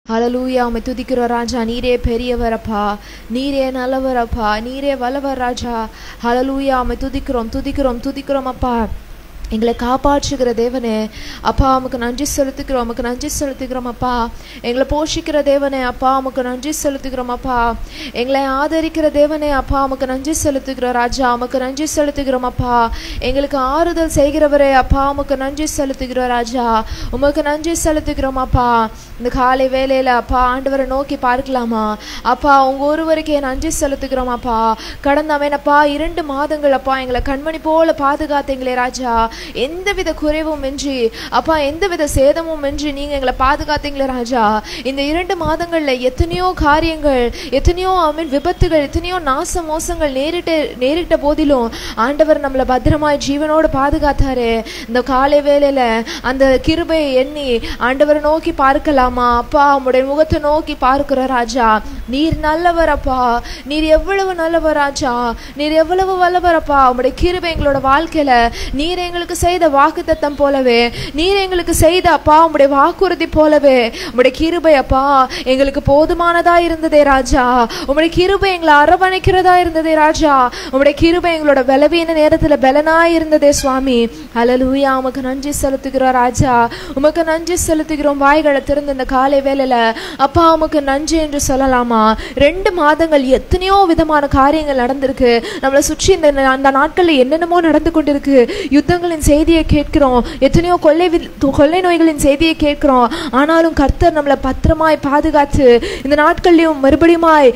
ஹalleluya உம்மை துதிக்கிறோம் ராஜா நீரே பெரியவரப்பா நீரே நல்லவரப்பா நீரே வல்லவர் ராஜா ஹalleluya உம்மை துதிக்கிறோம் துதிக்கிறோம் துதிக்கிறோம் அப்பா எங்களை காப்பாற்றுகிற தேவனே அப்பா உமக்கு நன்றி செலுத்துகிறோம் உமக்கு நன்றி செலுத்துகிறோம் அப்பா எங்களை போஷிக்கிற தேவனே அப்பா உமக்கு நன்றி செலுத்துகிறோம் அப்பா எங்களை ஆதரிக்கிற தேவனே அப்பா உமக்கு நன்றி செலுத்துகிறோம் ராஜா உமக்கு நன்றி செலுத்துகிறோம் அப்பா எங்களுக்கு ஆறுதல் செய்கிறவரே அப்பா உமக்கு நன்றி செலுத்துகிறோம் ராஜா உமக்கு நன்றி செலுத்துகிறோம் அப்பா இந்த காலை வேளையில அப்பா ஆண்டவரை நோக்கி பார்க்கலாமா அப்பா உங்க ஒருவருக்கே நன்றி செலுத்துகிறோம் அப்பா கடந்த அவனப்பா இரண்டு மாதங்கள் அப்பா எங்களை கண்மணி போல பாதுகாத்தீங்களே ராஜா எந்தவித குறைவும் இன்றி அப்பா எந்தவித சேதமும் இன்றி நீங்க எங்களை பாதுகாத்தீங்களே ராஜா இந்த இரண்டு மாதங்கள்ல எத்தனையோ காரியங்கள் எத்தனையோ மீன் விபத்துகள் எத்தனையோ நாச மோசங்கள் நேரிட்டு நேரிட்ட போதிலும் ஆண்டவர் நம்மளை பத்திரமாய் ஜீவனோடு பாதுகாத்தாரு இந்த காலை வேளையில அந்த கிருபையை எண்ணி ஆண்டவரை நோக்கி பார்க்கலாமா அப்பா உம்முடைய முகத்தை நோக்கி பார்க்கிற ராஜா நீர் நல்லவர் அப்பா நீர் எவ்வளவு நல்லவர் ராஜா நீர் எவ்வளவு வல்லவர் அப்பா உம்முடைய கிருபை எங்களோட வாழ்க்கையில நீர் எங்களுக்கு செய்த வாக்குத்தத்தம் போலவே நீர் எங்களுக்கு செய்த அப்பா உம்முடைய வாக்குறுதி போலவே உம்முடைய கிருபை அப்பா எங்களுக்கு போதுமானதா இருந்ததே ராஜா உம்முடைய கிருபை எங்களை அரவணைக்கிறதா இருந்ததே ராஜா உம்முடைய கிருபை எங்களோட பலவீன நேரத்துல பலனாய் இருந்ததே சுவாமி ஹalleluya உமக்கு நன்றி செலுத்துகிறோம் ராஜா உமக்கு நன்றி செலுத்துகிறோம் வாய்களை திறந்து இந்த காலை வேளையில அப்பா உமக்கு நன்றி என்று சொல்லலாமா ரெண்டு மாதங்கள் எத்தனையோ விதமான காரியங்கள் நடந்திருக்கு நம்மளை சுற்றி இந்த அந்த நாட்கள்ல என்னென்னமோ நடந்து கொண்டிருக்கு யுத்தங்களின் செய்தியை கேட்கிறோம் எத்தனையோ கொள்ளை வி- கொள்ளை நோய்களின் செய்தியை கேட்கிறோம் ஆனாலும் கர்த்தர் நம்மளை பத்திரமாய் பாதுகாத்து இந்த நாட்கள்லயும் மறுபடியுமாய்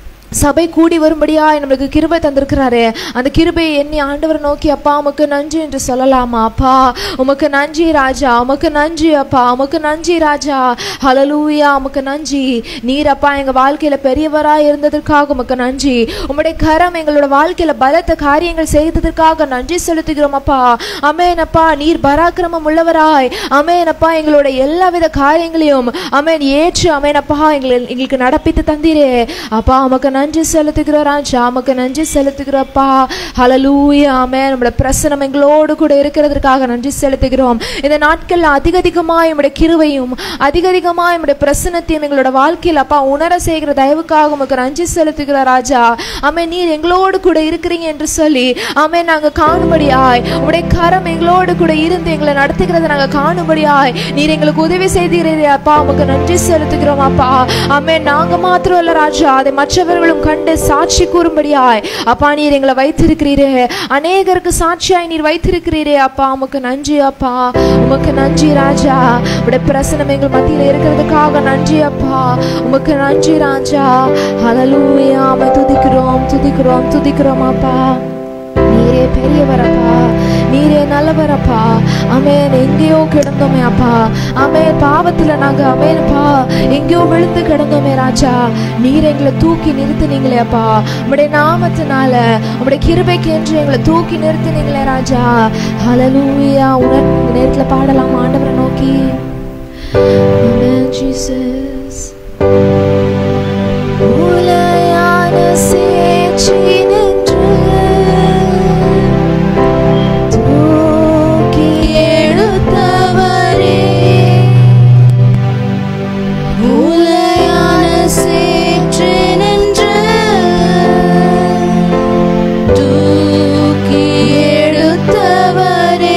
சபை கூடி வரும்படியாய் நம்மளுக்கு கிருபை தந்திருக்கிறாரு அந்த கிருபையை எண்ணி ஆண்டவரை நோக்கி அப்பா உமக்கு நன்றி என்று சொல்லலாமா அப்பா உமக்கு நன்றி ராஜா உமக்கு நன்றி அப்பா உமக்கு நன்றி ராஜா ஹalleluya உமக்கு நன்றி நீர் அப்பா எங்க வாழ்க்கையில பெரியவராய் இருந்ததற்காக உமக்கு நன்றி உம்முடைய கரம் எங்களோட வாழ்க்கையில பலத்த காரியங்கள் செய்ததற்காக நன்றி செலுத்துகிறோம் அப்பா அமேன் அப்பா நீர் பராக்கிரமம் உள்ளவராய் அமேன் அப்பா எங்களோட எல்லாவித காரியங்களையும் அமேன் ஏற்று அமேன் அப்பா எங்களை எங்களுக்கு நடப்பித்து தந்தீரே அப்பா உமக்கு நன்றி செலுத்துகிறோம் ராஜா உமக்கு நன்றி செலுத்துகிறப்பா ஹalleluya ஆமென் நம்மளோட பிரசனம் எங்களோடு கூட இருக்கிறதற்காக நன்றி செலுத்துகிறோம் இந்த நாட்கள்ல அதிக அதிகமாய் உம்முடைய கிருவையும் அதிக அதிகமாய் உம்முடைய பிரசனத்தையும் எங்களோட வாழ்க்கையில் அப்பா உணர செய்கிற தயவுக்காக உமக்கு நன்றி செலுத்துகிற ராஜா ஆமென் நீர் எங்களோடு கூட இருக்கிறீங்க என்று சொல்லி ஆமென் நாங்க காணும்படியாய் உம்முடைய கரம் எங்களோடு கூட இருந்து எங்களை நடத்துகிறத நாங்க காணும்படியாய் நீர் எங்களுக்கு உதவி செய்தீரே அப்பா உமக்கு நன்றி செலுத்துகிறோம் அப்பா ஆமென் நாங்க மாத்திரம் இல்ல ராஜா அதை மற்றவர்களும் கண்டு சாட்சி கூறும்படியாய் அப்பா நீர் எங்களை வைத்திருக்கிறீரே அநேகருக்கு சாட்சியாய் நீர் வைத்திருக்கிறீரே அப்பா உமக்கு நன்றி அப்பா உமக்கு நன்றி ராஜா உடைய பிரசனம் எங்கள் மத்தியில் இருக்கிறதுக்காக நன்றி அப்பா உமக்கு நன்றி ராஜா ஹalleluya உம்மை துதிக்கிறோம் துதிக்கிறோம் துதிக்கிறோம் அப்பா நீரே பெரியவரப்பா நீரே நல்லவரப்பா அமேன் எங்கேயோ கிடந்தோமே அப்பா அமேன் பாவத்துல நாங்க அமேன்ப்பா எங்கேயோ விழுந்து கிடந்தோமே ராஜா நீர் எங்களை தூக்கி நிறுத்தினீங்களே அப்பா உம்முடைய நாமத்தினால உம்முடைய கிருபைக்கு என்று எங்களை தூக்கி நிறுத்தினீங்களே ராஜா ஹalleluya உணர் இந்த நேரத்துல பாடலாம் ஆண்டவரை நோக்கி Amen, Jesus. உலையான சேற்றி நின்று தூக்கி எடுத்தவரே உலையான சேற்றி நின்று தூக்கி எடுத்தவரே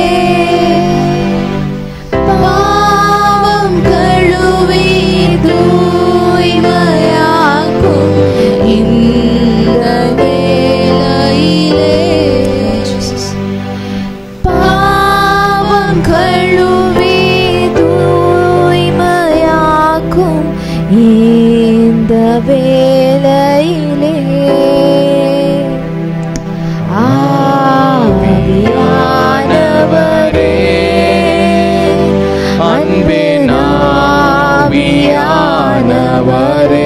பாவம் கழுவி தூய்மையாக்கும் இந்த வேளையிலே பாவம் கழுவி தூய்மையாக்கும் இந்த வேளையிலே ஆவியானவரே அன்பின் ஆவியானவரே,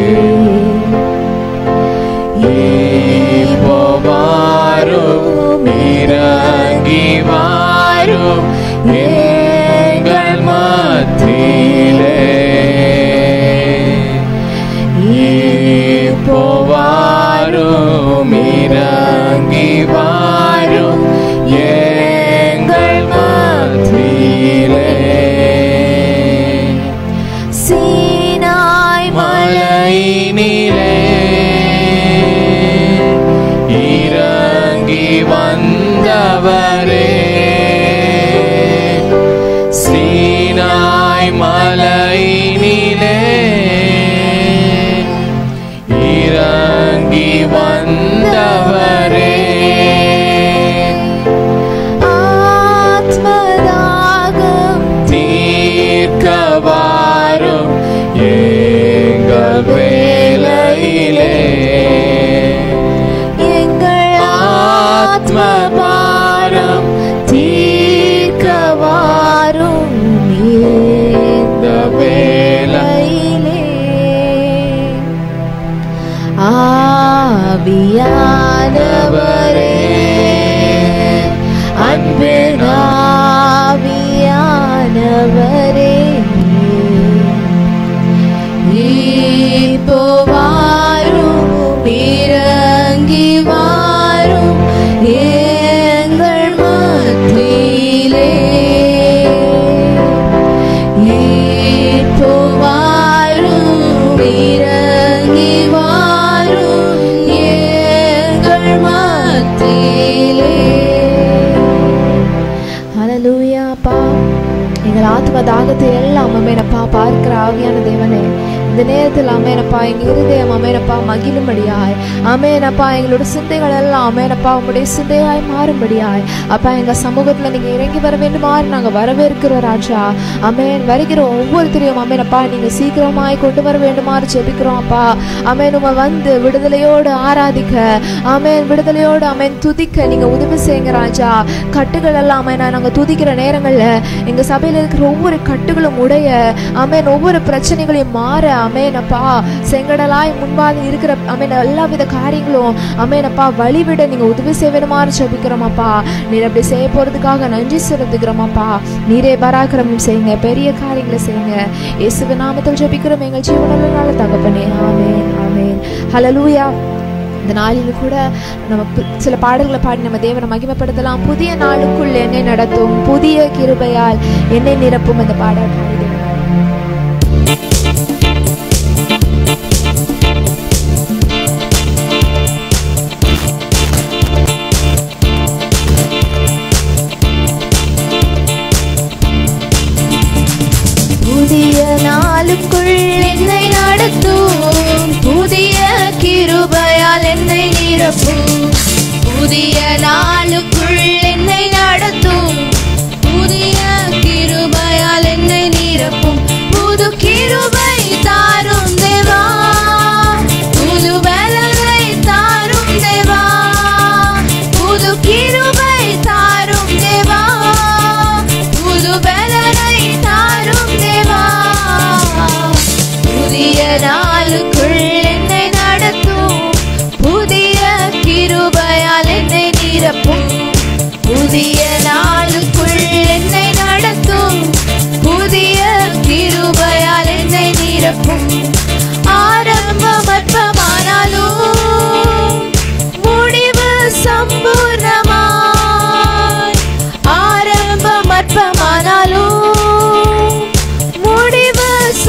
இப்போ வாரும் இறங்கி வாரும் எங்கள் மத்தியிலே இப்போ வாரும் இறங்கி வாரும் எங்கள் மத்தியிலே See மலையினிலே இறங்கி வந்தவரே ஆத்மதாகம் தீர்க்க வாரும் எங்கள் வேலையிலே எங்கள் ஆத்ம பாரம் தீர்க்க வாரும் இந்த வேளையிலே ஆவியானவரே அன்பின் ஆவியானவரே இப்போ வாரும் இறங்கி வாரும் எங்கள் மத்தியிலே இப்போ வாரும் இறங்கி வாரும் எங்கள் மத்தியிலே ஹalleluya அப்பா எங்கள் ஆத்ம தாகத்தை எல்லாம் அமேனப்பா பார்க்கிற ஆவியான தேவனே இந்த நேரத்தில் அமேனப்பா எங்கள் இருதயம் அமேனப்பா மகிழும்படியாய் அமேனப்பா எங்களோட சிந்தைகள் எல்லாம் அமேனப்பா உங்களுடைய சிந்தையாய் மாறும்படியாய் அப்பா எங்கள் சமூகத்தில் நீங்கள் இறங்கி வர வேண்டுமாறு நாங்கள் வரவேற்கிறோம் ராஜா அமேன் வருகிற ஒவ்வொருத்தரையும் அமேனப்பா நீங்கள் சீக்கிரமாய் கொண்டு வர வேண்டுமாறு ஜெபிக்கிறோம் அப்பா அமேன் உமை வந்து விடுதலையோடு ஆராதிக்க அமேன் விடுதலையோடு அமேன் துதிக்க நீங்க உதவி செய்யுங்க ராஜா கட்டுகள் எல்லாம் அமேன் நாங்க துதிக்கிற நேரங்கள்ல எங்க சபையில இருக்கிற ஒவ்வொரு கட்டுகளும் உடைய அமேன் ஒவ்வொரு பிரச்சனைகளையும் மாற அமேனப்பா செங்கடலாய் முன்பாக இருக்கிற அமேன் எல்லா வித காரியங்களும் அமேனப்பா வழிவிட நீங்க உதவி செய்வேனுமாறு ஜெபிக்கிறோமாப்பா நீர் அப்படி செய்ய போறதுக்காக நன்றி செலுத்துகிறோமாப்பா நீரே பராக்கிரமம் செய்யுங்க பெரிய காரியங்களை செய்யுங்க இயேசுவின் நாமத்தில் ஜெபிக்கிறோம் எங்கள் ஜீவனுள்ள நாள் தகப்பனே ஆமென் ஆமென் ஹalleluya இந்த நாளில் கூட நம்ம பு- சில பாடல்களை பாடி நம்ம தேவனை மகிமைப்படுத்தலாம் புதிய நாளுக்குள் என்னை நடத்தும் புதிய கிருபையால் என்னை நிரப்பும் இந்த பாடல் பாடி தேவனை புதிய நாளுக்குள் என்னை நடத்தும் புதிய கிருபையால் என்னை நிரப்பும் புதிய நாளுக்குள் என்னை நடத்தும் புதிய கிருபையால் என்னை நிரப்பும் புது கிருபை தாரும் தேவா புது பலனை தாரும் தேவா புது கிருபை தாரும் தேவா புது பலனை தாரும் தேவா புதிய நாளுக்குள் என்னை நடத்தும் புதிய கிருபையால் என்னை நிரப்பும் புதிய நாளுக்குள் என்னை நடத்தும் புதிய கிருபையால் என்னை நிரப்பும் ஆரம்பம் அற்பமானாலும் முடிவு சம்பூர்ணமாய் ஆரம்பம் அற்பமானாலும் முடிவு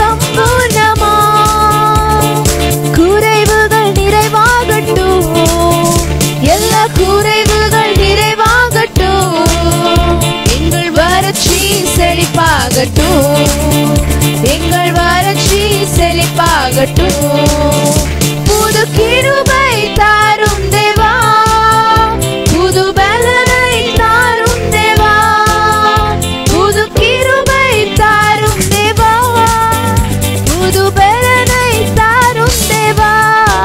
சம்பூர்ணமாய் குறைவுகள் நிறைவாகட்டும் எல்லா குறைவுகள் நிறைவாகட்டும் எங்கள் வறட்சி செழிப்பாகட்டும் எங்கள் வறட்சி செழிப்பாகட்டும் புது கிருபை தாரும் தேவா புது பலனை தாரும் தேவா புது கிருபை தாரும் தேவா புது பலனை தாரும் தேவா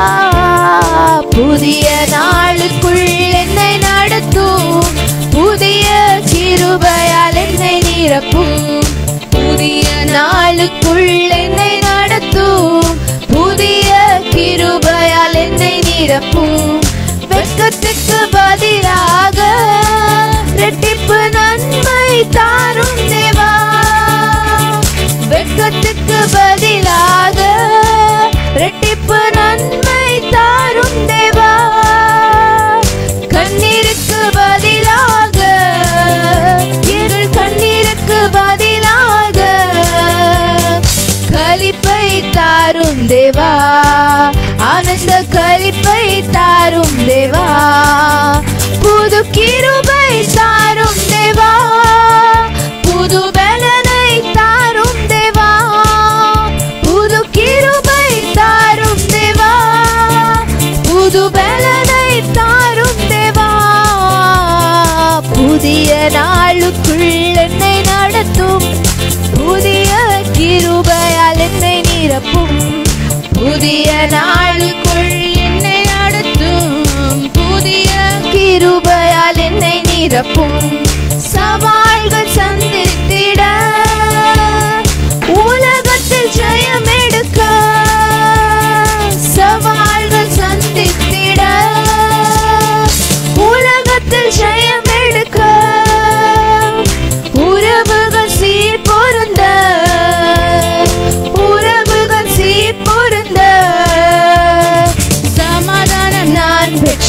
புதிய நாளுக்குள் என்னை நடத்தும் புதிய கிருபையால் என்னை நிரப்பும் புதிய நாளுக்குள் என்னை நடத்தும் புதிய கிருபையால் என்னை நிரப்பும் வெட்கத்துக்கு பதிலாக ரெட்டிப்பு நன்மை தாரும் தேவா வெட்கத்துக்கு பதிலாக ரெட்டிப்பு நன்மை தாரும் தேவா கண்ணீருக்கு பதிலாக இருள் கண்ணீருக்கு பதிலாக கலிப்பை தாரும் தேவா ஆனந்த கலிப்பை தாரும் தேவா புது கிருபை தாரும் தேவா புது பலனை தாரும் தேவா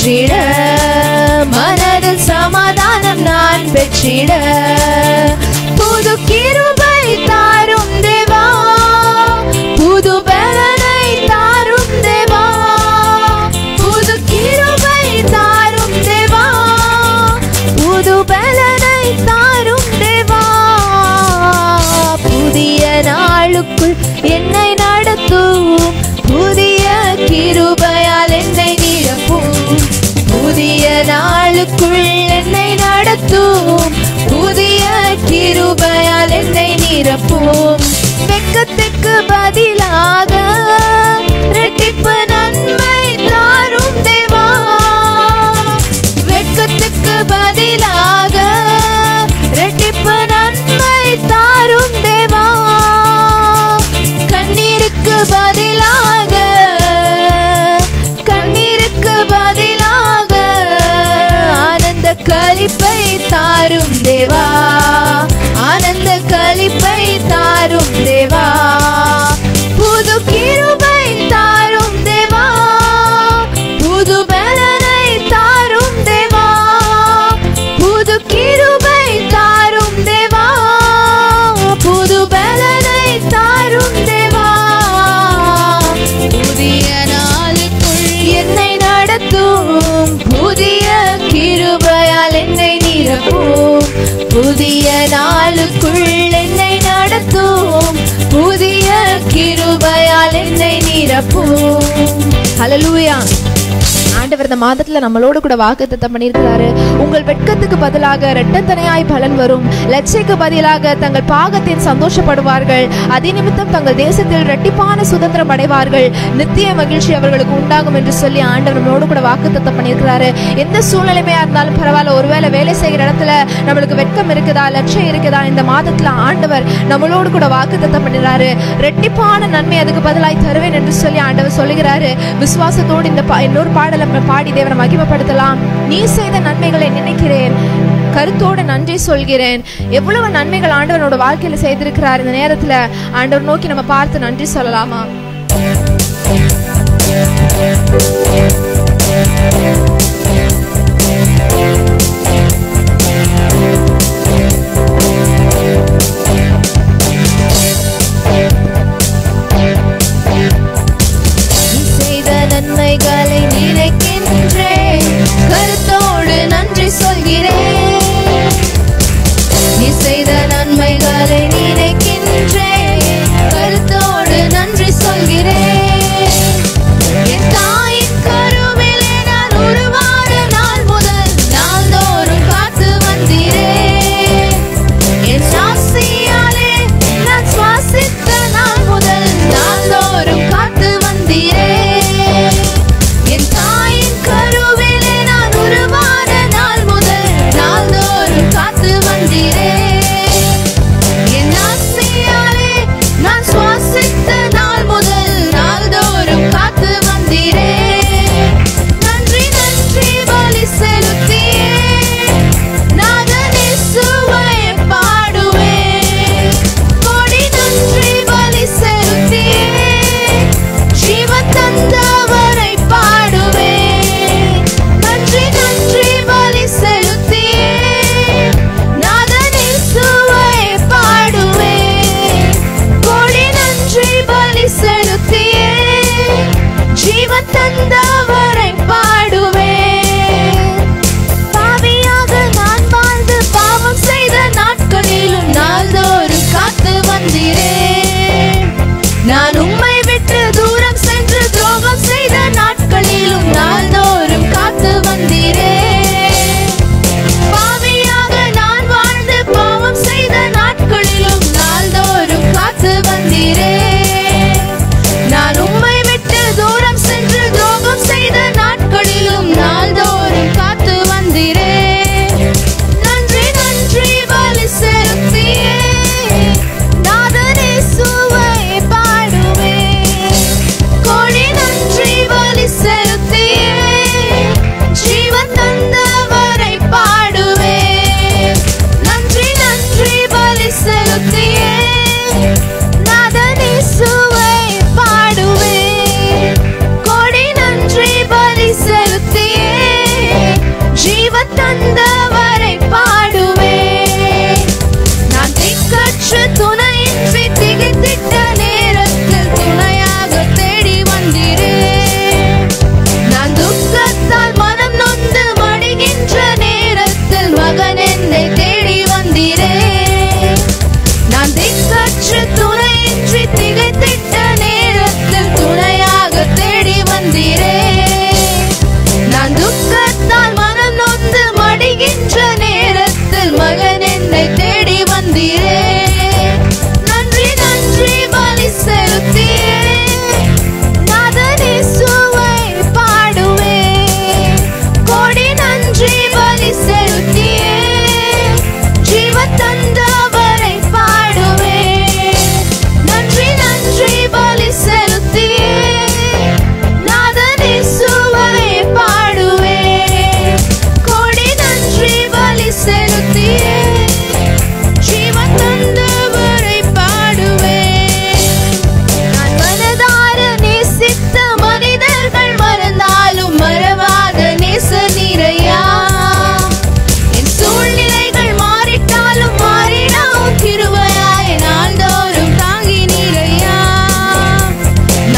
பெற்றிட மனதில் சமாதானம் நான் பெற்றிட புது கிருபை தாரும் தேவா புது பலனை தாரும் தேவா புது கிருபை தாரும் தேவா புது பலனை தாரும் தேவா புதிய நாளுக்குள் என்னை நடத்தும் புதிய கிருபையால் என்னை நிரப்பும் புதிய நாளுக்குள் என்னை நடத்தும் புதிய கிருபையால் என்னை நிரப்பும் வெக்கத்துக்கு பதிலாக ரெட்டிப்பு நன்மை தாரும் தேவா வெட்கத்துக்கு பதிலாக ரெட்டிப்பு நன்மை தாரும் தேவா கண்ணீருக்கு பதிலாக கண்ணீருக்கு பதிலாக ஆனந்த களிப்பை தாரும் தேவா ஆனந்த களிப்பை தாரும் தேவா புது கிருபை தாரும் தேவா புது பலனை தாரும் தேவா புது கிருபை தாரும் தேவா புது பலனை தாரும் தேவா புதிய நாளுக்குள் என்னை நடத்தும் புதிய கிருபையால் என்னை நிரப்பும் புதிய நாளுக்குள் என்னை நடத்தும் புதிய கிருபையால் என்னை நிரப்பும் ஹalleluya ஆண்டவர் இந்த மாதத்துல நம்மளோட கூட வாக்குத்தத்தம் பண்ணியிருக்கிறாரு உங்கள் வெட்கத்துக்கு பதிலாக இரட்டத்தனையாய் பலன் வரும் லட்சைக்கு பதிலாக தங்கள் பாகத்தில் சந்தோஷப்படுவார்கள் அதே நிமித்தம் தங்கள் தேசத்தில் இரட்டிப்பான சுதந்திரம் அடைவார்கள் நித்திய மகிழ்ச்சி அவர்களுக்கு உண்டாகும் என்று சொல்லி ஆண்டவர் நம்மளோட கூட வாக்குத்தத்தம் பண்ணியிருக்கிறாரு எந்த சூழ்நிலைமையா இருந்தாலும் பரவாயில்ல ஒருவேளை வேலை செய்கிற இடத்துல நம்மளுக்கு வெட்கம் இருக்குதா லட்சம் இருக்குதா இந்த மாதத்துல ஆண்டவர் நம்மளோடு கூட வாக்குத்தத்தம் பண்ணிடுறாரு ரெட்டிப்பான நன்மை அதுக்கு பதிலாய் தருவேன் என்று சொல்லி ஆண்டவர் சொல்லுகிறாரு விசுவாசத்தோடு இந்த பா- இன்னொரு பாடலை நம்ம பாடி தேவனை மகிமைப்படுத்தலாம் நீ செய்த நன்மைகளை நினைக்கிறேன் கருத்தோட நன்றி சொல்கிறேன் எவ்வளவு நன்மைகள் ஆண்டவனோட வாழ்க்கையில செய்திருக்கிறார் இந்த நேரத்துல ஆண்டவர் நோக்கி நம்ம பார்த்து நன்றி சொல்லலாமா நீ செய்த நன்மைகளை நினைக்கின்றேன் கருத்தோடு நன்றி சொல்கிறேன் நீ செய்த நன்மைகளை நினைக்கின்றேன் கருத்தோடு நன்றி சொல்கிறேன் என் தாயின் கருவிலே நான் உருவான நாள் முதல் நாள்தோறும் காத்து வந்தீரே என் ஆசி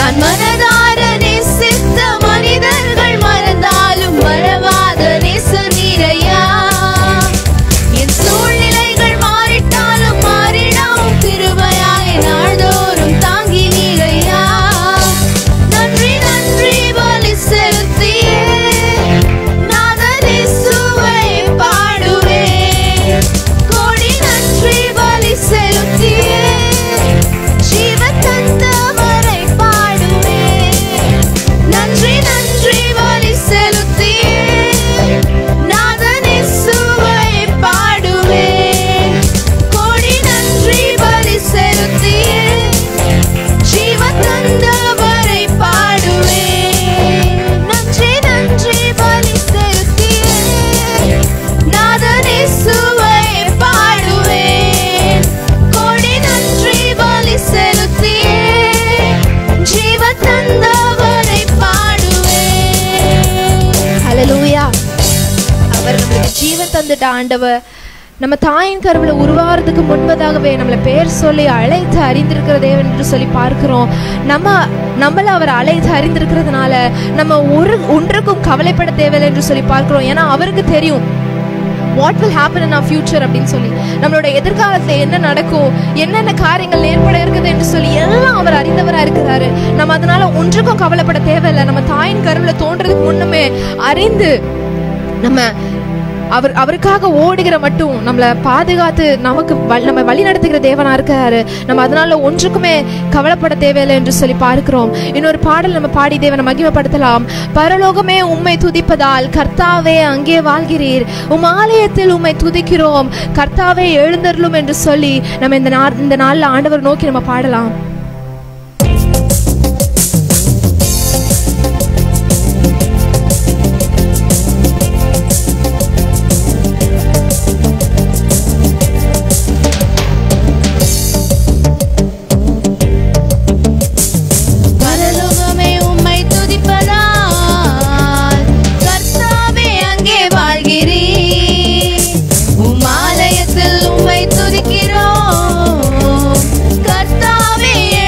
நான் மனதார நேசித்த மனிதர்கள் மறந்தாலும் மறவாத நேச நீரையா என் சூழ்நிலைகள் மாறிட்டாலும் மாறிடாவும் கிருபையாய் நாள்தோறும் தாங்கி நீரையா நன்றி நன்றி பலி செலுத்தியே நாதனே சுவை பாடுவேன் கோடி நன்றி பலி செலுத்தியே ஜீவ தந்தவரை பாடுவேன் நன்றி நன்றி பலி செலுத்தியே நாதனே சுவை பாடுவேன் கோடி நன்றி பலி செலுத்தியே ஜீவ தந்தவரை பாடுவேன் நன்றி நன்றி பலி செலுத்தியே நாதனே சுவை பாடுவேன் கோடி நன்றி பலி செலுத்தியே ஜீவ தந்தவரை பாடுவேன் ஹalleluya அவர் நம்மளுக்கு ஜீவன் தந்துட்ட ஆண்டவர் நம்ம தாயின் கருவில் உருவாகிறதுக்கு முன்பதாகவே நம்மளை பேர் சொல்லி அழைத்து அறிந்திருக்கிற தேவன் என்று சொல்லி பார்க்கிறோம் நம்ம நம்மள அவர் அழைத்து அறிந்திருக்கிறதுனால நம்ம ஒரு ஒன்றுக்கும் கவலைப்பட தேவையில்லை என்று சொல்லி பார்க்கிறோம் ஏன்னா அவருக்கு தெரியும் what will happen in future அப்படின்னு சொல்லி நம்மளோட எதிர்காலத்துல என்ன நடக்கும் என்னென்ன காரியங்கள் ஏற்பட இருக்குது என்று சொல்லி எல்லாம் அவர் அறிந்தவரா இருக்கிறாரு நம்ம அதனால ஒன்றுக்கும் கவலைப்பட தேவையில்லை நம்ம தாயின் கருவுல தோன்றதுக்கு முன்னமே அறிந்து நம்ம அவர் அவருக்காக ஓடுகிற மட்டும் நம்மளை பாதுகாத்து நமக்கு வ- நம்ம வழி நடத்துகிற தேவனா இருக்கிறாரு நம்ம அதனால ஒன்றுக்குமே கவலைப்பட தேவையில்லை என்று சொல்லி பார்க்கிறோம் இன்னொரு பாடல் நம்ம பாடி தேவனை மகிமைப்படுத்தலாம் பரலோகமே உம்மை துதிப்பதால் கர்த்தாவே அங்கே வாழ்கிறீர் உம் ஆலயத்தில் உம்மை துதிக்கிறோம் கர்த்தாவே எழுந்தருளும் என்று சொல்லி நம்ம இந்த நாள் இந்த நாள்ல ஆண்டவர் நோக்கி நம்ம பாடலாம் பரலோகமே உம்மை துதிப்பதால் கர்த்தாவே அங்கே வாழ்கிறீர் உம் ஆலயத்தில் உம்மை துதிக்கிறோம் கர்த்தாவே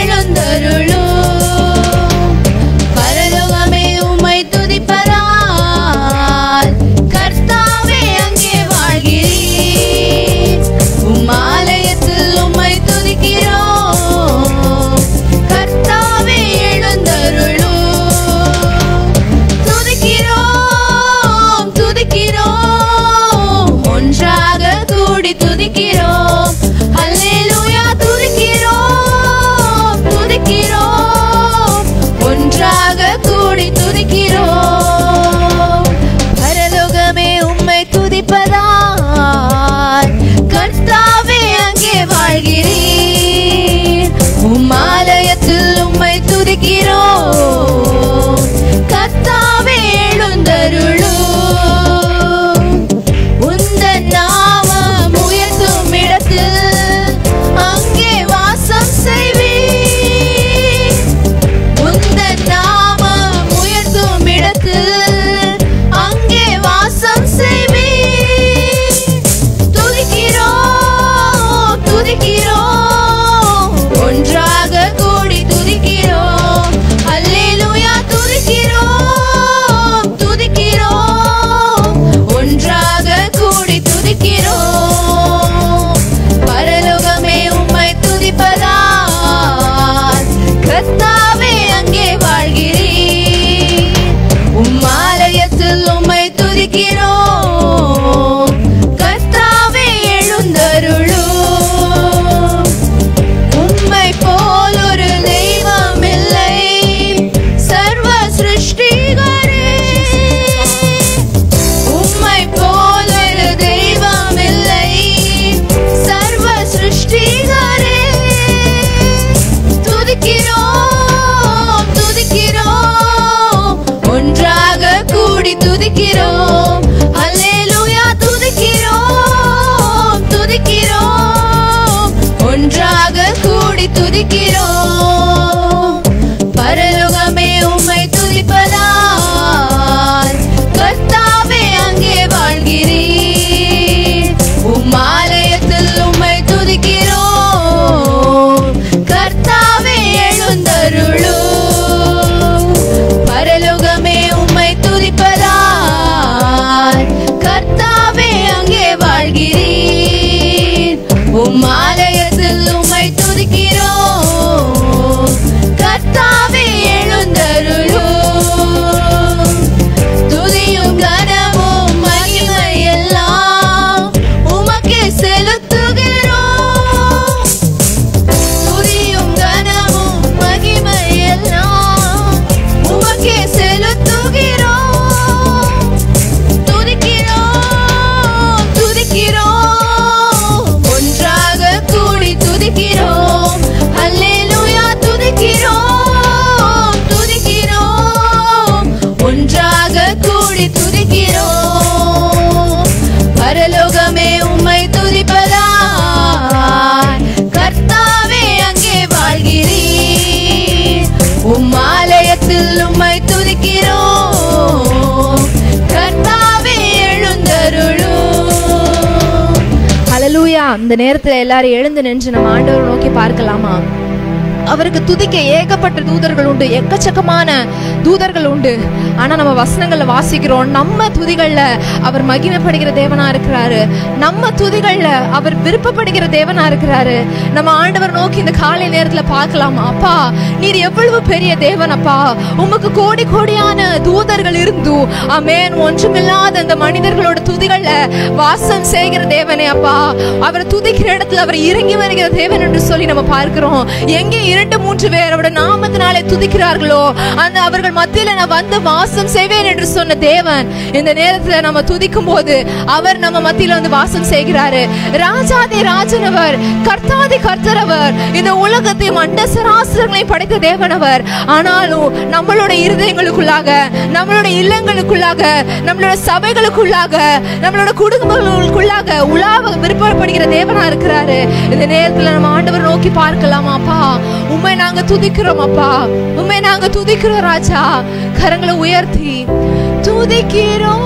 இந்த நேரத்துல எல்லாரும் எழுந்து நின்று நம்ம ஆண்டவரை நோக்கி பார்க்கலாமா அவருக்கு துதிக்க ஏகப்பட்ட தூதர்கள் உண்டு எக்கச்சக்கமான தூதர்கள் உண்டு ஆனா நம்ம வசனங்கள்ல வாசிக்கிறோம் நம்ம துதிகள்ல அவர் மகிமைப்படுகிற தேவனா இருக்கிறாரு நம்ம துதிகள்ல அவர் விருப்பப்படுகிற தேவனா இருக்கிறாரு நம்ம ஆண்டவர் நோக்கி இந்த காலை நேரத்துல பார்க்கலாமா அப்பா நீர் எவ்வளவு பெரிய தேவன் அப்பா உமக்கு கோடி கோடியான தூதர்கள் இருந்து அமேன் ஒன்றுமில்லாத அந்த மனிதர்களோட துதிகள்ல வாசம் செய்கிற தேவனே அப்பா அவர் துதிக்கிற இடத்துல அவர் இறங்கி வருகிற தேவன் என்று சொல்லி நம்ம பார்க்கிறோம் எங்கே இரண்டு மூன்று பேர் அவருடைய நாமத்தினாலே துதிக்கிறார்களோ அந்த அவர்கள் மத்தியில நான் வந்து வாசம் செய்வேன் என்று சொன்ன தேவன் இந்த நேரத்துல நம்ம துதிக்கும் போது அவர் நம்ம மத்தியில வந்து வாசம் செய்கிறாரு ராஜாதி ராஜனவர் கர்த்தாதி கர்த்தரவர் இந்த உலகத்தை மண்ட சராசரங்களை படைத்த தேவனவர் ஆனாலும் நம்மளுடைய இருதயங்களுக்குள்ளாக நம்மளுடைய இல்லங்களுக்குள்ளாக நம்மளோட சபைகளுக்குள்ளாக நம்மளோட குடும்பங்களுக்குள்ளாக உலாவ விருப்பப்படுகிற தேவனா இருக்கிறாரு இந்த நேரத்துல நம்ம ஆண்டவர் நோக்கி பார்க்கலாமாப்பா உண்மை நாங்க துதிக்கிறோம் அப்பா உண்மை நாங்க துதிக்கிறோம் ராஜா கரங்களை உயர்த்தி துதிக்கிறோம்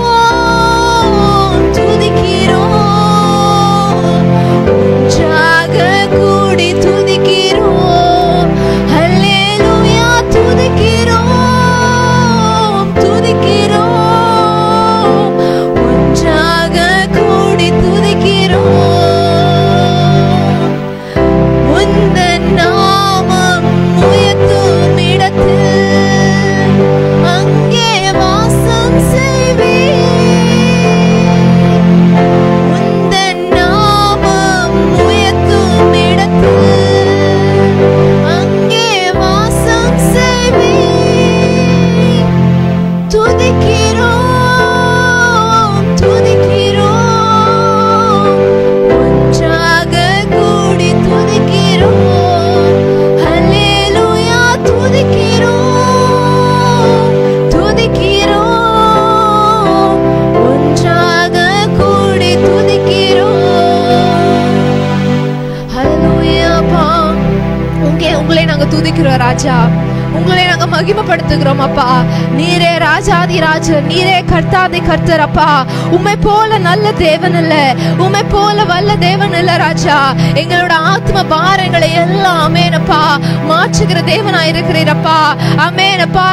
துதிக்கிறோம் ஒன்றாக கூடி துதிக்கிறோம் ஹல்லேலூயா துதிக்கிறோம் துதிக்கிறோம் ஒன்றாக கூடி துதிக்கிறோம் உந்தன் நாமம் உயர்த்தும் இடத்தில் அங்கே வாசம் செய்வேன் உந்தன் நாமம் உயர்த்தும் இடத்தில் அங்கே வாசம் செய்வேன் துதிக்கிறோம் துதிக்கிறோம் ஒன்றாக கூடி துதிக்கிறோம் ஹல்லேலூயா துதிக்கிறோம் துதிக்கிறோம் ஒன்றாக கூடி துதிக்கிறோம் ஹல்லேலூயா அப்பா உங்கே உங்களை நாங்க துதிக்கிறோம் ராஜா உங்களை நாங்க மகிமைப்படுத்துகிறோம் அப்பா நீரே ராஜாதி ராஜன் நீரே கர்த்தாதி கர்த்தர் அப்பா உம்மை போல நல்ல தேவன் இல்ல உம்மை போல வல்ல தேவன் இல்ல ராஜா எங்களோட ஆத்ம பாரங்களை எல்லாம் அமேனப்பா மாற்றுகிற தேவனா இருக்கிறீரப்பா அமேனப்பா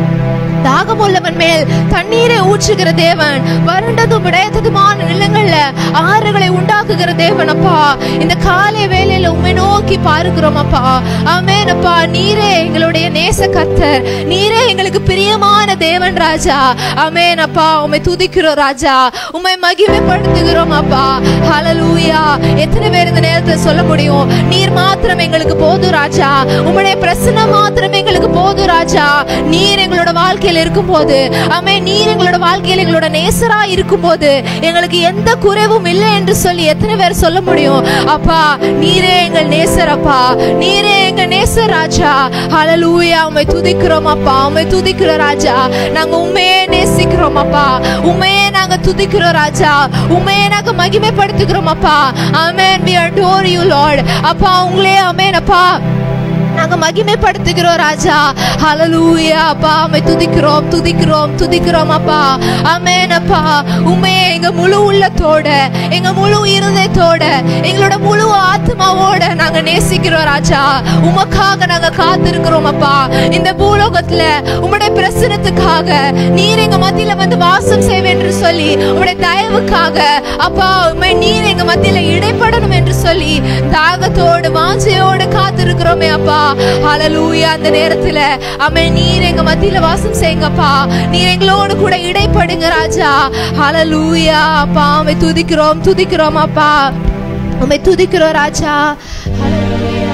தாகமுள்ளவன் மேல் தண்ணீரை ஊற்றுகிற தேவன் வறண்டதும் விடையத்ததுமான நிலங்கள்ல ஆறுகளை உண்டாக்குகிற தேவன் அப்பா இந்த காலை வேளையில உண்மை நோக்கி பாருகிறோம் அப்பா ஆமென் அப்பா நீரே எங்களுடைய நேச கர்த்தர் நீரே எங்களுக்கு பிரியமான தேவன் ராஜா ஆமென் அப்பா உம்மை துதிக்கிறோம் ராஜா உம்மை மகிமைப்படுத்துகிறோம் அப்பா ஹalleluya எத்தனை பேர் இந்த நேரத்துல சொல்ல முடியும் நீர் மாத்திரம் எங்களுக்கு போதும் ராஜா உம்முடைய பிரசன்னம் மாத்திரம் எங்களுக்கு போதும் ராஜா நீர் எங்களோட வாழ்க்கையில இருக்கும்போது ஆமே நீர் எங்களோட வாழ்க்கையில எங்களோட நேசரா இருக்கும்போது எங்களுக்கு எந்த குறைவும் இல்லை என்று சொல்லி எத்தனை பேர் சொல்ல முடியும் அப்பா நீரே எங்கள் நேசர் அப்பா நீரே எங்க நேசர் ராஜா ஹalleluya உம்மை துதிக்கிறோம் அப்பா உம்மை துதிக்கிறோம் ராஜா நாங்க உண்மையே நேசிக்கிறோம் அப்பா உண்மையே நாங்க துதிக்கிறோம் ராஜா உண்மையே நாங்க மகிமைப்படுத்துகிறோம் அப்பா ஆமென் we adore you lord அப்பா உங்களே ஆமென் அப்பா நாங்க மகிமைப்படுத்துகிறோம் ராஜா ஹalleluya அப்பா உம்மை துதிக்கிறோம் துதிக்கிறோம் துதிக்கிறோம் அப்பா ஆமென் அப்பா உம்மையே எங்க முழு உள்ளத்தோட எங்க முழு இருதயத்தோட எங்களோட முழு ஆத்மாவோட நாங்க நேசிக்கிறோம் ராஜா உமக்காக நாங்க காத்திருக்கிறோம் அப்பா இந்த பூலோகத்துல உம்முடைய பிரசனத்துக்காக நீர் எங்க மத்தியில வந்து வாசம் செய்வேன் என்று சொல்லி உம்முடைய தயவுக்காக அப்பா உம்மை நீர் எங்க மத்தியில இடைப்படணும் என்று சொல்லி தாகத்தோடு வாஞ்சையோடு காத்திருக்கிறோமே அப்பா ஹalleluya அந்த நேரத்துல அமே நீர் எங்க மத்தியில வாசம் செய்யுங்கப்பா நீர் எங்களோடு கூட இடைப்படுங்க ராஜா ஹalleluya அப்பா உம்மை துதிக்கிறோம் துதிக்கிறோம் அப்பா உம்மை துதிக்கிறோம் ராஜா ஹalleluya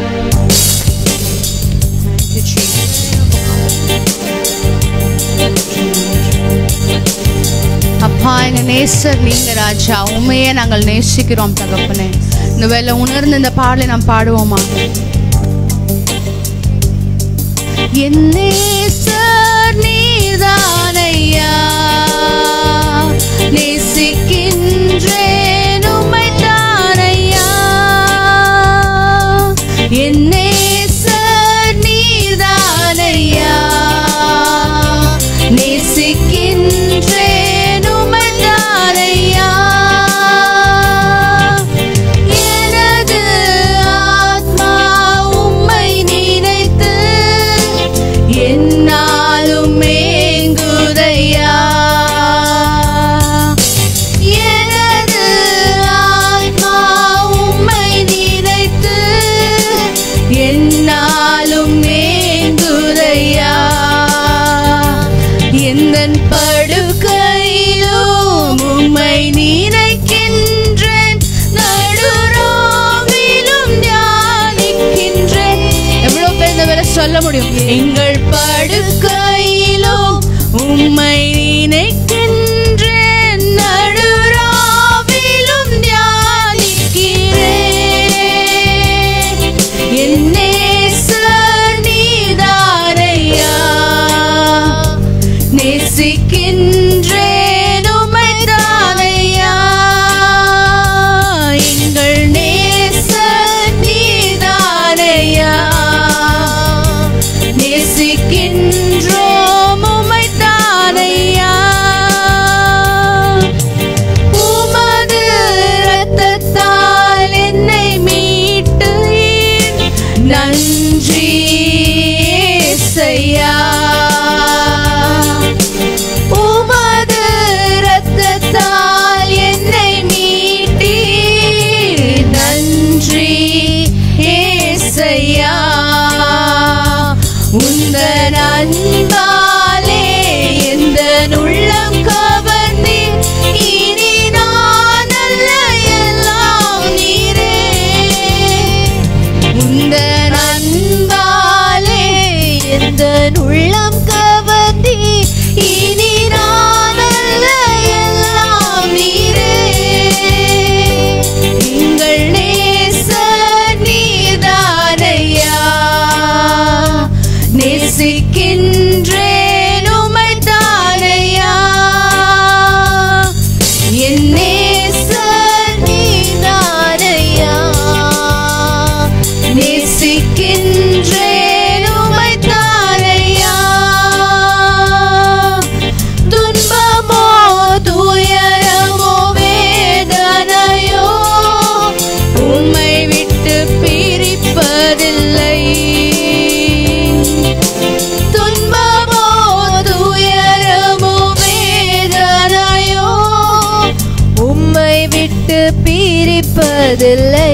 அப்பா எங்க நேசர் நீங்க ராஜா உண்மையே நாங்கள் நேசிக்கிறோம் தகப்பனே இந்த வேலை உணர்ந்து இந்த பாடலை நாம் பாடுவோமா என் நேசர் நீதானையா நேசிக்கின்றேன் உம்மைத்தானையா என் நேசர் நீதானையா நேசிக்கின்றேன் உம்மைத்தானையா முடியும் எங்கள் படுக்கையிலும் உம்மை நினைக்கின்றேன் நடுராவிலும் தியானிக்கிறேன் என் நேசர் நீதானையா நேசிக்கின்றேன் உம்மைத்தானையா எங்கள் நேசர் நீதானையா நேசிக்கின்றோம் உம்மைத்தானையா உமது இரத்தத்தால் என்னை மீட்டீர் நன்றி இயேசையா உமது இரத்தத்தால் என்னை மீட்டீர் நன்றி ஏசையா உந்தன் அன்பாலே எந்த உள்ளம் கவர்ந்தீர் இனி நான் அல்ல எல்லாம் நீரே உந்தன் அன்பாலே எந்த உள்ளம் கவர்ந்தி இனி நான் அல்ல எல்லாம் நீரே எங்கள் நேசர் நீதானையா நேசிக்கின்றேன் உம்மைத்தானையா என் நேசர் நீதானையா நேசிக்கின்றேன் உம்மைத்தானையா துன்பமோ துயரமோ வேதனையோ உம்மை விட்டு பிரிப்பதில்லை துன்பமோ துயரமோ வேதனையோ உம்மை விட்டு பிரிப்பதில்லை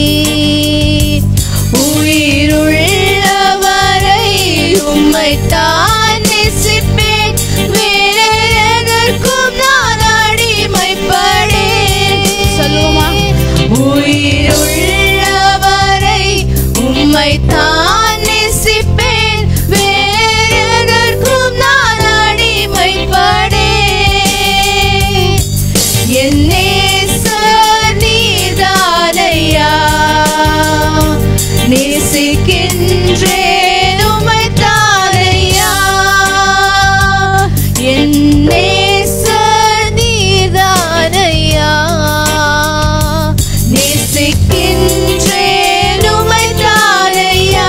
உயிருள்ளவரை உம்மை தான் நேசிப்பேன் வேறு எதற்கும் நான் அடிமைப்படேன் சொல்லுவோமா உயிருள்ளவரை உம்மை தான் நேசிப்பேன் வேறு எதற்கும் நான் அடிமைப்படேன் என் நேசர் நீதானையா நேசிக்கின்றேன் உம்மைத்தானையா என் நேசர் நீதானையா நேசிக்கின்றேன் உம்மைத்தானையா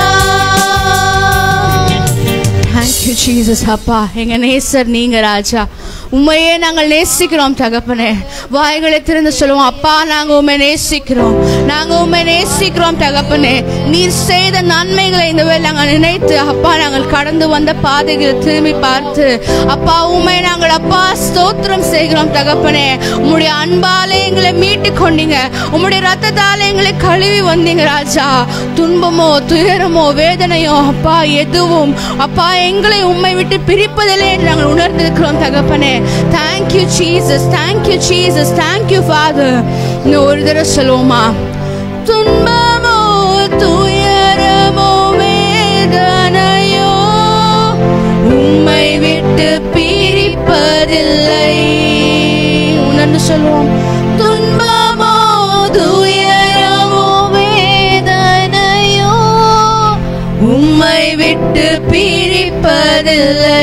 தேங்க்யூ ஜீசஸ் அப்பா எங்க நேசர் நீங்க ராஜா உண்மையே நாங்கள் நேசிக்கிறோம் தகப்பனே வாய்களை திறந்து சொல்லுவோம் அப்பா நாங்க உண்மை நேசிக்கிறோம் நாங்க உண்மை நேசிக்கிறோம் தகப்பனே நீர் செய்த நன்மைகளை இந்த வேலை நாங்கள் நினைத்து அப்பா நாங்கள் கடந்து வந்த பாதைகளை திரும்பி பார்த்து அப்பா உண்மை நாங்கள் அப்பா ஸ்தோத்திரம் செய்கிறோம் தகப்பனே உம்முடைய அன்பாலே எங்களை மீட்டு கொண்டீங்க உம்முடைய ரத்தத்தாலே எங்களை கழுவி வந்தீங்க ராஜா துன்பமோ துயரமோ வேதனையோ அப்பா எதுவும் அப்பா எங்களை உம்மை விட்டு பிரிப்பதில்லை என்று நாங்கள் உணர்ந்திருக்கிறோம் தகப்பனே thank you Jesus thank you Jesus thank you father இன்னும் ஒரு தடவை சொல்லுவோமா துன்பமோ துயரமோ வேதனையோ உம்மை விட்டு பிரிப்பதில்லை உணர்ந்து சொல்லுவோம் துன்பமோ துயரமோ வேதனையோ உம்மை விட்டு பிரிப்பதில்லை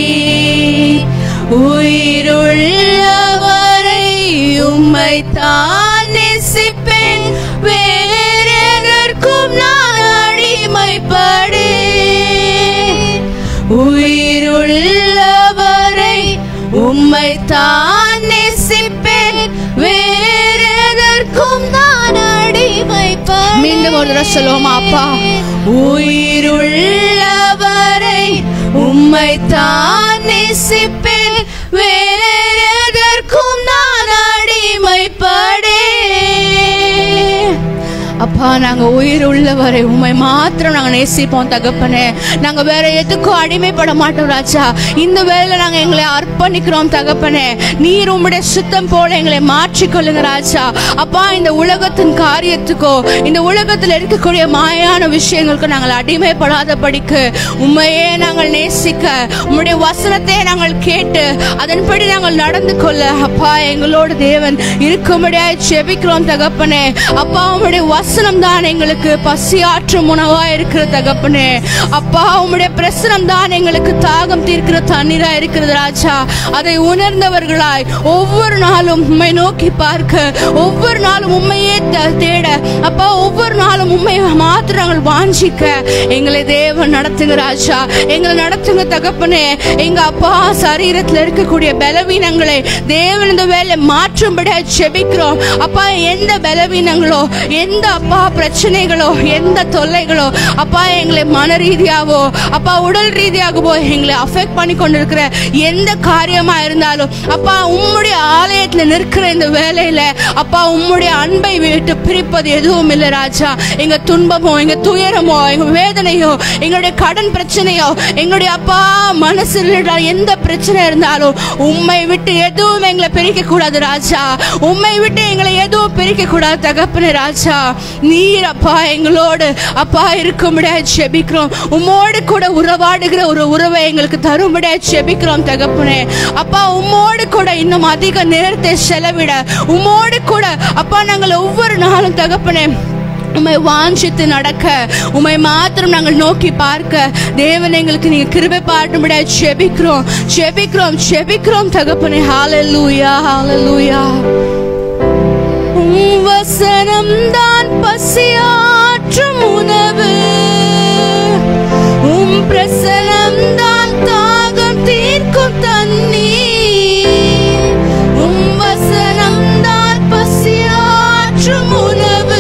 உயிருள்ளவரை உம்மை தான் நேசிப்பேன் வேறெதற்கும் நான் அடிமைப்படேன் உயிருள்ளவரை உம்மை தான் நேசிப்பேன் வேறெதற்கும் நான் அடிமைப்படேன் மீண்டும் ஒரு தடவை சொல்லுவோமா அப்பா உயிருள்ளவரை உம்மை தான் நேசிப்பேன் வேறெதற்கும் நான் அடிமைப்படேன் அப்பா நாங்க உயிர் உள்ளவரை உண்மை மாத்திரம் நாங்க நேசிப்போம் தகப்பனே நாங்க வேற எதுக்கும் அடிமைப்பட மாட்டோம் ராஜா இந்த வேலையில நாங்க எங்களை அர்ப்பணிக்கிறோம் தகப்பனே நீர் உம்முடைய சுத்தம் போல எங்களை மாற்றிக்கொள்ளுங்க ராஜா அப்பா இந்த உலகத்தின் காரியத்துக்கோ இந்த உலகத்தில் இருக்கக்கூடிய மாயான விஷயங்களுக்கு நாங்கள் அடிமைப்படாத படிக்கு உண்மையே நாங்கள் நேசிக்க உம்முடைய வசனத்தை நாங்கள் கேட்டு அதன்படி நாங்கள் நடந்து கொள்ள அப்பா எங்களோடு தேவன் இருக்கும்படியாய் செபிக்கிறோம் தகப்பனே அப்பா உம்முடைய வசனம் தான் எங்களுக்கு பசியாற்றும் உணவா இருக்கிற தகப்பனே அப்பா உம்முடைய பிரசனம் தான் எங்களுக்கு தாகம் தீர்க்கிற தண்ணீரா இருக்கிறது ராஜா அதை உணர்ந்தவர்களாய் ஒவ்வொரு நாளும் உம்மை நோக்கி பார்க்க ஒவ்வொரு நாளும் உண்மையே தேட அப்பா ஒவ்வொரு நாளும் உண்மையை மாத்திரம் நாங்கள் வாஞ்சிக்க எங்களை தேவன் நடத்துங்க ராஜா எங்களை நடத்துங்க தகப்பனே எங்க அப்பா சரீரத்துல இருக்கக்கூடிய பலவீனங்களை தேவன் இந்த வேலை மாற்றும்படியா செபிக்கிறோம் அப்பா எந்த பலவீனங்களோ எந்த அப்பா பிரச்சனைகளோ எந்த தொல்லைகளோ அப்பா எங்களை மன ரீதியாவோ அப்பா உடல் ரீதியாகவோ எங்களை அஃபெக்ட் பண்ணி கொண்டிருக்கிற எந்த காரியமா இருந்தாலும் அப்பா உம்முடைய ஆலயத்துல நிற்கிற இந்த வேலையில அப்பா உம்முடைய அன்பை விட்டு பிரிப்பது எதுவும் இல்லை ராஜா எங்க துன்பமோ எங்க துயரமோ எங்க வேதனையோ எங்களுடைய கடன் பிரச்சனையோ எங்களுடைய அப்பா மனசில் இருக்கிற எந்த பிரச்சனை இருந்தாலும் உம்மை விட்டு எதுவும் எங்களை பிரிக்க கூடாது ராஜா உம்மை விட்டு எங்களை எதுவும் பிரிக்க கூடாது தகப்பனே ராஜா நீர் அப்பா எங்களோடு அப்பா இருக்கும்படியா செபிக்கிறோம் உம்மோடு கூட உறவாடுகிற ஒரு உறவை எங்களுக்கு தரும்படியா செபிக்கிறோம் தகப்பனே அப்பா உம்மோடு கூட இன்னும் அதிக நேரத்தை செலவிட உம்மோடு கூட அப்பா நாங்கள் ஒவ்வொரு நாளும் தகப்பனே உம்மை வாஞ்சித்து நடக்க உம்மை மாத்திரம் நாங்கள் நோக்கி பார்க்க தேவன் எங்களுக்கு நீங்க கிருபை பாட்டும்படியா செபிக்கிறோம் செபிக்கிறோம் செபிக்கிறோம் தகப்பனே ஹalleluya ஹalleluya உம் வசனம் தான் பசியாற்றும் உணவு உம் பிரசனம் தான் தாகம் தீர்க்கும் தண்ணீர் உம் வசனம் தான் பசியாற்றும் உணவு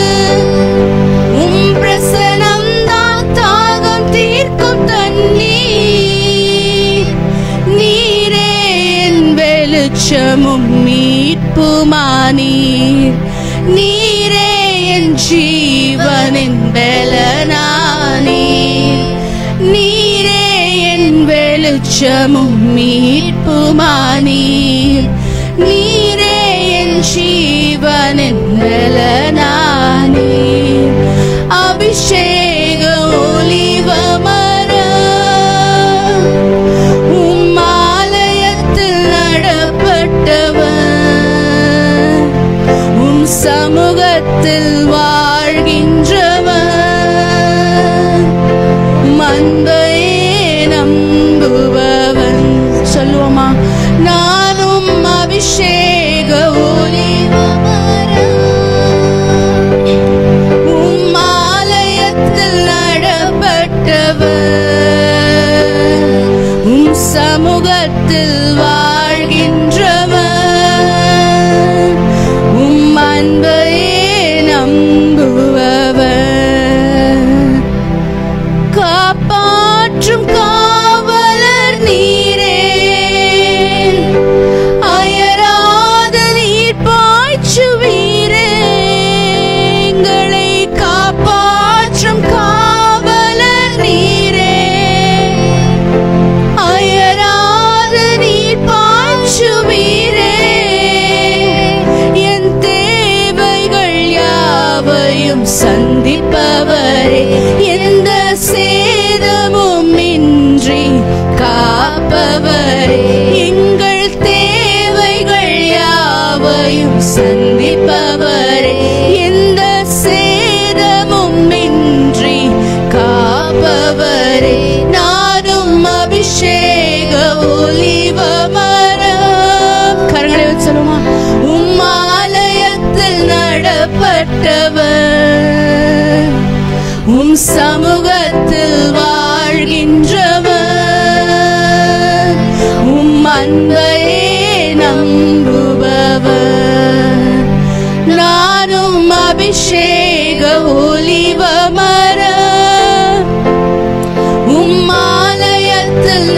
உம் பிரசனம் தான் தாகம் தீர்க்கும் தண்ணீர் நீரே என் வெளிச்சமும் மீட்புமானீர் நீரே என் ஜீவனின் பலனானீர் நீரே என் வெளிச்சமும் மீட்புமானீர் நீரே என் ஜீவனின் பலனானீர் அபிஷேக ஒலிவ மரம் உம் ஆலயத்தில் நடப்பட்டவன் உம் சமூகத்தில் வாழ்கின்றவன் மந்தையே நம்புபவன் சொல்லுவோமா நானும் அபிஷேக ஒலிவ மரம் உம் ஆலயத்தில் நடப்பட்டவர் உம் சமூகத்தில் வாழ்கின்றவர் உம் அன்பையே நம்புபவர் காப்பாற்றும் காவலர் நீரே அயராத நீர் பாய்ச்சுவீரே எங்களை காப்பாற்றும் காவலர் நீரே அயராத நீர் பாய்ச்சுவீரே என் தேவைகள் யாவையும் சந்திப்பவரே எந்த சேதமும் இன்றி காப்பவரே எங்கள் தேவைகள் யாவையும் சந்திப்பவரே எந்த சேதமும் இன்றி காப்பவரே நானும் அபிஷேக ஒலிவ மரம் கரங்களை வச்சு சொல்லுமா உம் ஆலயத்தில் நடப்பட்டவர் உம் சமூகத்தில் வாழ்கின்றவர் உம் அன்பையே நம்புபவர் நானும் அபிஷேக ஒலிவ மரம் உம் ஆலயத்தில்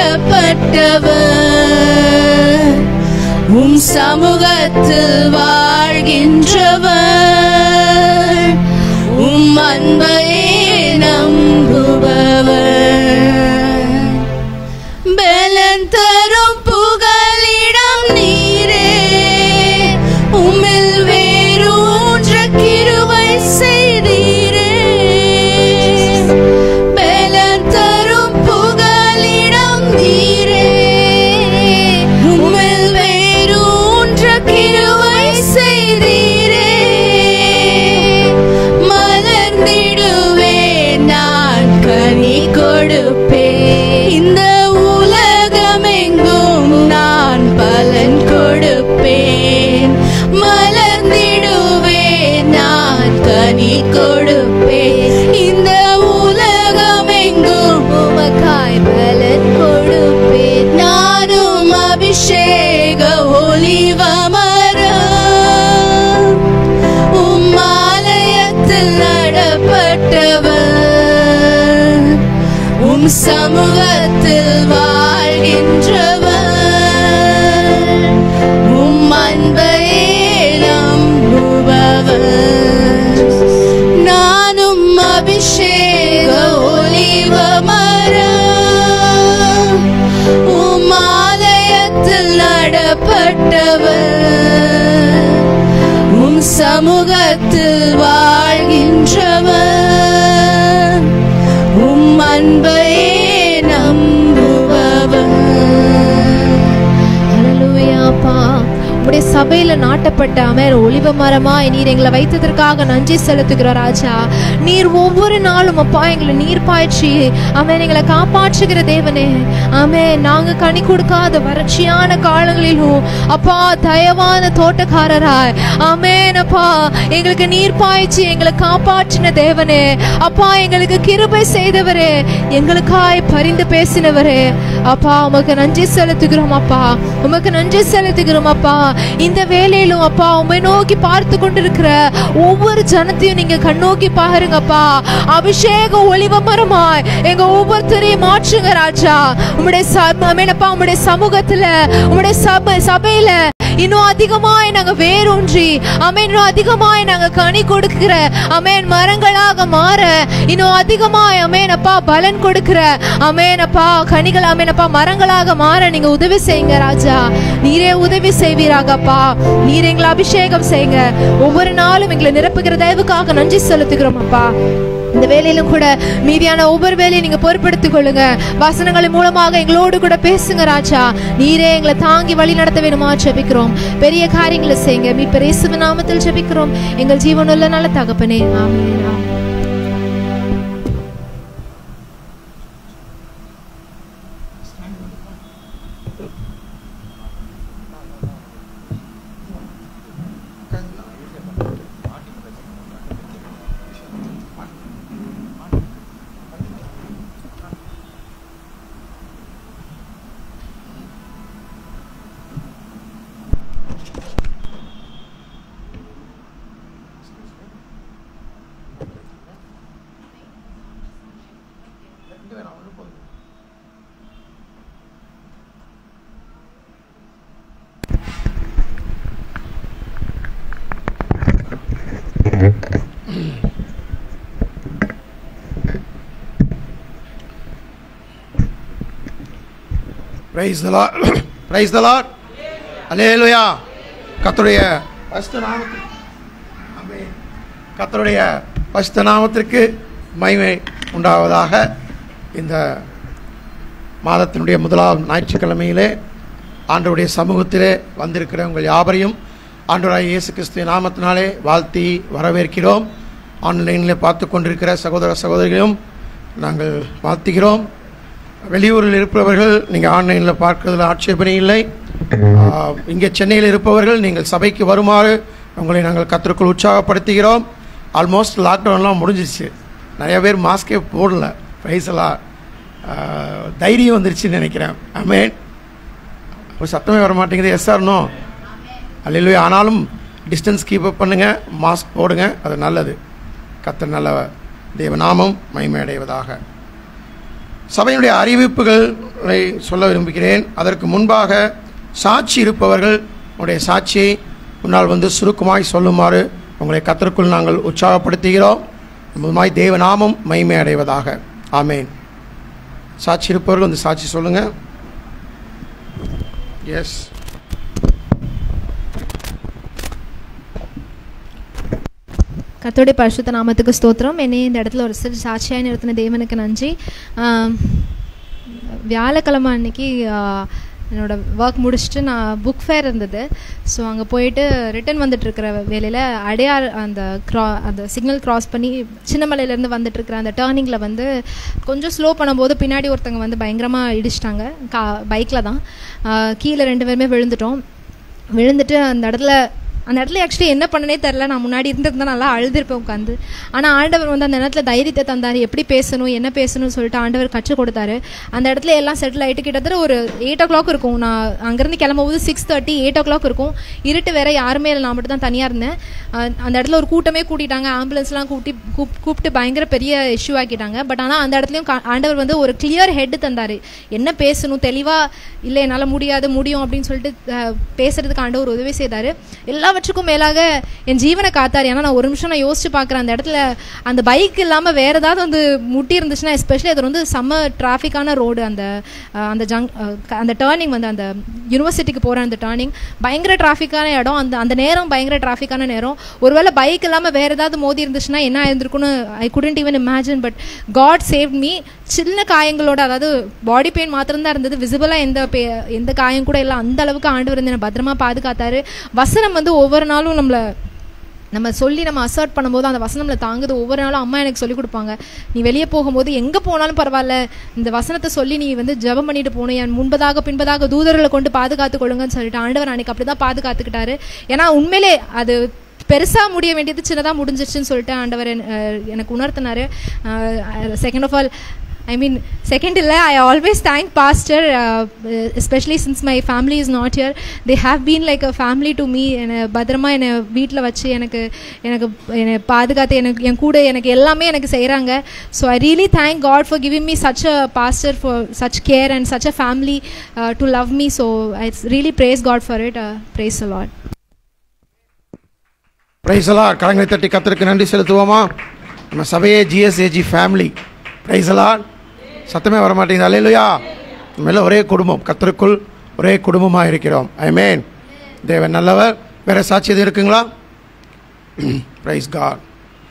நடப்பட்டவர் உம் சமூகத்தில் வாழ்கின்றவர் உம் அன்பையே நம்புபவர் பலன் தரும் புகலிடம் நீரே உம்மில் வேரூன்ற கிருபை செய்தீரே பலன் தரும் புகலிடம் நீரே உம்மில் வேரூன்ற கிருபை செய்தீரே மலர்ந்திடுவேன் நான் கனி கொடுப்பேன் இந்த உலகமெங்கும் நான் பலன் கொடுப்பேன் மலர்ந்திடுவேன் நான் கனி கொடுப்பேன் இந்த உலகமெங்கும் உமக்காய் பலன் கொடுப்பேன் நானும் அபிஷேக ஒளிவ மரம் உம் ஆலயத்தில் நடப்பட்டவர் உம் சமூகத்தில் வாழ்கின்றவர் உம் அன்பையே நம்புபவர் நானும் அபிஷேக ஒளிவ மரம் உம் ஆலயத்தில் நடப்பட்டவர் உம் சமூகத்தில் வாழ்கின்றவர் உம் அன்பையே நம்புபவர் ஹalleluya அப்பா உம்முடைய சபையில நாட்டப்பட்ட அமர் ஒளிவ மரமாய் நீர் எங்களை வைத்ததற்காக நன்றி செலுத்துகிறோம் ராஜா நீர் ஒவ்வொரு நாளும் அப்பா எங்களை நீர் பாய்ச்சி அமேன் எங்களை காப்பாற்றுகிற தேவனே ஆமே நாங்க கனி கொடுக்காத வறட்சியான காலங்களிலும் அப்பா தயவான தோட்டக்காரராய் ஆமேன் அப்பா எங்களுக்கு நீர் பாய்ச்சி எங்களை காப்பாற்றின தேவனே அப்பா எங்களுக்கு கிருபை செய்தவரே எங்களுக்காய் பரிந்து பேசினவரே அப்பா உமக்கு நன்றி செலுத்துகிறோம் அப்பா உமக்கு நன்றி செலுத்துகிறோம் அப்பா இந்த வேலையிலும் அப்பா உமை நோக்கி பார்த்து கொண்டிருக்கிற ஒவ்வொரு ஜனத்தையும் நீங்க கண்ணோக்கி பாருங்கப்பா அபிஷேக ஒளிவ மரமாய் எங்க ஒவ்வொருத்தரையும் மாற்றுங்க ராஜா உம்முடைய சப அமேனப்பா உம்முடைய சமூகத்துல உம்முடைய சபை சபையில இன்னும் அதிகமாய் நாங்க வேரூன்றி அமேன் இன்னும் அதிகமாய் நாங்க கனி கொடுக்கிற அமேன் மரங்களாக மாற இன்னும் அதிகமாய் அமேன் அப்பா பலன் கொடுக்கிற அமேன் அப்பா கனிகள் அமேன் அப்பா மரங்களாக மாற நீங்க உதவி செய்யுங்க ராஜா நீரே உதவி செய்வீராகப்பா நீர் எங்களை அபிஷேகம் செய்யுங்க ஒவ்வொரு நாளும் எங்களை நிரப்புகிற தயவுக்காக நன்றி செலுத்துகிறோம் அப்பா இந்த வேலையிலும் கூட மீதியான ஒவ்வொரு வேலையும் நீங்க பொறுப்படுத்திக் கொள்ளுங்க வசனங்களின் மூலமாக எங்களோடு கூட பேசுங்க ராஜா நீரே எங்களை தாங்கி வழி நடத்த வேணுமா ஜெபிக்கிறோம் பெரிய காரியங்களை செய்யுங்க மீ பெரிய நாமத்தில் ஜெபிக்கிறோம் எங்கள் ஜீவனுள்ள நல்ல தகப்பனே amen amen. Praise the lord praise the lord hallelujah கர்த்தருடைய பரிசுத்த நாமத்துக்கு ஆமென். கர்த்தருடைய பரிசுத்த நாமத்திற்கு மகிமை உண்டாவதாக இந்த மாதத்தினுடைய முதலாம் ஞாயிற்றுக்கிழமையிலே ஆண்டவருடைய சமூகத்திலே வந்திருக்கிற உங்கள் யாவரையும் ஆண்டவராய் இயேசு கிறிஸ்துவின் நாமத்தினாலே வாழ்த்தி வரவேற்கிறோம் ஆன்லைனில் பார்த்து கொண்டிருக்கிற சகோதர சகோதரிகளையும் நாங்கள் வாழ்த்துகிறோம் வெளியூரில் இருப்பவர்கள் நீங்கள் ஆன்லைனில் பார்க்கறதுல ஆட்சேபனை இல்லை ஆஹ், இங்கே சென்னையில் இருப்பவர்கள் நீங்கள் சபைக்கு வருமாறு உங்களை நாங்கள் கத்திற்குள் உற்சாகப்படுத்துகிறோம் ஆல்மோஸ்ட் லாக்டவுன்லாம் முடிஞ்சிருச்சு நிறைய பேர் மாஸ்கே போடல ப்ரைஸெல்லாம் தைரியம் வந்துருச்சுன்னு நினைக்கிறேன் அமேன் ஒரு சத்தமே வர மாட்டேங்குது எஸ் ஆர் நோ அல்ல ஆனாலும் டிஸ்டன்ஸ் கீப் அப் பண்ணுங்கள் மாஸ்க் போடுங்க அது நல்லது கத்தர் நல்ல தேவநாமம் மகிமை அடைவதாக சபையினுடைய அறிவிப்புகளை சொல்ல விரும்புகிறேன் அதற்கு முன்பாக சாட்சி இருப்பவர்கள் உடைய சாட்சியை முன்னால் வந்து சுருக்கமாய் சொல்லுமாறு உங்களை கத்தருக்குள் நாங்கள் உற்சாகப்படுத்துகிறோம் மூலமாய் தேவநாமம் மகிமை அடைவதாக ஆமேன் சாட்சி இருப்பவர்கள் வந்து சாட்சி சொல்லுங்கள் எஸ் கர்த்தருடைய பரிசுத்த நாமத்துக்கு ஸ்தோத்திரம் என்னை இந்த இடத்துல ஒரு சிறு சாட்சியாக நிறுத்தின தேவனுக்கு நன்றி ஆம், வியாழக்கிழமை அன்னைக்கு ஆ, என்னோட ஒர்க் முடிச்சுட்டு நான் புக் ஃபேர் இருந்தது ஸோ அங்கே போயிட்டு ரிட்டர்ன் வந்துட்டு இருக்கிற வேலையில் அடையார் அந்த க்ரா அந்த சிக்னல் கிராஸ் பண்ணி சின்னமலையிலேருந்து வந்துட்டு இருக்கிற அந்த டேர்னிங்கில் வந்து கொஞ்சம் ஸ்லோ பண்ணும்போது பின்னாடி ஒருத்தங்க வந்து பயங்கரமாக இடிச்சிட்டாங்க கா பைக்கில் தான் ஆ, கீழே ரெண்டு பேருமே விழுந்துட்டோம் விழுந்துட்டு அந்த இடத்துல அந்த இடத்துல ஆக்சுவலி என்ன பண்ணனே தெரில நான் முன்னாடி இருந்திருந்தா நல்லா அழுதுருப்பேன் உட்காந்து ஆனால் ஆண்டவர் வந்து அந்த நேரத்தில் தைரியத்தை தந்தார் எப்படி பேசணும் என்ன பேசணும்னு சொல்லிட்டு ஆண்டவர் கற்றுக் கொடுத்தாரு அந்த இடத்துல எல்லாம் செட்டில் ஆகிட்டு கிட்டத்தட்ட ஒரு எயிட் ஓ கிளாக் இருக்கும் நான் அங்கேருந்து கிளம்பும்போது six thirty eight o'clock இருக்கும் இருட்டு வேற யாருமே இல்லை நான் மட்டும் தான் தனியாக இருந்தேன் அஹ் அந்த இடத்துல ஒரு கூட்டமே கூட்டிட்டாங்க ஆம்புலன்ஸ்லாம் கூட்டி கூப் கூப்பிட்டு பயங்கர பெரிய இஷ்யூ ஆக்கிட்டாங்க பட் ஆனால் அந்த இடத்துலையும் கா- ஆண்டவர் வந்து ஒரு கிளியர் ஹெட் தந்தார் என்ன பேசணும் தெளிவாக இல்லை என்னால் முடியாது முடியும் அப்படின்னு சொல்லிட்டு அஹ், பேசுறதுக்கு ஆண்டவர் உதவி செய்தார் எல்லாவற்றுக்கும் மேலாக என் ஜீவனை காத்தார் ஏன்னா நான் ஒரு நிமிஷம் நான் யோசிச்சு பார்க்குறேன் அந்த இடத்துல அந்த பைக் இல்லாமல் வேற ஏதாவது வந்து முட்டி இருந்துச்சுன்னா எஸ்பெஷலி அது வந்து செம்ம டிராஃபிக்கான ரோடு அந்த அஹ், அந்த ஜங் அஹ், க- அந்த டேர்னிங் வந்து அந்த யூனிவர்சிட்டிக்கு போகிற அந்த டேர்னிங் பயங்கர டிராஃபிக்கான இடம் அந்த அந்த நேரம் பயங்கர டிராஃபிக்கான நேரம் ஒருவேளை பைக் இல்லாமல் வேற ஏதாவது மோதி இருந்துச்சுன்னா என்ன ஆயிருந்திருக்குன்னு I couldn't even imagine but God save me சின்ன காயங்களோட அதாவது பாடி பெயின் மாத்திரம்தான் இருந்தது விசிபிளாக எந்த பே எந்த காயம் கூட இல்லை அந்த அளவுக்கு ஆண்டு வந்து என்னை பத்திரமா பாதுகாத்தாரு வசனம் வந்து ஒவ்வொரு நாளும் நம்மளை நம்ம சொல்லி நம்ம அசர்ட் பண்ணும்போது அந்த வசனம் நம்மளை தாங்குது ஒவ்வொரு நாளும் அம்மா எனக்கு சொல்லி கொடுப்பாங்க நீ வெளியே போகும்போது எங்கே போனாலும் பரவாயில்ல இந்த வசனத்தை சொல்லி நீ வந்து ஜெபம் பண்ணிட்டு போகணும் என் முன்பதாக பின்பதாக தூதர்களை கொண்டு பாதுகாத்து கொள்ளுங்கன்னு சொல்லிட்டு ஆண்டவர் அன்னைக்கு அப்படி தான் பாதுகாத்துக்கிட்டாரு ஏன்னா உண்மையிலே அது பெருசா முடிய வேண்டியது சின்னதாக முடிஞ்சிருச்சுன்னு சொல்லிட்டு ஆண்டவர் என்- அஹ் எனக்கு உணர்த்தினாரு second of all I mean second இல்லை I always thank pastor especially since my family is not here they have been like a family to me என்னை பத்திரமா என்னை வீட்டில் வச்சு எனக்கு எனக்கு என்னை பாதுகாத்து எனக்கு என் கூட எனக்கு எல்லாமே எனக்கு செய்கிறாங்க so I really thank God for giving me such a pastor for such care and such a family to love me so I really praise God for it praise a lot பிரைசலா கரங்களை தட்டி கத்தருக்கு நன்றி செலுத்துவோமா நம்ம சபையே ஜிஎஸ்ஏஜி family பிரைசலா சத்தமே வர மாட்டேங்குது அல்லையா நம்ம எல்லாம் ஒரே குடும்பம் கத்தருக்குள் ஒரே குடும்பமாக இருக்கிறோம் ஐ மீன் தேவன் நல்லவர் வேற சாட்சி எதுவும் இருக்குங்களா பிரைஸ் காட்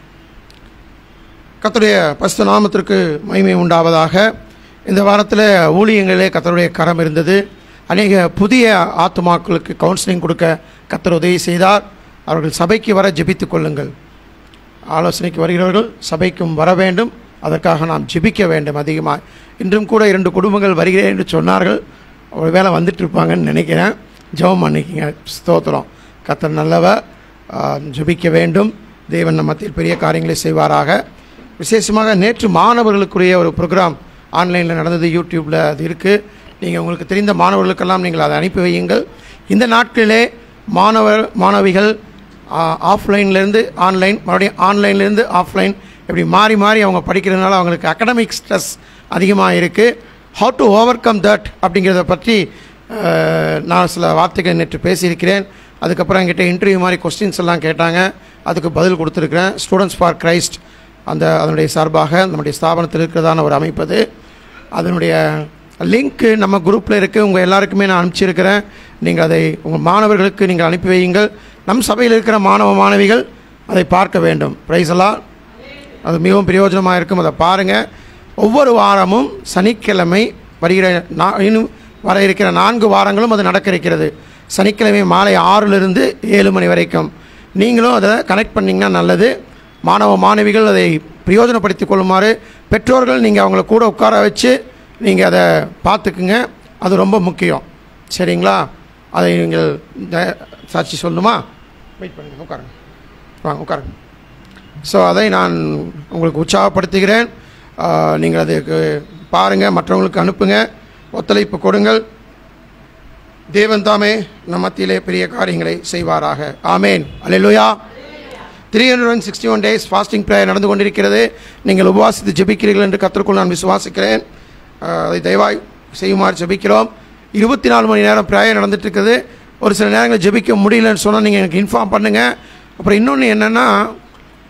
கர்த்தருடைய பஸ்து நாமத்திற்கு மகிமை உண்டாவதாக இந்த வாரத்தில் ஊழியங்களிலே கர்த்தருடைய கரம் இருந்தது அநேக புதிய ஆத்துமாக்களுக்கு கவுன்சிலிங் கொடுக்க கர்த்தர் உதவி செய்தார் அவர்கள் சபைக்கு வர ஜெபித்துக் கொள்ளுங்கள் ஆலோசனைக்கு வருகிறவர்கள் சபைக்கும் வர வேண்டும் அதற்காக நாம் ஜெபிக்க வேண்டும் அதிகமாக இன்றும் கூட இரண்டு குடும்பங்கள் வருகிறேன் என்று சொன்னார்கள் ஒரு வேளை வந்துட்டு இருப்பாங்கன்னு நினைக்கிறேன் ஜெபம் பண்ணிக்கிங்க ஸ்தோத்திரம் கர்த்தர் நல்லவர் ஆ, ஜெபிக்க வேண்டும் தேவன் நம்ம மத்தியில் பெரிய காரியங்களை செய்வாராக விசேஷமாக நேற்று மாணவர்களுக்குரிய ஒரு ப்ரோக்ராம் ஆன்லைனில் நடந்தது யூடியூப்பில் அது இருக்குது நீங்கள் உங்களுக்கு தெரிந்த மாணவர்களுக்கெல்லாம் நீங்கள் அதை அனுப்பி வையுங்கள் இந்த நாட்களிலே மாணவர் மாணவிகள் ஆஃப்லைன்லேருந்து ஆன்லைன் மறுபடியும் ஆன்லைன்லேருந்து ஆஃப்லைன் இப்படி மாறி மாறி அவங்க படிக்கிறதுனால அவங்களுக்கு அகடமிக் ஸ்ட்ரெஸ் அதிகமாக இருக்குது how to overcome that அப்படிங்கிறத பற்றி அஹ், நான் சில வார்த்தைகள் நேற்று பேசியிருக்கிறேன் அதுக்கப்புறம் என்கிட்ட இன்டர்வியூ மாதிரி கொஸ்டின்ஸ் எல்லாம் கேட்டாங்க அதுக்கு பதில் கொடுத்துருக்குறேன் ஸ்டூடெண்ட்ஸ் ஃபார் கிரைஸ்ட் அந்த அதனுடைய சார்பாக நம்முடைய ஸ்தாபனத்தில் இருக்கிறதான ஒரு அமைப்பு அது அதனுடைய லிங்க்கு நம்ம குரூப்பில் இருக்குது உங்கள் எல்லாருக்குமே நான் அனுப்பிச்சிருக்கிறேன் நீங்கள் அதை உங்கள் மாணவர்களுக்கு நீங்கள் அனுப்பி வையுங்கள் நம் சபையில் இருக்கிற மாணவ மாணவிகள் அதை பார்க்க வேண்டும் ப்ரைஸ் எல்லாம் அது மிகவும் பிரயோஜனமாக இருக்கும் அதை பாருங்கள் ஒவ்வொரு வாரமும் சனிக்கிழமை வருகிற நா இன்னும் வர இருக்கிற நான்கு வாரங்களும் அது நடக்க இருக்கிறது சனிக்கிழமை மாலை ஆறிலிருந்து ஏழு மணி வரைக்கும் நீங்களும் அதை கனெக்ட் பண்ணிங்கன்னா நல்லது மாணவ மாணவிகள் அதை பிரயோஜனப்படுத்திக் கொள்ளுமாறு பெற்றோர்கள் நீங்கள் அவங்கள கூட உட்கார வச்சு நீங்கள் அதை பார்த்துக்குங்க அது ரொம்ப முக்கியம் சரிங்களா அதை நீங்கள் த- சாட்சி சொல்லணுமா வெயிட் பண்ணுங்க உட்காருங்க வாங்க உட்காருங்க ஸோ அதை நான் உங்களுக்கு உற்சாகப்படுத்துகிறேன் ஆஹ், நீங்கள் அதுக்கு பாருங்கள் மற்றவங்களுக்கு அனுப்புங்க ஒத்துழைப்பு கொடுங்கள் தேவன் தாமே நம் மத்தியிலே பெரிய காரியங்களை செய்வாராக ஆமேன் அல்லேலூயா three hundred and sixty one days fasting prayer நடந்து கொண்டிருக்கிறது நீங்கள் உபவாசித்து ஜெபிக்கிறீர்கள் என்று கத்திற்குள் நான் விசுவாசிக்கிறேன் ஆஹ், அதை தயவாய் செய்யுமாறு ஜெபிக்கிறோம் இருபத்தி நாலு மணி நேரம் ப்ரேயர் நடந்துட்டு இருக்குது ஒரு சில நேரங்களில் ஜெபிக்க முடியலன்னு சொன்னால் நீங்கள் எனக்கு இன்ஃபார்ம் பண்ணுங்கள் அப்புறம் இன்னொன்று என்னென்னா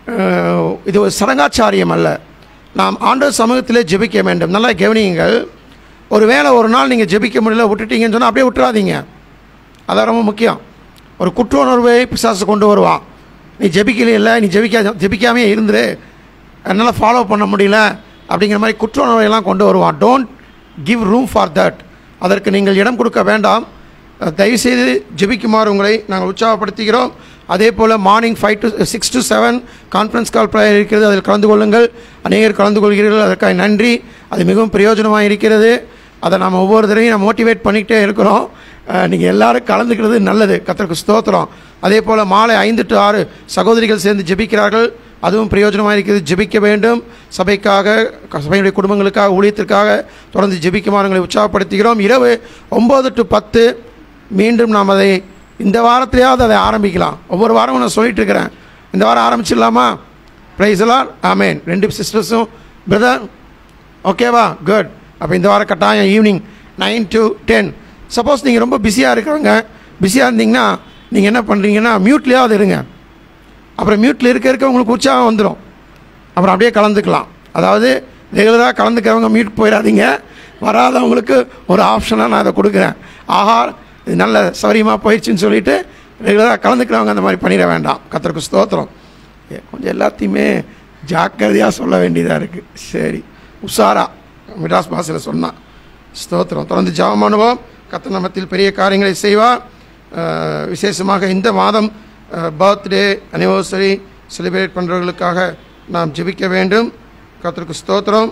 அஹ், இது ஒரு சடங்காச்சாரியம் அல்ல நாம் ஆண்டவர் சமூகத்திலே ஜெபிக்க வேண்டும் நல்லா கவனியுங்கள் ஒருவேளை ஒரு நாள் நீங்கள் ஜெபிக்க முடியல விட்டுட்டீங்கன்னு சொன்னால் அப்படியே விட்டுறாதீங்க அதான் ரொம்ப முக்கியம் ஒரு குற்ற உணர்வை பிசாசு கொண்டு வருவான் நீ ஜெபிக்கல நீ ஜெபிக்க ஜெபிக்காமே இருந்துரு என்னால் ஃபாலோ பண்ண முடியல அப்படிங்கிற மாதிரி குற்ற உணர்வையெல்லாம் கொண்டு வருவான் don't give room for that அதற்கு நீங்கள் இடம் கொடுக்க வேண்டாம் அஹ், தயவுசெய்து ஜெபிக்குமாறு உங்களை நாங்கள் உற்சாகப்படுத்துகிறோம் அதே போல் morning five to six to seven conference call prayer இருக்கிறது அதில் கலந்து கொள்ளுங்கள் அநேகர் கலந்து கொள்கிறீர்கள் அதற்காக நன்றி அது மிகவும் பிரயோஜனமாக இருக்கிறது அதை நம்ம ஒவ்வொரு தடவையும் நம்ம மோட்டிவேட் பண்ணிக்கிட்டே இருக்கிறோம் நீங்கள் எல்லாரும் கலந்துக்கிறது நல்லது கத்தருக்கு ஸ்தோத்திரம் அதே போல் மாலை ஐந்து டு ஆறு சகோதரிகள் சேர்ந்து ஜெபிக்கிறார்கள் அதுவும் பிரயோஜனமாக இருக்கிறது ஜெபிக்க வேண்டும் சபைக்காக க- சபையுடைய குடும்பங்களுக்காக ஊழியத்திற்காக தொடர்ந்து ஜெபிக்குமாறு உங்களை உற்சாகப்படுத்துகிறோம் இரவு ஒம்பது டு பத்து மீண்டும் நாம் அதை இந்த வாரத்திலேயாவது அதை ஆரம்பிக்கலாம் ஒவ்வொரு வாரமும் நான் சொல்லிட்டு இருக்கிறேன் இந்த வாரம் ஆரம்பிச்சிடலாமா ப்ரைஸ்லாம் ஆமேன் ரெண்டு சிஸ்டர்ஸும் பிரதர் ஓகேவா குட் அப்போ இந்த வாரம் கட்டாயம் evening nine to ten suppose நீங்கள் ரொம்ப பிஸியாக இருக்கிறவங்க பிஸியாக இருந்தீங்கன்னா நீங்கள் என்ன பண்ணுறீங்கன்னா மியூட்லேயாவது இருங்க அப்புறம் மியூட்டில் இருக்க இருக்க உங்களுக்கு உற்சாகம் வந்துடும் அப்புறம் அப்படியே கலந்துக்கலாம் அதாவது ரெகுலராக கலந்துக்கிறவங்க மியூட் போயிடாதீங்க வராதவங்களுக்கு ஒரு ஆப்ஷனாக நான் அதை கொடுக்குறேன் ஆஹா இது நல்ல சௌரியமாக போயிடுச்சுன்னு சொல்லிட்டு ரெகுலராக கலந்துக்கிறவங்க அந்த மாதிரி பண்ணிட வேண்டாம் கத்தருக்கு ஸ்தோத்திரம் ஏ, கொஞ்சம் எல்லாத்தையுமே ஜாக்கிரதையாக சொல்ல வேண்டியதாக இருக்குது சரி உஷாரா மிடாஸ் பாஷையில் சொன்னான் ஸ்தோத்திரம் தொடர்ந்து ஜெபம் பண்ணுவோம் கத்த நமத்தில் பெரிய காரியங்களை செய்வார் அஹ், விசேஷமாக இந்த மாதம் பர்த்டே அனிவர்சரி செலிப்ரேட் பண்ணுறவர்களுக்காக நாம் ஜெபிக்க வேண்டும் கத்தருக்கு ஸ்தோத்திரம்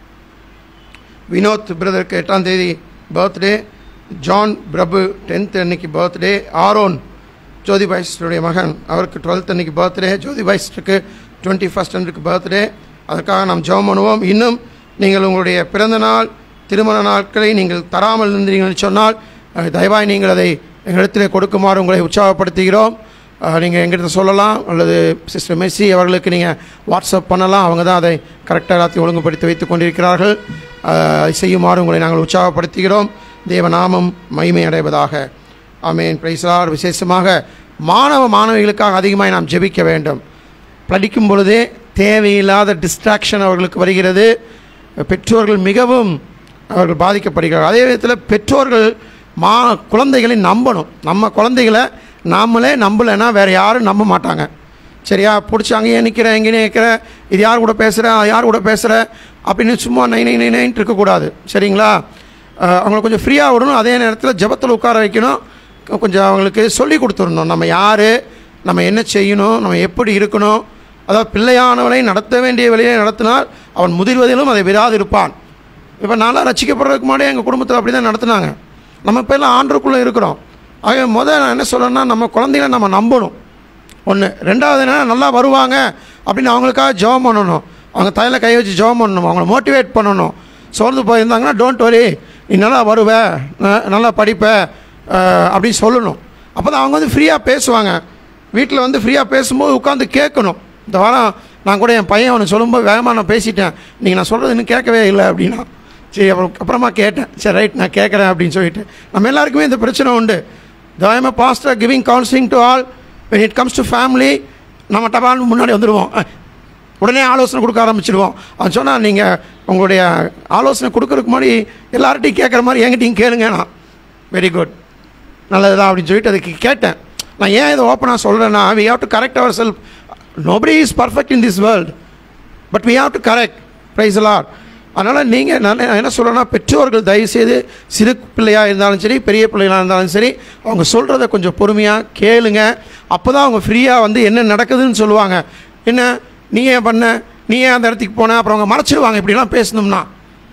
வினோத் பிரதருக்கு எட்டாம் தேதி பர்த்டே ஜான் பிரபு டென்த் அன்னைக்கு பர்த்டே ஆரோன் ஜோதி பாய்ஸ்டருடைய மகன் அவருக்கு டுவெல்த் அன்னைக்கு பர்த்டே ஜோதி பாய்ஸ்டருக்கு டுவெண்ட்டி ஃபஸ்ட் அன்றைக்கு பர்த்டே அதற்காக நாம் ஜெபம் பண்ணுவோம் இன்னும் நீங்கள் உங்களுடைய பிறந்த நாள் திருமண நாட்களை நீங்கள் தராமல் இருந்தீங்கன்னு சொன்னால் அஹ், தயவாய் நீங்கள் அதை எங்களிடத்தில் கொடுக்குமாறு உங்களை உற்சாகப்படுத்துகிறோம் நீங்கள் எங்கிட்ட சொல்லலாம் அல்லது சிஸ்டர் மெஸ்ஸி அவர்களுக்கு நீங்கள் வாட்ஸ்அப் பண்ணலாம் அவங்க தான் அதை கரெக்டாக எல்லாத்தையும் ஒழுங்குபடுத்தி வைத்துக் கொண்டிருக்கிறார்கள் அஹ், அதை செய்யுமாறு உங்களை நாங்கள் உற்சாகப்படுத்துகிறோம் தேவநாமம் மகிமை அடைவதாக ஆமேன் பிரைசார் விசேஷமாக மாணவ மாணவிகளுக்காக அதிகமாக நாம் ஜெபிக்க வேண்டும் படிக்கும் பொழுதே தேவையில்லாத டிஸ்ட்ராக்ஷன் அவர்களுக்கு வருகிறது பெற்றோர்கள் மிகவும் அவர்கள் பாதிக்கப்படுகிறார்கள் அதே விதத்தில் பெற்றோர்கள் மா குழந்தைகளை நம்பணும் நம்ம குழந்தைகளை நாமளே நம்பலைன்னா வேறு யாரும் நம்ப மாட்டாங்க சரியா பிடிச்சி அங்கேயே நிற்கிறேன் எங்கேயே நிற்கிறேன் இது யார் கூட பேசுகிறேன் யார் கூட பேசுகிறேன் அப்படின்னு சும்மா நை நை நை நைன்ட்டு இருக்கக்கூடாது சரிங்களா அஹ் அவங்கள கொஞ்சம் ஃப்ரீயாக விடணும் அதே நேரத்தில் ஜெபத்தில் உட்கார வைக்கணும் கொஞ்சம் அவங்களுக்கு சொல்லி கொடுத்துடணும் நம்ம யார் நம்ம என்ன செய்யணும் நம்ம எப்படி இருக்கணும் அதாவது பிள்ளையானவனை நடத்த வேண்டிய வழியை நடத்தினால் அவன் முதிர்வதிலும் அதை விராது இருப்பான் இப்போ நான்லாம் ரசிக்கப்படுறதுக்கு முன்னாடி எங்கள் குடும்பத்தில் அப்படி தான் நடத்துனாங்க நம்ம இப்போ எல்லாம் ஆண்டருக்குள்ளே இருக்கிறோம் ஆக முதல் நான் என்ன சொல்லணும்னா நம்ம குழந்தைகளை நம்ம நம்பணும் ஒன்று ரெண்டாவது என்னன்னா நல்லா வருவாங்க அப்படின்னு அவங்களுக்காக ஜெபம் பண்ணணும் அவங்க தலையில் கை வச்சு ஜெபம் பண்ணணும் அவங்கள மோட்டிவேட் பண்ணணும் சோர்ந்து போயிருந்தாங்கன்னா டோன்ட் வரி நீ நல்லா வருவ ந- நல்லா படிப்ப அஹ், அப்படின்னு சொல்லணும் அப்போ தான் அவங்க வந்து ஃப்ரீயாக பேசுவாங்க வீட்டில் வந்து ஃப்ரீயாக பேசும்போது உட்காந்து கேட்கணும் இந்த வாரம் நான் கூட என் பையன் அவனை சொல்லும்போது வேகமாக நான் பேசிட்டேன் நீங்கள் நான் சொல்கிறது இன்னும் கேட்கவே இல்லை அப்படின்னா சரி அப்புறம் அப்புறமா கேட்டேன் சரி ரைட் நான் கேட்குறேன் அப்படின்னு சொல்லிட்டு நம்ம எல்லாருக்குமே இந்த பிரச்சனை உண்டு தயம pastor giving counselling to all when it comes to family நம்ம டபால்னு முன்னாடி வந்துடுவோம் அஹ், உடனே ஆலோசனை கொடுக்க ஆரம்பிச்சிடுவோம் அவன் சொன்னால் நீங்கள் உங்களுடைய ஆலோசனை கொடுக்கறதுக்கு முன்னாடி எல்லார்ட்டையும் கேட்குற மாதிரி என்கிட்டையும் கேளுங்க நான் வெரி குட் நல்லதுதான் அப்படின்னு சொல்லிட்டு அதுக்கு கேட்டேன் நான் ஏன் இதை ஓப்பனாக சொல்கிறேன்னா we have to correct ourself nobody is perfect in this world but we have to correct praise lord அதனால் நீங்கள் நான் என்ன சொல்கிறேன்னா பெற்றோர்கள் தயவுசெய்து சிறு பிள்ளையாக இருந்தாலும் சரி பெரிய பிள்ளைகளாக இருந்தாலும் சரி அவங்க சொல்கிறத கொஞ்சம் பொறுமையாக கேளுங்க அப்போ தான் அவங்க ஃப்ரீயாக வந்து என்ன நடக்குதுன்னு சொல்லுவாங்க என்ன நீ ஏன் பண்ண நீ ஏன் அந்த இடத்துக்கு போன அப்புறம் அவங்க மறைச்சிடுவாங்க இப்படிலாம் பேசணும்னா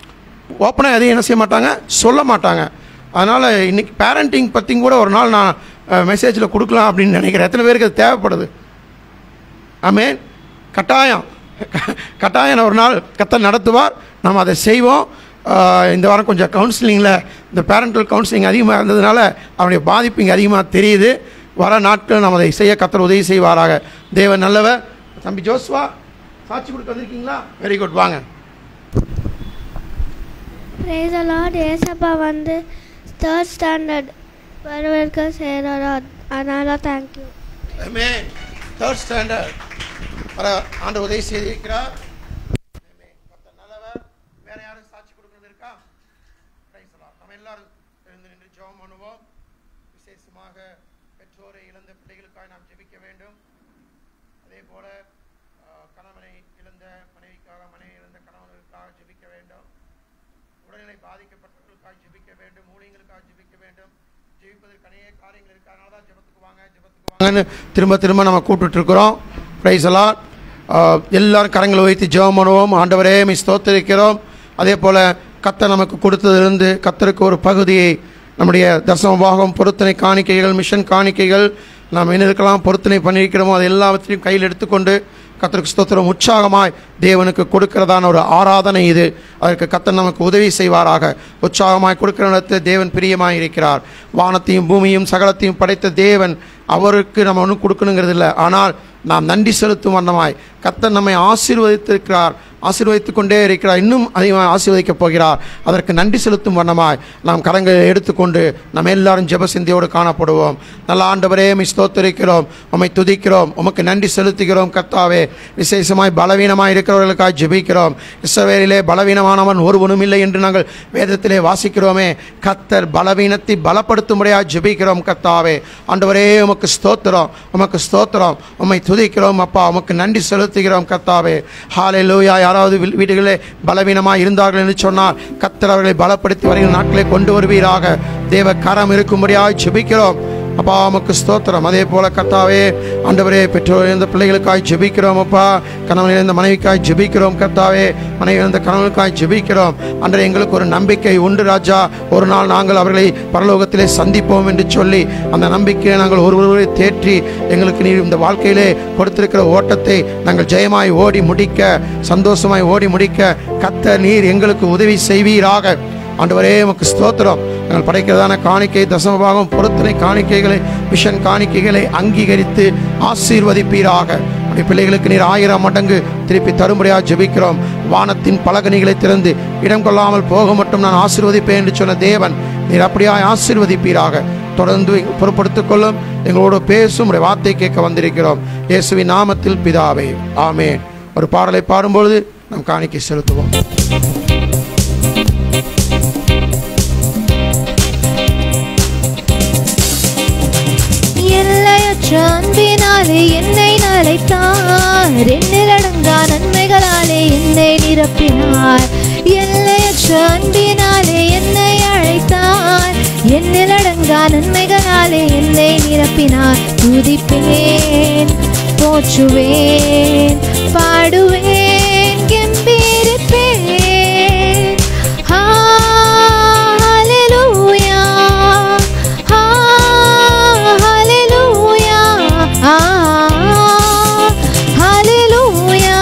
ஓப்பனாக எதையும் என்ன செய்ய மாட்டாங்க சொல்ல மாட்டாங்க அதனால் இன்றைக்கி பேரண்டிங் பற்றியும் கூட ஒரு நாள் நான் மெசேஜில் கொடுக்கலாம் அப்படின்னு நினைக்கிறேன் எத்தனை பேருக்கு அது தேவைப்படுது ஆமென் கட்டாயம் கட்டாயம் ஒரு நாள் கத்த நடத்துவார் நாம் அதை செய்வோம் ஆஹ் இந்த வாரம் கொஞ்சம் கவுன்சிலிங்கில் இந்த பேரண்டல் கவுன்சிலிங் அதிகமாக இருந்ததுனால அவனுடைய பாதிப்பு இங்கே அதிகமாக தெரியுது வர நாட்கள் நாம் அதை செய்ய கத்தர் உதவி செய்வாராக தேவன் நல்லவர் தம்பி ஜோஸ்வா சாட்சி கொடுக்க வந்திருக்கீங்களா வெரி குட் வாங்க Praise the Lord ஏசப்பா வந்து தேர்ட் ஸ்டாண்டர்ட் வரவேற்க செய்கிறாரா அதனால் தேங்க்யூ Amen. Third standard. வர ஆண்டு உதவி செய்திருக்கிறார் கர்த்தர் நல்லவர் வேற யாரும் சாட்சி கொடுக்கறது இருக்கா Praise the Lord. நம்ம எல்லாரும் எழுந்து நின்று ஜெபம் பண்ணுவோம் விசேஷமாக பெற்றோரை இழந்த பிள்ளைகளுக்காக நாம் ஜெபிக்க வேண்டும் அதே போல அஹ், கணவனை இழந்த மனைவிக்காக மனைவி இழந்த கணவனுக்காக ஜெபிக்க வேண்டும் உடல்நிலை பாதிக்கப்பட்டவர்களுக்காக ஜெபிக்க வேண்டும் ஊழியங்களுக்காக ஜெபிக்க வேண்டும் ஜெபிப்பதற்கு அநேக காரியங்கள் இருக்கு அதனால தான் ஜெபத்துக்கு வாங்க ஜெபத்துக்கு வாங்கன்னு திரும்ப திரும்ப நம்ம கூப்பிட்டு இருக்கிறோம் பிரைஸ் எல்லாம் எல்லாரும் கரங்களை வைத்து ஜெபம் பண்ணுவோம் ஆண்டவரே மீ ஸ்தோத்திரிக்கிறோம் அதே போல் கத்தர் நமக்கு கொடுத்ததிலிருந்து கத்தருக்கு ஒரு பகுதியை நம்முடைய தசம பாகம் பொருத்தனை காணிக்கைகள் மிஷன் காணிக்கைகள் நாம் என்ன இருக்கலாம் பொருத்தனை பண்ணியிருக்கிறோமோ அது எல்லாவற்றையும் கையில் எடுத்துக்கொண்டு கத்தருக்கு ஸ்தோத்திரம் உற்சாகமாய் தேவனுக்கு கொடுக்கிறதான ஒரு ஆராதனை இது அதற்கு கத்தர் நமக்கு உதவி செய்வாராக உற்சாகமாய் கொடுக்கிற இடத்தில் தேவன் பிரியமாய் இருக்கிறார் வானத்தையும் பூமியும் சகலத்தையும் படைத்த தேவன் அவருக்கு நம்ம ஒன்றும் கொடுக்கணுங்கிறது இல்லை ஆனால் நாம் நன்றி செலுத்தும் வண்ணமாய் கத்தர் நம்மை ஆசீர்வதித்திருக்கிறார் ஆசீர்வதித்துக் கொண்டே இருக்கிறார் இன்னும் அதிகமாக ஆசீர்வதிக்கப் போகிறார் அதற்கு நன்றி செலுத்தும் வண்ணமாய் நாம் கரங்களை எடுத்துக்கொண்டு நம்ம எல்லாரும் ஜெப சிந்தியோடு காணப்படுவோம் நல்ல ஆண்டவரே உம்மை ஸ்தோத்திரிக்கிறோம் உம்மை துதிக்கிறோம் உமக்கு நன்றி செலுத்துகிறோம் கர்த்தாவே விசேஷமாய் பலவீனமாய் இருக்கிறவர்களுக்காக ஜெபிக்கிறோம் இஸ்ரவேலிலே பலவீனமானவன் ஒருவனும் இல்லை என்று நாங்கள் வேதத்திலே வாசிக்கிறோமே கத்தர் பலவீனத்தை பலப்படுத்தும்படியாக ஜெபிக்கிறோம் கர்த்தாவே ஆண்டவரே உமக்கு ஸ்தோத்திரம் உமக்கு ஸ்தோத்திரம் உம்மை துதிக்கிறோம் அப்பா உமக்கு நன்றி செலுத்துகிறோம் கர்த்தாவே ஹாலே லூயா யாராவது வீ- வீடுகளிலே பலவீனமாக இருந்தார்கள் என்று சொன்னால் கத்தர் அவர்களை பலப்படுத்தி வருகிற நாட்களை கொண்டு வருவீராக தேவ கரம் இருக்கும்படியாக ஜெபிக்கிறோம் அப்பா உமக்கு ஸ்தோத்திரம் அதே போல கர்த்தாவே ஆண்டவரே பெற்றோர் இருந்த பிள்ளைகளுக்காய் ஜெபிக்கிறோம் அப்பா கணவன் இருந்த மனைவிக்காய் ஜெபிக்கிறோம் கர்த்தாவே மனைவி இருந்த கணவனுக்காய் ஜெபிக்கிறோம் அன்றே எங்களுக்கு ஒரு நம்பிக்கை உண்டு ராஜா ஒரு நாள் நாங்கள் அவர்களை பரலோகத்திலே சந்திப்போம் என்று சொல்லி அந்த நம்பிக்கையை நாங்கள் ஒருவரை தேற்றி எங்களுக்கு நீர் இந்த வாழ்க்கையிலே கொடுத்திருக்கிற ஓட்டத்தை நாங்கள் ஜெயமாய் ஓடி முடிக்க சந்தோஷமாய் ஓடி முடிக்க கத்த நீர் எங்களுக்கு உதவி செய்வீராக ஆண்டவரே உமக்கு ஸ்தோத்திரம் நாங்கள் படைக்கிறதான காணிக்கை தசமபாகம் பொருத்தனை காணிக்கைகளை மிஷன் காணிக்கைகளை அங்கீகரித்து ஆசீர்வதிப்பீராக உடைய பிள்ளைகளுக்கு நீர் ஆயிரம் மடங்கு திருப்பி தரும்படியாக ஜெபிக்கிறோம் வானத்தின் பலகனிகளை திறந்து இடம் கொள்ளாமல் போக மட்டும் நான் ஆசீர்வதிப்பேன் என்று சொன்ன தேவன் நீர் அப்படியாய் ஆசீர்வதிப்பீராக தொடர்ந்து பொறுப்படுத்திக் கொள்ளும் எங்களோடு பேசும் உடைய வார்த்தை கேட்க வந்திருக்கிறோம் இயேசுவின் நாமத்தில் பிதாவே ஆமென் ஒரு பாடலை பாடும்பொழுது நாம் காணிக்கை செலுத்துவோம் எல்லையற்ற அன்பினாலே என்னை நலைத்தார் என்னில் அடங்கா நன்மைகளாலே என்னை நிரப்பினார் எல்லையற்ற அன்பினாலே என்னை அழைத்தார் என்னில் அடங்கா நன்மைகளாலே என்னை நிரப்பினார் துதிப்பேன் போற்றுவேன் பாடுவேன் கெம்பீரிப்பேன் ஹalleluya ஹalleluya ஹalleluya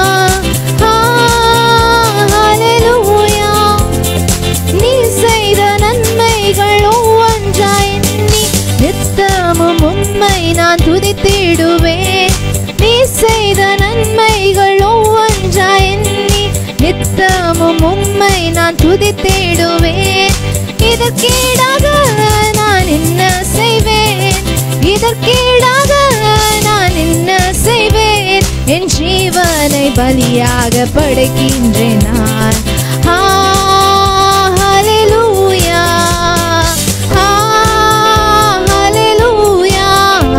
ஹalleluya நீ செய்த நன்மைகள் ஒவ்வொன்றாய் எண்ணி நித்தமும் உண்மை நான் துதித்திடுவேன் நீ செய்த நன்மைகள் ஒவ்வொன்றாய் எண்ணி நித்தமும் உண்மை நான் துதித்திடுவேன் இதற்கீடாக நான் என்ன செய்வேன் இதற்கீடாக நான் என்ன செய்வேன் என் ஜீவனை பலியாக படைக்கின்றேன் நான் ஆ, ஹalleluya. ஆ, ஹalleluya.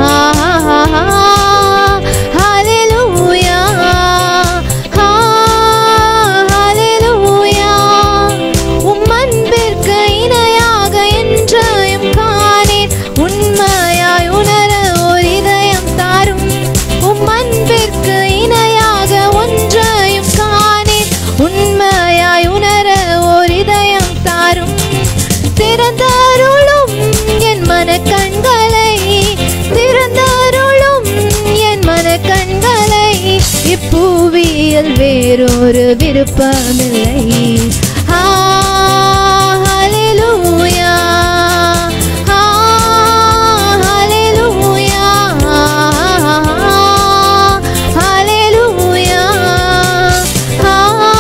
ஹalleluya. ஆ, ஹalleluya. உம் அன்பிற்கு இணையாக என்றையும் காணேன் உண்மையாய் உணர ஒரு இதயம் தாரும் உம் அன்பிற்கு இணையாக ஒன்றையும் காணேன் உண்மையாய் உணர ஓர் இதயம் தாரும் திறந்தாருளும் என் மன கண்களை திறந்தாருளும் என் மன கண்களை இப்பூவியில் வேறொரு விருப்பமில்லை ஆ, ஹalleluya. ஆ, ஹalleluya. ஹalleluya. ஆ,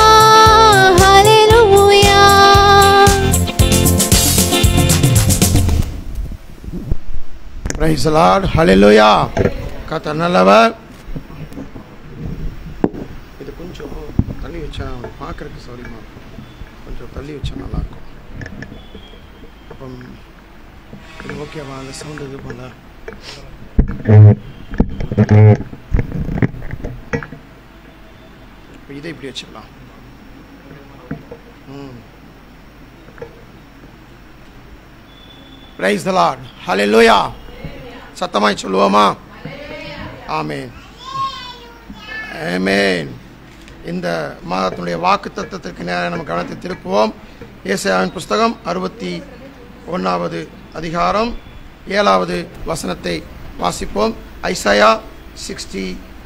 ஹalleluya. பிரைஸ் லார்ட் ஹalleluya கர்த்தர் நல்லவர் வச்சா நல்லாயிருக்கும் அப்போ இது ஓகேவா அந்த சவுண்ட் இது பண்ண இப்போ இதை இப்படி வச்சுக்கலாம் ம் பிரைஸ் த லார்ட் ஹalleluya சத்தமாய் சொல்லுவோமா ஆமென் ஆமென் இந்த மாதத்தினுடைய வாக்கு தத்துவத்திற்கு நேரம் நம்ம கவனத்தை திருப்புவோம் ஏசாயாவின் புஸ்தகம் அறுபத்தி ஒன்றாவது அதிகாரம் ஏழாவது வசனத்தை வாசிப்போம் Isaiah sixty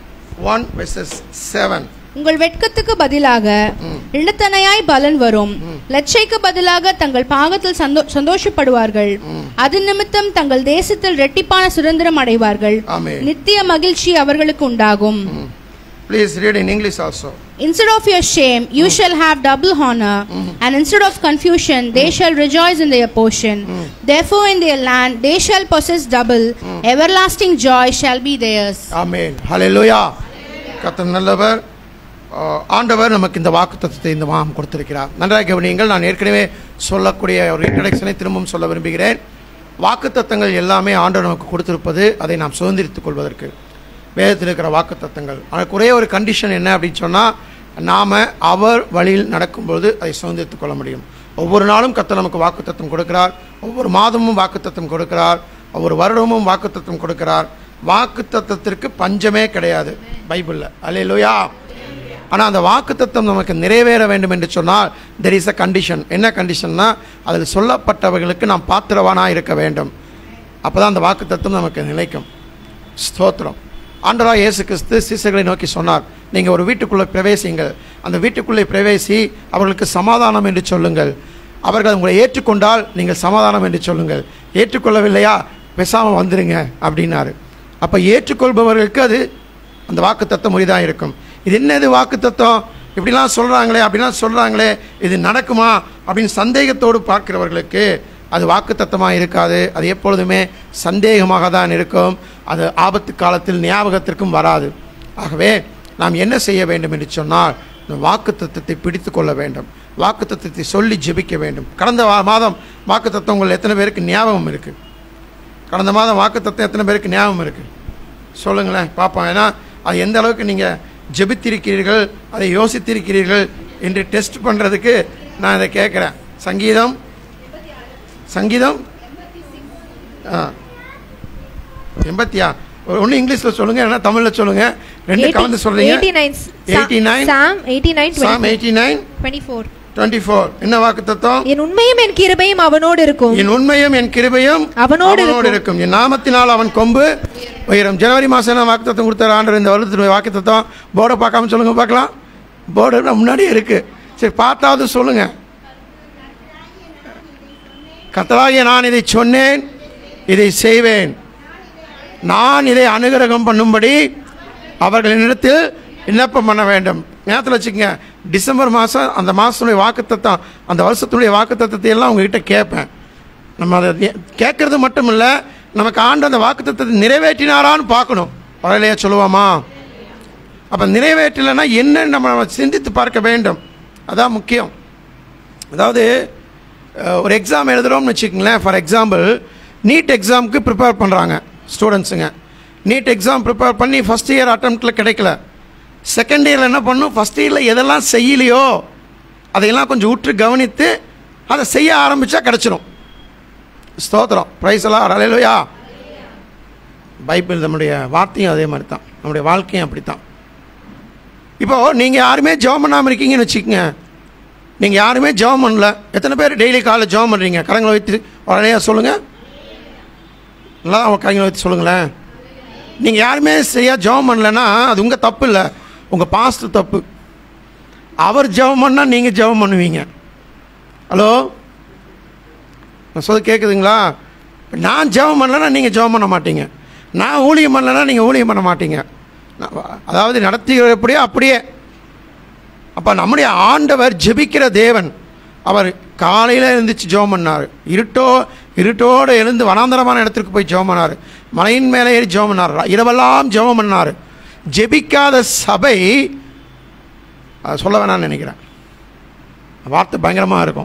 one verses seven உங்கள் வெட்கத்துக்கு பதிலாக இழுத்தனையாய் பலன் வரும் லட்சைக்கு பதிலாக தங்கள் பாகத்தில் சந்தோ- சந்தோஷப்படுவார்கள் அது நிமித்தம் தங்கள் தேசத்தில் ரெட்டிப்பான சுதந்திரம் அடைவார்கள் ஆமென் நித்திய மகிழ்ச்சி அவர்களுக்கு உண்டாகும் please read in English also Instead of your shame, you shall have double honor, and instead of confusion, they shall rejoice in their portion. Therefore, in their land, they shall possess double. Everlasting joy shall be theirs. ஆமென் ஹalleluya கர்த்தர் நல்லவர் ஆஹ், ஆண்டவர் நமக்கு இந்த வாக்கு தத்துவத்தை இந்த மாதம் கொடுத்திருக்கிறார் நன்றாக கவனியுங்கள் நான் ஏற்கனவே சொல்லக்கூடிய ஒரு இன்ட்ரடக்ஷனை திரும்பவும் சொல்ல விரும்புகிறேன் வாக்கு தத்தங்கள் எல்லாமே ஆண்டவர் நமக்கு கொடுத்திருப்பது அதை நாம் சுதந்திரித்துக் கொள்வதற்கு வேதத்தில் இருக்கிற வாக்கு தத்தங்கள் அதற்கு ஒரே ஒரு கண்டிஷன் என்ன அப்படின்னு சொன்னால் நாம் அவர் வழியில் நடக்கும்போது அதை சுதந்திரித்துக் கொள்ள முடியும் ஒவ்வொரு நாளும் கர்த்தர் நமக்கு வாக்குத்தத்தம் கொடுக்கிறார் ஒவ்வொரு மாதமும் வாக்குத்தத்தம் கொடுக்கிறார் ஒவ்வொரு வருடமும் வாக்குத்தத்தம் கொடுக்கிறார் வாக்குத்தத்தத்திற்கு பஞ்சமே கிடையாது பைபிளில் அல்லேலூயா ஆனால் அந்த வாக்குத்தத்தம் நமக்கு நிறைவேற வேண்டும் என்று சொன்னால் தெர் இஸ் அ கண்டிஷன் என்ன கண்டிஷன்னா அதில் சொல்லப்பட்டவர்களுக்கு நாம் பாத்திரவானாக இருக்க வேண்டும் அப்போ தான் அந்த வாக்குத்தத்தம் நமக்கு நிலைக்கும் ஸ்தோத்திரம் ஆண்டவராக இயேசு கிறிஸ்து சீசர்களை நோக்கி சொன்னார் நீங்கள் ஒரு வீட்டுக்குள்ளே பிரவேசிங்கள் அந்த வீட்டுக்குள்ளே பிரவேசி அவர்களுக்கு சமாதானம் என்று சொல்லுங்கள் அவர்கள் உங்களை ஏற்றுக்கொண்டால் நீங்கள் சமாதானம் என்று சொல்லுங்கள் ஏற்றுக்கொள்ளவில்லையா பேசாமல் வந்துருங்க அப்படின்னாரு அப்போ ஏற்றுக்கொள்பவர்களுக்கு அது அந்த வாக்கு தத்துவம் முறைதான் இருக்கும் இது என்னது வாக்கு தத்துவம் இப்படிலாம் சொல்கிறாங்களே அப்படிலாம் சொல்கிறாங்களே இது நடக்குமா அப்படின்னு சந்தேகத்தோடு பார்க்கிறவர்களுக்கு அது வாக்கு தத்தமாக இருக்காது அது எப்பொழுதுமே சந்தேகமாக தான் இருக்கும் அது ஆபத்து காலத்தில் ஞாபகத்திற்கும் வராது ஆகவே நாம் என்ன செய்ய வேண்டும் என்று சொன்னால் இந்த வாக்கு தத்துவத்தை பிடித்து கொள்ள வேண்டும் வாக்கு தத்துவத்தை சொல்லி ஜெபிக்க வேண்டும் கடந்த வா- மாதம் வாக்கு தத்துவங்கள் எத்தனை பேருக்கு ஞாபகம் இருக்குது கடந்த மாதம் வாக்கு தத்துவம் எத்தனை பேருக்கு ஞாபகம் இருக்குது சொல்லுங்களேன் பார்ப்போம் ஏன்னா அது எந்த அளவுக்கு நீங்கள் ஜெபித்திருக்கிறீர்கள் அதை யோசித்திருக்கிறீர்கள் என்று டெஸ்ட் பண்ணுறதுக்கு நான் இதை கேட்குறேன் சங்கீதம் சங்கீதம் ஆ எண்பத்தியா ஒன்று இங்கிலீஷில் சொல்லுங்கள் இல்லைன்னா தமிழில் சொல்லுங்கள் ரெண்டு கலந்து சொல்கிறீங்க 89 eighty nine psalm 89 psalm eighty nine 24 twenty four என்ன வாக்கு தத்துவம் என் உண்மையும் என் கிருபையும் அவனோடு இருக்கும் என் உண்மையும் என் கிருபையும் அவனோடு இருக்கும். இருக்கும் என் நாமத்தினால் அவன் கொம்பு உயரும் ஜனவரி மாதம் என்ன வாக்குத்தத்தம் கொடுத்தாரு ஆண்டவர் இந்த வருடத்தினுடைய வாக்குத்தத்தம் போர்டை பார்க்காம சொல்லுங்க பார்க்கலாம் போர்டு முன்னாடியே இருக்கு சரி பார்த்தாவது சொல்லுங்க கத்தலாகிய நான் இதை சொன்னேன் இதை செய்வேன் நான் இதை அனுகிரகம் பண்ணும்படி அவர்களிடத்தில் விண்ணப்பம் பண்ண வேண்டும் நேரத்தில் வச்சுக்கங்க டிசம்பர் மாதம் அந்த மாதத்துடைய வாக்குத்தத்தம் அந்த வருஷத்துடைய வாக்குத்தத்தத்தை எல்லாம் உங்ககிட்ட கேட்பேன் நம்ம அதை நே- கேட்கறது மட்டும் இல்லை நமக்கு ஆண்டு அந்த வாக்குத்தத்தத்தை நிறைவேற்றினாரான்னு பார்க்கணும் பரவாயில்லையா சொல்லுவோமா அப்போ நிறைவேற்றலைன்னா என்னன்னு நம்ம சிந்தித்து பார்க்க வேண்டும் அதான் முக்கியம் அதாவது அஹ், ஒரு எக்ஸாம் எழுதுகிறோம்னு வச்சுக்கோங்களேன் ஃபார் எக்ஸாம்பிள் நீட் எக்ஸாமுக்கு ப்ரிப்பேர் பண்ணுறாங்க ஸ்டூடெண்ட்ஸுங்க நீட் எக்ஸாம் ப்ரிப்பேர் பண்ணி ஃபஸ்ட் இயர் அட்டம்ப்டில் கிடைக்கல செகண்ட் இயரில் என்ன பண்ணும் ஃபஸ்ட் இயரில் எதெல்லாம் செய்யலையோ அதையெல்லாம் கொஞ்சம் உற்று கவனித்து அதை செய்ய ஆரம்பித்தா கிடச்சிரும் ஸ்தோத்திரம் ப்ரைஸ் எல்லாம் அலையிலையா பைபிள் நம்முடைய வார்த்தையும் அதே மாதிரி தான் நம்முடைய வாழ்க்கையும் அப்படி தான் இப்போது நீங்கள் யாருமே ஜெபம் பண்ணாமல் இருக்கீங்கன்னு வச்சுக்கோங்க நீங்கள் யாருமே ஜெபம் பண்ணல எத்தனை பேர் டெய்லி காலைல ஜெபம் பண்ணுறீங்க கரங்களை வைத்து உடனே சொல்லுங்கள் நல்லா அவங்க கரங்களை வைத்து சொல்லுங்களேன் நீங்கள் யாருமே சரியாக ஜெபம் பண்ணலன்னா அது உங்கள் தப்பு இல்லை உங்கள் பாஸ்ட் தப்பு அவர் ஜெபம் பண்ணால் நீங்கள் ஜெபம் பண்ணுவீங்க ஹலோ நான் சொல்ல கேட்குதுங்களா நான் ஜெபம் பண்ணலன்னா நீங்கள் ஜெபம் பண்ண மாட்டீங்க நான் ஊழியம் பண்ணலன்னா நீங்கள் ஊழியம் பண்ண மாட்டீங்க நான் அதாவது நடத்துகிற எப்படியோ அப்படியே அப்போ நம்முடைய ஆண்டவர் ஜெபிக்கிற தேவன் அவர் காலையில் எழுந்திரிச்சு ஜெபம் பண்ணார் இருட்டோ இருட்டோடு எழுந்து வனாந்தரமான இடத்திற்கு போய் ஜெபம் பண்ணார் மலையின் மேலே ஏறி ஜெபம் பண்ணார் இரவெல்லாம் ஜெபம் பண்ணார் ஜெபிக்காத சபை அது சொல்ல வேணாம்னு நினைக்கிறேன் வார்த்தை பயங்கரமாக இருக்கும்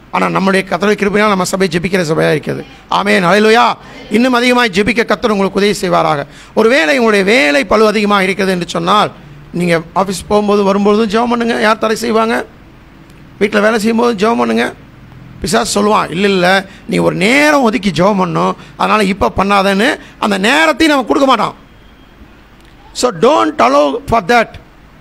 ஆனால் நம்முடைய கத்தரை கிருபையால் நம்ம சபை ஜெபிக்கிற சபையாக இருக்கிறது ஆமென் ஹalleluya இன்னும் அதிகமாக ஜெபிக்க கத்தர் உங்களுக்கு உதவி செய்வாராக ஒருவேளை உங்களுடைய வேலை பளு அதிகமாக இருக்கிறது என்று சொன்னால் நீங்கள் ஆஃபீஸ் போகும்போது வரும்போதும் ஜெபம் பண்ணுங்க யார் தடை செய்வாங்க வீட்டில் வேலை செய்யும்போது ஜெபம் பண்ணுங்க பிசாசு சொல்லுவான் இல்லை இல்லை நீ ஒரு நேரம் ஒதுக்கி ஜெபம் பண்ணணும் அதனால் இப்போ பண்ணாதேன்னு அந்த நேரத்தையும் நம்ம கொடுக்க மாட்டான் so don't allow for that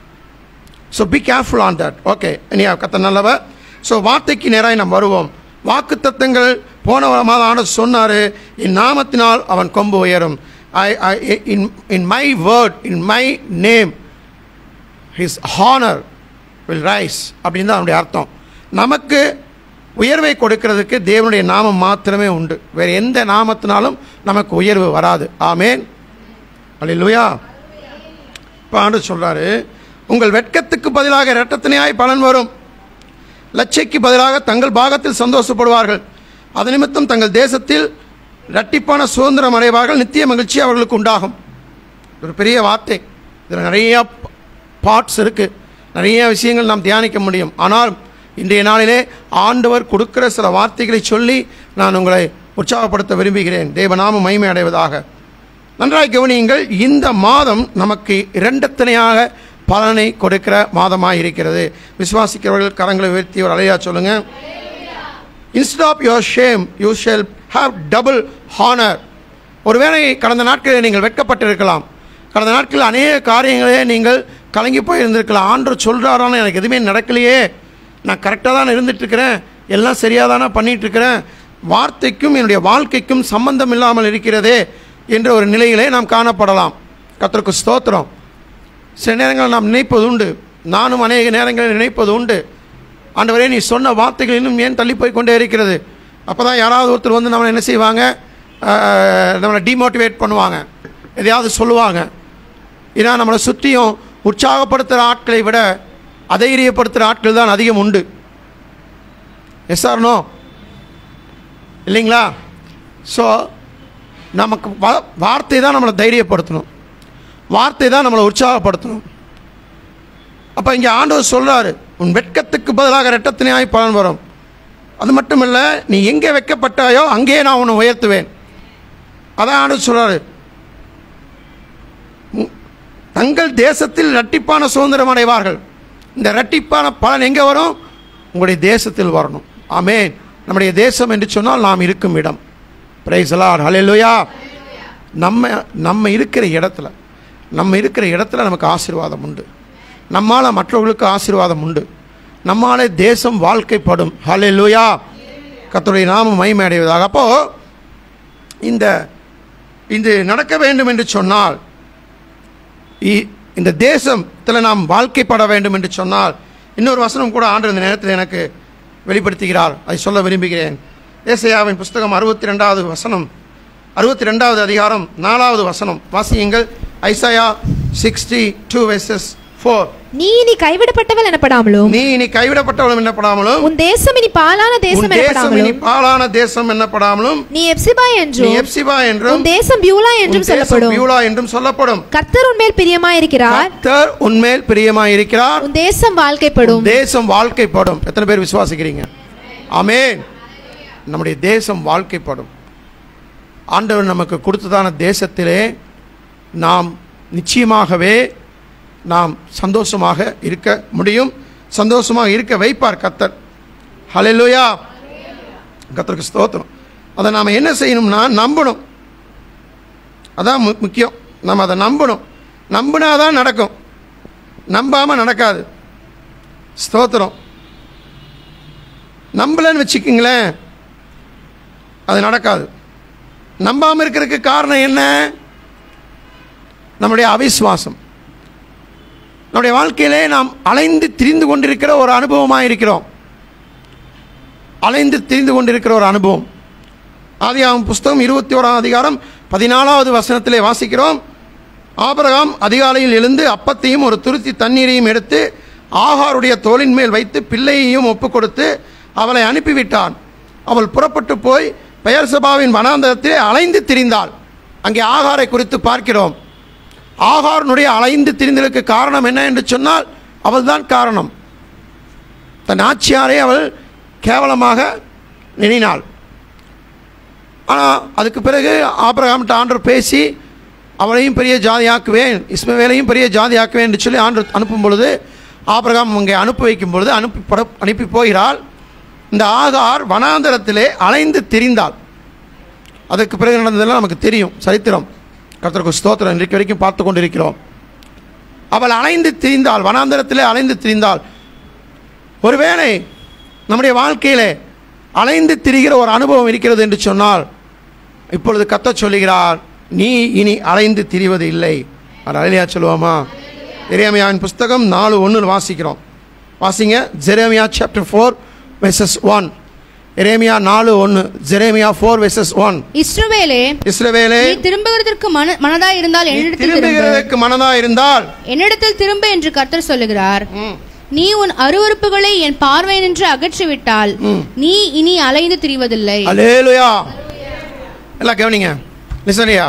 so be careful on that okay நீ கத்த நல்லவ ஸோ வார்த்தைக்கு நேராக நாம் வருவோம் வாக்கு தத்தங்கள் போன மாதம் ஆண்டு சொன்னார் என் நாமத்தினால் அவன் கொம்பு உயரும் I I in in my word in my name his honour will rise அப்படின்னு தான் அவனுடைய அர்த்தம் நமக்கு உயர்வை கொடுக்கிறதுக்கு தேவனுடைய நாமம் மாத்திரமே உண்டு வேறு எந்த நாமத்தினாலும் நமக்கு உயர்வு வராது ஆமேன் அல்லேலூயா இப்போ ஆண்டு சொல்கிறாரு உங்கள் வெட்கத்துக்கு பதிலாக இரட்டத்தினையாய் பலன் வரும் லட்சைக்கு பதிலாக தங்கள் பாகத்தில் சந்தோஷப்படுவார்கள் அது நிமித்தம் தங்கள் தேசத்தில் இரட்டிப்பான சுதந்திரம் அடைவார்கள் நித்திய மகிழ்ச்சி அவர்களுக்கு உண்டாகும் ஒரு பெரிய வார்த்தை இதில் நிறைய பார்ட்ஸ் இருக்குது நிறைய விஷயங்கள் நாம் தியானிக்க முடியும் ஆனால் இன்றைய நாளிலே ஆண்டவர் கொடுக்கிற சில வார்த்தைகளை சொல்லி நான் உங்களை உற்சாகப்படுத்த விரும்புகிறேன் தேவநாம மகிமை அடைவதாக நன்றாய் கவனியுங்கள் இந்த மாதம் நமக்கு இரண்டத்தனையாக பலனை கொடுக்கிற மாதமாக இருக்கிறது விசுவாசிக்கிறவர்கள் கரங்களை உயர்த்தி ஒரு அலையா சொல்லுங்க instead of your shame you shall have double honour ஒருவேளை கடந்த நாட்களில் நீங்கள் வெட்கப்பட்டிருக்கலாம் கடந்த நாட்களில் அநேக காரியங்களே நீங்கள் கலங்கி போய் இருந்திருக்கலாம் ஆண்டவர் சொல்கிறாரான்னு எனக்கு எதுவுமே நடக்கலையே நான் கரெக்டாக தான் இருந்துகிட்ருக்கிறேன் எல்லாம் சரியாக தானே பண்ணிகிட்ருக்கிறேன் வார்த்தைக்கும் என்னுடைய வாழ்க்கைக்கும் சம்பந்தம் இல்லாமல் இருக்கிறதே என்ற ஒரு நிலையிலே நாம் காணப்படலாம் கத்தருக்கு ஸ்தோத்திரம் சில நேரங்களில் நாம் நினைப்பது உண்டு நானும் அநேக நேரங்களில் நினைப்பது உண்டு ஆண்டவரே நீ சொன்ன வார்த்தைகள் இன்னும் ஏன் தள்ளி போய் கொண்டே இருக்கிறது அப்போ தான் யாராவது ஒருத்தர் வந்து நம்மளை என்ன செய்வாங்க ஆஹ், நம்மளை டிமோட்டிவேட் பண்ணுவாங்க எதையாவது சொல்லுவாங்க ஏன்னா நம்மளை சுற்றியும் உற்சாகப்படுத்துகிற ஆட்களை விட அதைரியப்படுத்துகிற ஆட்கள் தான் அதிகம் உண்டு எஸ் நோ இல்லைங்களா ஸோ நமக்கு வா- வார்த்தை தான் நம்மளை தைரியப்படுத்தணும் வார்த்தை தான் நம்மளை உற்சாகப்படுத்தணும் அப்போ இங்கே ஆண்டவர் சொல்கிறாரு உன் வெட்கத்துக்கு பதிலாக ரெட்டத்தினாய் பலன் வரும் அது மட்டும் இல்லை நீ எங்கே வைக்கப்பட்டாயோ அங்கேயே நான் உன்னை உயர்த்துவேன் அதான் ஆண்டவர் சொல்கிறாரு தங்கள் தேசத்தில் இரட்டிப்பான சுதந்திரம் அடைவார்கள் இந்த இரட்டிப்பான பலன் எங்கே வரும் உங்களுடைய தேசத்தில் வரணும் ஆமென் நம்முடைய தேசம் என்று சொன்னால் நாம் இருக்கும் இடம் பிரைஸ் லார்ட் ஹalleluya நம்ம நம்ம இருக்கிற இடத்துல நம்ம இருக்கிற இடத்துல நமக்கு ஆசீர்வாதம் உண்டு நம்மால் மற்றவர்களுக்கு ஆசீர்வாதம் உண்டு நம்மாலே தேசம் வாழ்க்கைப்படும் ஹalleluya கர்த்தருடைய நாமம் மகிமை அடைவதாக அப்போது இந்த இது நடக்க வேண்டும் என்று சொன்னால் இ- இந்த தேசத்தில் நாம் வாழ்க்கைப்பட வேண்டும் என்று சொன்னால் இன்னொரு வசனம் கூட ஆண்டு இந்த நேரத்தில் எனக்கு வெளிப்படுத்துகிறார் அதை சொல்ல விரும்புகிறேன் ஏசையாவின் புஸ்தகம் அறுபத்தி ரெண்டாவது வசனம் அறுபத்தி ரெண்டாவது அதிகாரம் நாலாவது வசனம் வாசியுங்கள் Isaiah sixty two verses four நீ இனி கைவிடப்பட்டவள் எனப்படாமலும் நீ இனி கைவிடப்பட்டவளும் என்னப்படாமலும் உன் தேசம் இனி பாலான உன் தேசம் தேசம் இனி எனப்படாமலும் பாலான தேசம் என்னப்படாமலும் நீ எப்சிபா நீ என்றும் எப்சிபா என்றும் உன் தேசம் பியூலா உன் என்றும் தேசம் சொல்லப்படும் பியூலா என்றும் சொல்லப்படும் கர்த்தர் உன்மேல் பிரியமாயிருக்கிறார் கர்த்தர் உன்மேல் பிரியமாய் இருக்கிறார் உன் தேசம் வாழ்க்கைப்படும் தேசம் வாழ்க்கைப்படும் எத்தனை பேர் விசுவாசிக்கிறீங்க ஆமென் நம்முடைய தேசம் வாழ்க்கைப்படும் ஆண்டவர் நமக்கு கொடுத்ததான தேசத்திலே நாம் நிச்சயமாகவே நாம் சந்தோஷமாக இருக்க முடியும் சந்தோஷமாக இருக்க வைப்பார் கத்தர் ஹalleluya கத்தருக்கு ஸ்தோத்திரம் அதை நாம் என்ன செய்யணும்னா நம்பணும் அதான் மு- முக்கியம் நம்ம அதை நம்பணும் நம்பினா தான் நடக்கும் நம்பாமல் நடக்காது ஸ்தோத்திரம் நம்பலன்னு வச்சுக்கிங்களேன் அது நடக்காது நம்பாமல் இருக்கிறதுக்கு காரணம் என்ன நம்முடைய அவிசுவாசம் நம்முடைய வாழ்க்கையிலே நாம் அலைந்து திரிந்து கொண்டிருக்கிற ஒரு அனுபவமாக இருக்கிறோம் அலைந்து திரிந்து கொண்டிருக்கிற ஒரு அனுபவம் ஆதியாகமம் புஸ்தகம் இருபத்தி ஓராம் அதிகாரம் பதினாலாவது வசனத்திலே வாசிக்கிறோம் ஆபிரகாம் அதிகாலையில் எழுந்து அப்பத்தையும் ஒரு துருத்தி தண்ணீரையும் எடுத்து ஆகாருடைய தோளின் மேல் வைத்து பிள்ளையையும் ஒப்புக் கொடுத்து அவளை அனுப்பிவிட்டான் அவள் புறப்பட்டு போய் பெயர்சபாவின் வனாந்தரத்திலே அலைந்து திரிந்தாள் அங்கே ஆகாரை குறித்து பார்க்கிறோம் ஆகாரனுடைய அலைந்து திரிந்தலுக்கு காரணம் என்ன என்று சொன்னால் அவள்தான் காரணம் தன் ஆட்சியாரை அவள் கேவலமாக நினைனாள் ஆனால் அதுக்கு பிறகு ஆபிரகாம்கிட்ட ஆண்டவர் பேசி அவளையும் பெரிய ஜாதியாக்குவேன் இஸ்மவேலையும் பெரிய ஜாதியாக்குவேன் என்று சொல்லி ஆண்டவர் அனுப்பும் பொழுது ஆபிரகாம் அங்கே அனுப்பி வைக்கும் பொழுது அனுப்பி பட அனுப்பி போகிறாள் இந்த ஆகார் வனாந்தரத்திலே அலைந்து திரிந்தாள் அதற்கு பிறகு நடந்ததெல்லாம் நமக்கு தெரியும் சரித்திரம் கர்த்தருக்கு ஸ்தோத்திரம் இன்றைக்கு வரைக்கும் பார்த்து கொண்டிருக்கிறோம் அவள் அலைந்து திரிந்தாள் வனாந்தரத்திலே அலைந்து திரிந்தாள் ஒருவேளை நம்முடைய வாழ்க்கையிலே அலைந்து திரிகிற ஒரு அனுபவம் இருக்கிறது என்று சொன்னால் இப்பொழுது கத்தச் சொல்லுகிறார் நீ இனி அலைந்து திரிவது இல்லை அது அலையா சொல்லுவோமா எரேமியாவின் புஸ்தகம் நாலு ஒன்று வாசிக்கிறோம் வாசிங்க Jeremiah chapter four verses one எரேமியா நாலு ஒன்று ஜெரேமியா ஃபோர் வெசஸ் ஒன் இஸ்ரவேலே இஸ்ரவேலே நீ திரும்புவதற்கு மன மனதா இருந்தால் நீ என்னிடத்தில் திரும்ப திரும்புகிறதற்கு மனதா இருந்தால் என்னிடத்தில் திரும்ப என்று கர்த்தர் சொல்லுகிறார் ம், நீ உன் அருவருப்புகளை என் பார்வை நின்று அகற்றிவிட்டால் நீ இனி அலைந்து திரிவதில்லை அலேலுயா எல்லாம் கவனிங்க லிசனியா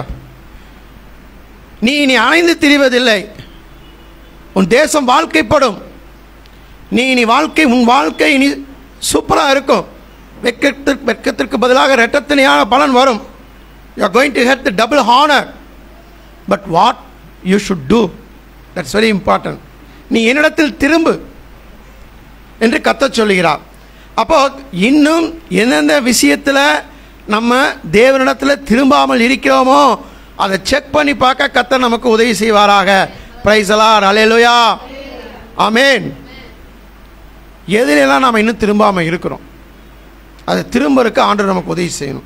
நீ இனி அலைந்து திரிவதில்லை உன் தேசம் வாழ்க்கைப்படும் நீ இனி வாழ்க்கை உன் வாழ்க்கை இனி சூப்பராக இருக்கும் வெக்கத்திற்கு வெக்கத்திற்கு பதிலாக ரெட்டத்தினையான பலன் வரும் you are going to get the double honour but what you should do that's very important நீ என்னிடத்தில் திரும்பு என்று கத்தச் சொல்லுகிறார் அப்போ இன்னும் எந்தெந்த விஷயத்தில் நம்ம தேவனிடத்தில் திரும்பாமல் இருக்கிறோமோ அதை செக் பண்ணி பார்க்க கத்தர் நமக்கு உதவி செய்வாராக பிரைசலார் அலையலுயா ஆமேன் எதிலெல்லாம் நாம் இன்னும் திரும்பாமல் இருக்கிறோம் அதை திரும்பறதுக்கு ஆண்டவர் நமக்கு உதவி செய்யணும்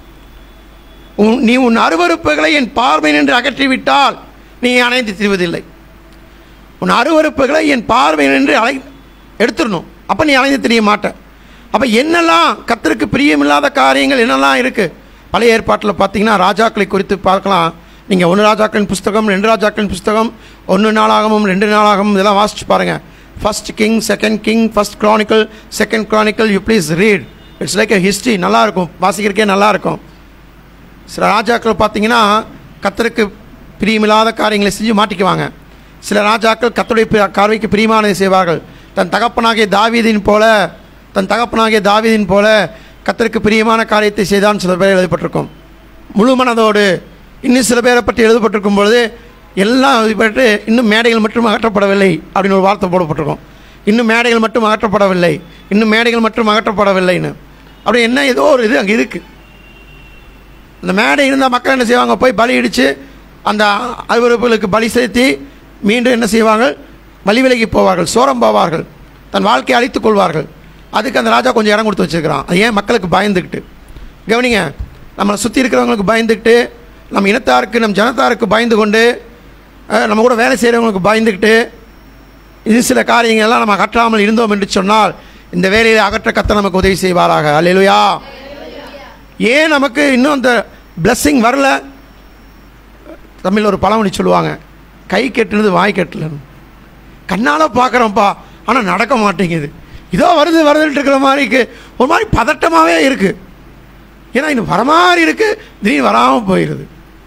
உன் நீ உன் அருவருப்புகளை என் பார்வை நின்று அகற்றிவிட்டால் நீ அணைந்து திரிவதில்லை உன் அருவருப்புகளை என் பார்வை நின்று அலை எடுத்துடணும் அப்போ நீ அலைந்து தெரிய மாட்ட அப்போ என்னெல்லாம் கத்தருக்கு பிரியமில்லாத காரியங்கள் என்னெல்லாம் இருக்குது பழைய ஏற்பாட்டில் பார்த்தீங்கன்னா ராஜாக்களை குறித்து பார்க்கலாம் நீங்கள் ஒன்று ராஜாக்களின் புஸ்தகம் ரெண்டு ராஜாக்களின் புஸ்தகம் ஒன்று நாளாகமும் ரெண்டு நாளாகமும் இதெல்லாம் வாசிச்சு பாருங்கள் first king second king first chronicle second chronicle you please read it's like a history நல்லாயிருக்கும் வாசிக்கிறதுக்கே நல்லாயிருக்கும் சில ராஜாக்கள் பார்த்தீங்கன்னா கத்தருக்கு பிரியமில்லாத காரியங்களை செஞ்சு மாட்டிக்குவாங்க சில ராஜாக்கள் கத்தருடைய பி- பார்வைக்கு பிரியமானதை செய்வார்கள் தன் தகப்பனாகிய தாவீதின் போல தன் தகப்பனாகிய தாவீதின் போல கத்தருக்கு பிரியமான காரியத்தை செய்தான் சில பேர் எழுதப்பட்டிருக்கும் முழு மனதோடு இன்னும் சில பேரை பற்றி எழுதப்பட்டிருக்கும் பொழுது எல்லாம் எழுதப்பட்டு இன்னும் மேடைகள் மட்டும் அகற்றப்படவில்லை அப்படின்னு ஒரு வார்த்தை போடப்பட்டிருக்கும் இன்னும் மேடைகள் மட்டும் அகற்றப்படவில்லை இன்னும் மேடைகள் மட்டும் அகற்றப்படவில்லைன்னு அப்படி என்ன ஏதோ ஒரு இது அங்கே இருக்குது அந்த மேடை இருந்தால் மக்கள் என்ன செய்வாங்க போய் பலி இடித்து அந்த அருவறுப்புகளுக்கு பலி செலுத்தி மீண்டும் என்ன செய்வாங்க பலி விலகி போவார்கள் சோரம் போவார்கள் தன் வாழ்க்கையை அழித்துக் கொள்வார்கள் அதுக்கு அந்த ராஜா கொஞ்சம் இடம் கொடுத்து வச்சிருக்கிறான் அது ஏன் மக்களுக்கு பயந்துக்கிட்டு கவனிங்க நம்மளை சுற்றி இருக்கிறவங்களுக்கு பயந்துக்கிட்டு நம்ம இனத்தாருக்கு நம் ஜனத்தாருக்கு பயந்து கொண்டு அஹ், நம்ம கூட வேலை செய்கிறவங்களுக்கு பயந்துக்கிட்டு இது சில காரியங்கள்லாம் நம்ம அகற்றாமல் இருந்தோம் என்று சொன்னால் இந்த வேலையை அகற்ற கத்த நமக்கு உதவி செய்வாராக அல்லேலூயா ஏன் நமக்கு இன்னும் அந்த blessing வரல தமிழில் ஒரு பழமொழி சொல்லுவாங்க கை கெட்டுனது வாய் கெட்டலன்னு கண்ணால் பார்க்குறோம்ப்பா ஆனால் நடக்க மாட்டேங்குது இதோ வருது வருதுன்ட்டு இருக்கிற மாதிரி இருக்கு ஒரு மாதிரி பதட்டமாகவே இருக்குது ஏன்னா இன்னும் வர மாதிரி இருக்குது திடீர்னு வராமல் போயிடுது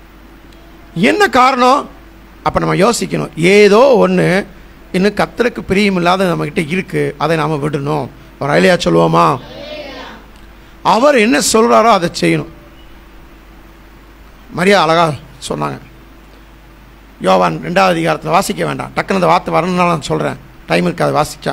என்ன காரணம் அப்போ நம்ம யோசிக்கணும் ஏதோ ஒன்று இன்னும் கத்தருக்கு பிரியமில்லாத நம்மக்கிட்ட இருக்குது அதை நாம் விடணும் ஒரு ஐலியா சொல்லுவோமா அவர் என்ன சொல்கிறாரோ அதை செய்யணும் மரியா அழகா சொன்னாங்க யோவான் ரெண்டாவது அதிகாரத்தில் வாசிக்க வேண்டாம் டக்குன்னு அந்த வார்த்தை வரணும்னால நான் சொல்கிறேன் டைம் இருக்காது வாசிச்சா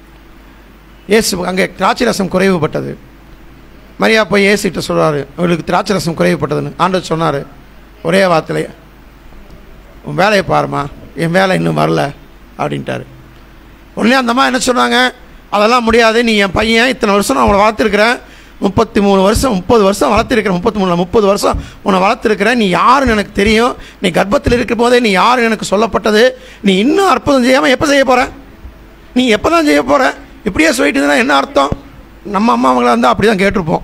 இயேசு அங்கே திராட்சை ரசம் குறைவுபட்டது மரியா போய் ஏசிட்டு சொல்கிறாரு அவளுக்கு திராட்சை ரசம் குறைவுபட்டதுன்னு ஆண்டவர் சொன்னார் ஒரே வார்த்தையிலே உன் வேலையை பாருமா என் வேலை இன்னும் வரல அப்படின்ட்டாரு உடனே அந்த அம்மா என்ன சொன்னாங்க அதெல்லாம் முடியாது நீ என் பையன் இத்தனை வருஷம் நான் அவனை வளர்த்துருக்கிறேன் முப்பத்தி மூணு வருஷம் முப்பது வருஷம் வளர்த்துருக்கிறேன் முப்பத்தி மூணு முப்பது வருஷம் உன்னை வளர்த்துருக்கிறேன் நீ யாருன்னு எனக்கு தெரியும் நீ கர்ப்பத்தில் இருக்கும் போதே நீ யாருன்னு எனக்கு சொல்லப்பட்டது நீ இன்னும் அற்புதம் செய்யாமல் எப்போ செய்ய போகிற நீ எப்போ தான் செய்ய போகிற இப்படியே சொல்லிட்டு இருந்தா என்ன அர்த்தம் நம்ம அம்மா அவங்கள இருந்தால் அப்படி தான் கேட்டிருப்போம்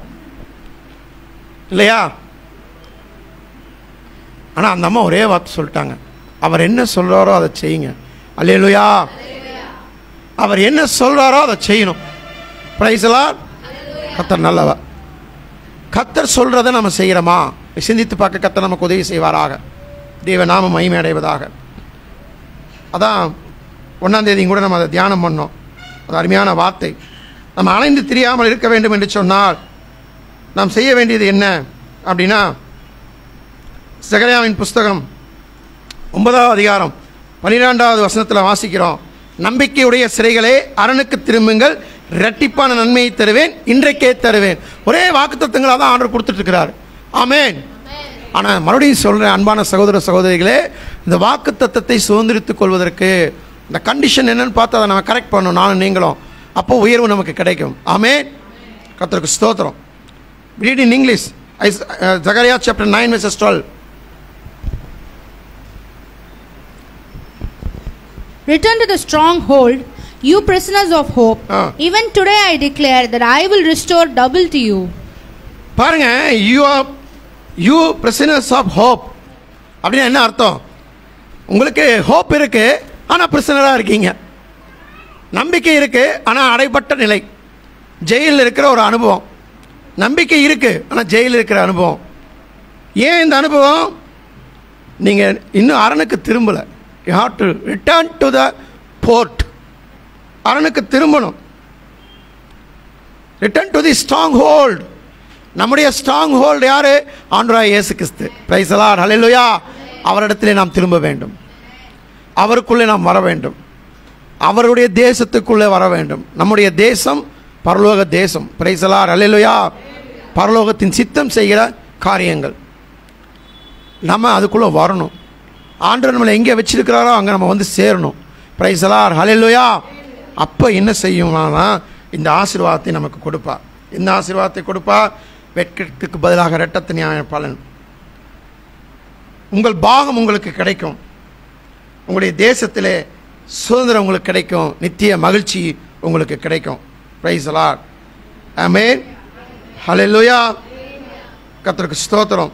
இல்லையா ஆனால் அந்த அம்மா ஒரே வார்த்தை சொல்லிட்டாங்க அவர் என்ன சொல்கிறாரோ அதை செய்யுங்க அல்லேலுயா அவர் என்ன சொல்கிறாரோ அதை செய்யணும் பிரைஸ்லா கத்தர் நல்லவ கத்தர் சொல்கிறத நம்ம செய்கிறோமா சிந்தித்து பார்க்க கத்தர் நமக்கு உதவி செய்வாராக தேவ நாம மகிமை அடைவதாக அதான் ஒன்றாந்தேதி கூட நம்ம அதை தியானம் பண்ணோம் அது அருமையான வார்த்தை நம்ம அலைந்து திரியாமல் இருக்க வேண்டும் என்று சொன்னால் நாம் செய்ய வேண்டியது என்ன அப்படின்னா சகரியாவின் புஸ்தகம் ஒன்பதாவது அதிகாரம் பன்னிரெண்டாவது வசனத்தில் வாசிக்கிறோம் நம்பிக்கையுடைய சிறைகளே அரணுக்கு திரும்புங்கள் இரட்டிப்பான நன்மையை தருவேன் இன்றைக்கே தருவேன் ஒரே வாக்குத்தத்தங்களாக தான் ஆர்டர் கொடுத்துட்டு இருக்கிறார் ஆமென் ஆனால் மறுபடியும் சொல்கிறேன் அன்பான சகோதர சகோதரிகளே இந்த வாக்குத்தத்தத்தை சுதந்திரித்துக் கொள்வதற்கு இந்த கண்டிஷன் என்னன்னு பார்த்து அதை நம்ம கரெக்ட் பண்ணணும் நானும் நீங்களும் அப்போ உயர்வு நமக்கு கிடைக்கும் ஆமென் கர்த்தருக்கு ஸ்தோத்திரம் read in English. Is- uh, Zechariah chapter 9, verses 12. Return to the stronghold, you prisoners of hope. Ah. Even today I declare that I will restore double to you. பாருங்க you are you presence of hope அப்படின்னு என்ன அர்த்தம் உங்களுக்கு hope இருக்கு ஆனால் பிரசனராக இருக்கீங்க நம்பிக்கை இருக்கு ஆனால் அடைப்பட்ட நிலை ஜெயிலில் இருக்கிற ஒரு அனுபவம் நம்பிக்கை இருக்கு ஆனால் ஜெயிலில் இருக்கிற அனுபவம் ஏன் இந்த அனுபவம் நீங்கள் இன்னும் அரணுக்கு திரும்பலை you have to return to the fort அரணுக்கு திரும்பணும் return to the stronghold நம்முடைய ஸ்ட்ராங் ஹோல்டு யாரு ஆண்ட்ராய் இயேசு கிறிஸ்து பிரைசலார் ஹalleluya அவரிடத்திலே நாம் திரும்ப வேண்டும் அவருக்குள்ளே நாம் வர வேண்டும் அவருடைய தேசத்துக்குள்ளே வர வேண்டும் நம்முடைய தேசம் பரலோக தேசம் பிரைசலார் ஹalleluya பரலோகத்தின் சித்தம் செய்கிற காரியங்கள் நம்ம அதுக்குள்ளே வரணும் ஆண்டவர் நம்மளை எங்கே வச்சிருக்கிறாரோ அங்கே நம்ம வந்து சேரணும் பிரைசலார் ஹalleluya அப்போ என்ன செய்யும்னா இந்த ஆசீர்வாதத்தை நமக்கு கொடுப்பா இந்த ஆசீர்வாதத்தை கொடுப்பா வெட்கத்துக்கு பதிலாக இரட்டத்து நியாய பலன் உங்கள் பாகம் உங்களுக்கு கிடைக்கும் உங்களுடைய தேசத்திலே சுதந்திரம் உங்களுக்கு கிடைக்கும் நித்திய மகிழ்ச்சி உங்களுக்கு கிடைக்கும் பிரைசலார் ஆமென் ஹalleluya கர்த்தருக்கு ஸ்தோத்திரம்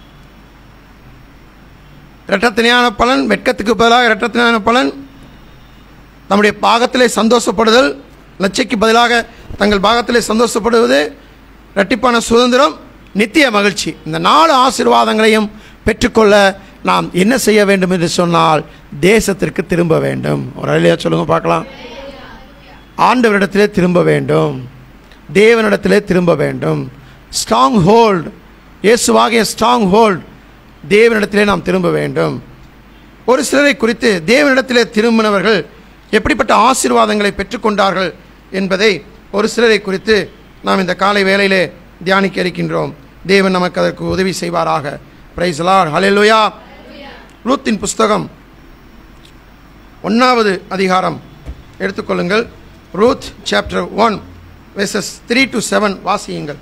இரட்டத்தினையான பலன் வெட்கத்துக்கு பதிலாக இரட்டத்தினையான பலன் நம்முடைய பாகத்திலே சந்தோஷப்படுதல் லட்சைக்கு பதிலாக தங்கள் பாகத்திலே சந்தோஷப்படுவது இரட்டிப்பான சுதந்திரம் நித்திய மகிழ்ச்சி இந்த நாலு ஆசீர்வாதங்களையும் பெற்றுக்கொள்ள நாம் என்ன செய்ய வேண்டும் என்று சொன்னால் தேசத்திற்கு திரும்ப வேண்டும் ஒரு அழியா சொல்லுங்க பார்க்கலாம் ஆண்டவரிடத்திலே திரும்ப வேண்டும் தேவனிடத்திலே திரும்ப வேண்டும் ஸ்ட்ராங் ஹோல்ட் இயேசுவாகிய ஸ்ட்ராங் ஹோல்ட் தேவனிடத்திலே நாம் திரும்ப வேண்டும் ஒரு சிலரை குறித்து தேவனிடத்திலே திரும்பினவர்கள் எப்படிப்பட்ட ஆசீர்வாதங்களை பெற்றுக்கொண்டார்கள் என்பதை ஒரு சிலரை குறித்து நாம் இந்த காலை வேளையிலே தியானிக்க இருக்கின்றோம் தேவன் நமக்கு அதற்கு உதவி செய்வாராக பிரைஸ்லார் ஹalleluya ரூத்தின் புஸ்தகம் ஒன்றாவது அதிகாரம் எடுத்துக்கொள்ளுங்கள் Ruth chapter one verses three to seven வாசியுங்கள்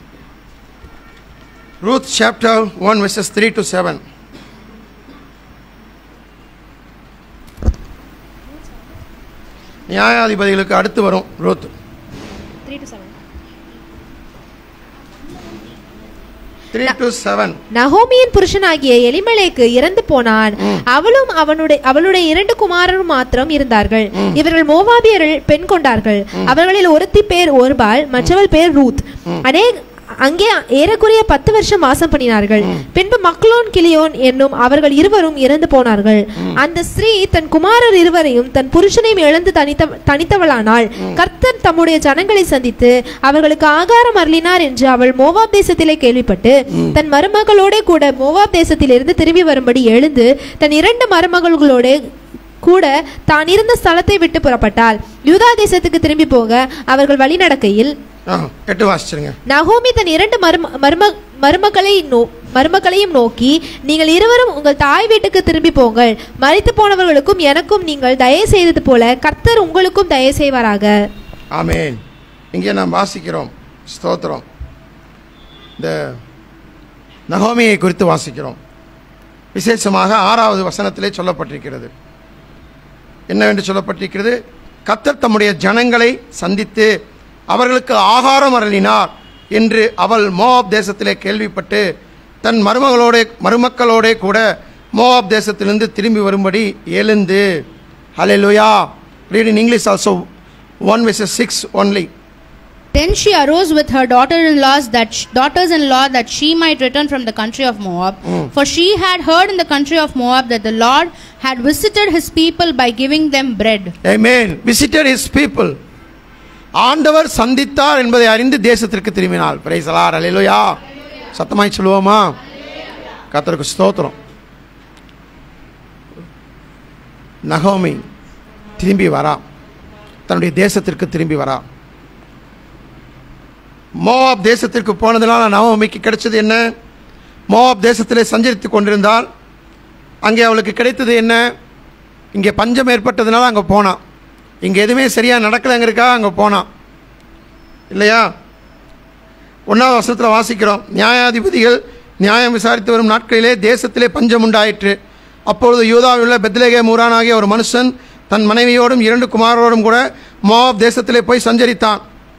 Ruth chapter one verses three to seven நியாயாதிபதிகளுக்கு அடுத்து வரும் ரூத் த்ரீ டு செவன் நகோமியின் புருஷனாகிய எலிமலேக்கு இறந்து போனான் அவளும் அவனுடைய அவளுடைய இரண்டு குமாரரும் மாத்திரம் இருந்தார்கள் இவர்கள் மோவாபியர்கள் பெண் கொண்டார்கள் அவர்களில் ஒருத்தி பேர் ஒருபால் மற்றவள் பேர் ரூத் அநேக அங்கே ஏறக்குறைய பத்து வருஷம் வாசம் பண்ணினார்கள் பின்பு மக்லோன் கிளியோன் என்னும் அவர்கள் இருவரும் இறந்து போனார்கள் அந்த ஸ்திரீ தன் குமாரர் இருவரையும் தன் புருஷனையும் இழந்து தனித்த தனித்தவளானாள் கர்த்தர் தம்முடைய ஜனங்களை சந்தித்து அவர்களுக்கு ஆகாரம் அருளினார் என்று அவள் மோவாப் தேசத்திலே கேள்விப்பட்டு தன் மருமகளோட கூட மோவாப் தேசத்திலிருந்து திரும்பி வரும்படி எழுந்து தன் இரண்டு மருமகளோட கூட தான் இருந்த ஸ்தலத்தை விட்டு புறப்பட்டாள் யூதா தேசத்துக்கு திரும்பி போக அவர்கள் வழி நடக்கையில் ஆ எட்டு வாசிச்சிருங்க நகோமி தன் இரண்டு மரும மரும மருமகளை நோ மருமகளையும் நோக்கி நீங்கள் இருவரும் உங்கள் தாய் வீட்டுக்கு திரும்பி போங்கள் மரித்து போனவர்களுக்கும் எனக்கும் நீங்கள் தயவு செய்தது போல கர்த்தர் உங்களுக்கும் தயவு செய்வாராக ஆமென் இங்கே நாம் வாசிக்கிறோம் ஸ்தோத்திரம் இந்த நகோமியை குறித்து வாசிக்கிறோம் விசேஷமாக ஆறாவது வசனத்திலே சொல்லப்பட்டிருக்கிறது என்னவென்று சொல்லப்பட்டிருக்கிறது கர்த்தர் தம்முடைய ஜனங்களை சந்தித்து அவர்களுக்கு ஆகாரம் அருளினார் என்று அவள் மோவாப் தேசத்திலே கேள்விப்பட்டு தன் மருமகளோட மருமக்களோட கூட மோவாப் தேசத்திலிருந்து திரும்பி வரும்படி எழுந்து ஹalleluya read in english also 1 verses 6 only Then she arose with her daughter-in-laws that sh- daughters-in-law that she might return from the country of Moab, for she had heard in the country of Moab that the Lord had visited his people by giving them bread. Amen. Visited his people. ஆண்டவர் சந்தித்தார் என்பதை அறிந்து தேசத்திற்கு திரும்பினாள் praise the Lord அலையிலோயா சத்தமாய் சொல்லுவோமா கத்தருக்கு ஸ்தோத்திரம் நகோமி திரும்பி வரா தன்னுடைய தேசத்திற்கு திரும்பி வரா மோவாப் தேசத்திற்கு போனதுனால நவமிக்கு கிடைச்சது என்ன மோவாப் தேசத்திலே சஞ்சரித்து கொண்டிருந்தால் அங்கே அவளுக்கு கிடைத்தது என்ன இங்கே பஞ்சம் ஏற்பட்டதுனால அங்கே போனான் இங்கே எதுவுமே சரியாக நடக்கலைங்கிறக்கா அங்கே போனான் இல்லையா ஒன்றாவது வருஷத்தில் வாசிக்கிறோம் நியாயாதிபதிகள் நியாயம் விசாரித்து வரும் நாட்களிலே தேசத்திலே பஞ்சம் உண்டாயிற்று அப்பொழுது யூதாவில் உள்ள பெத்லேகே மூரானாகிய ஒரு மனுஷன் தன் மனைவியோடும் இரண்டு குமாரோடும் கூட மோவாப் தேசத்திலே போய் சஞ்சரித்தான்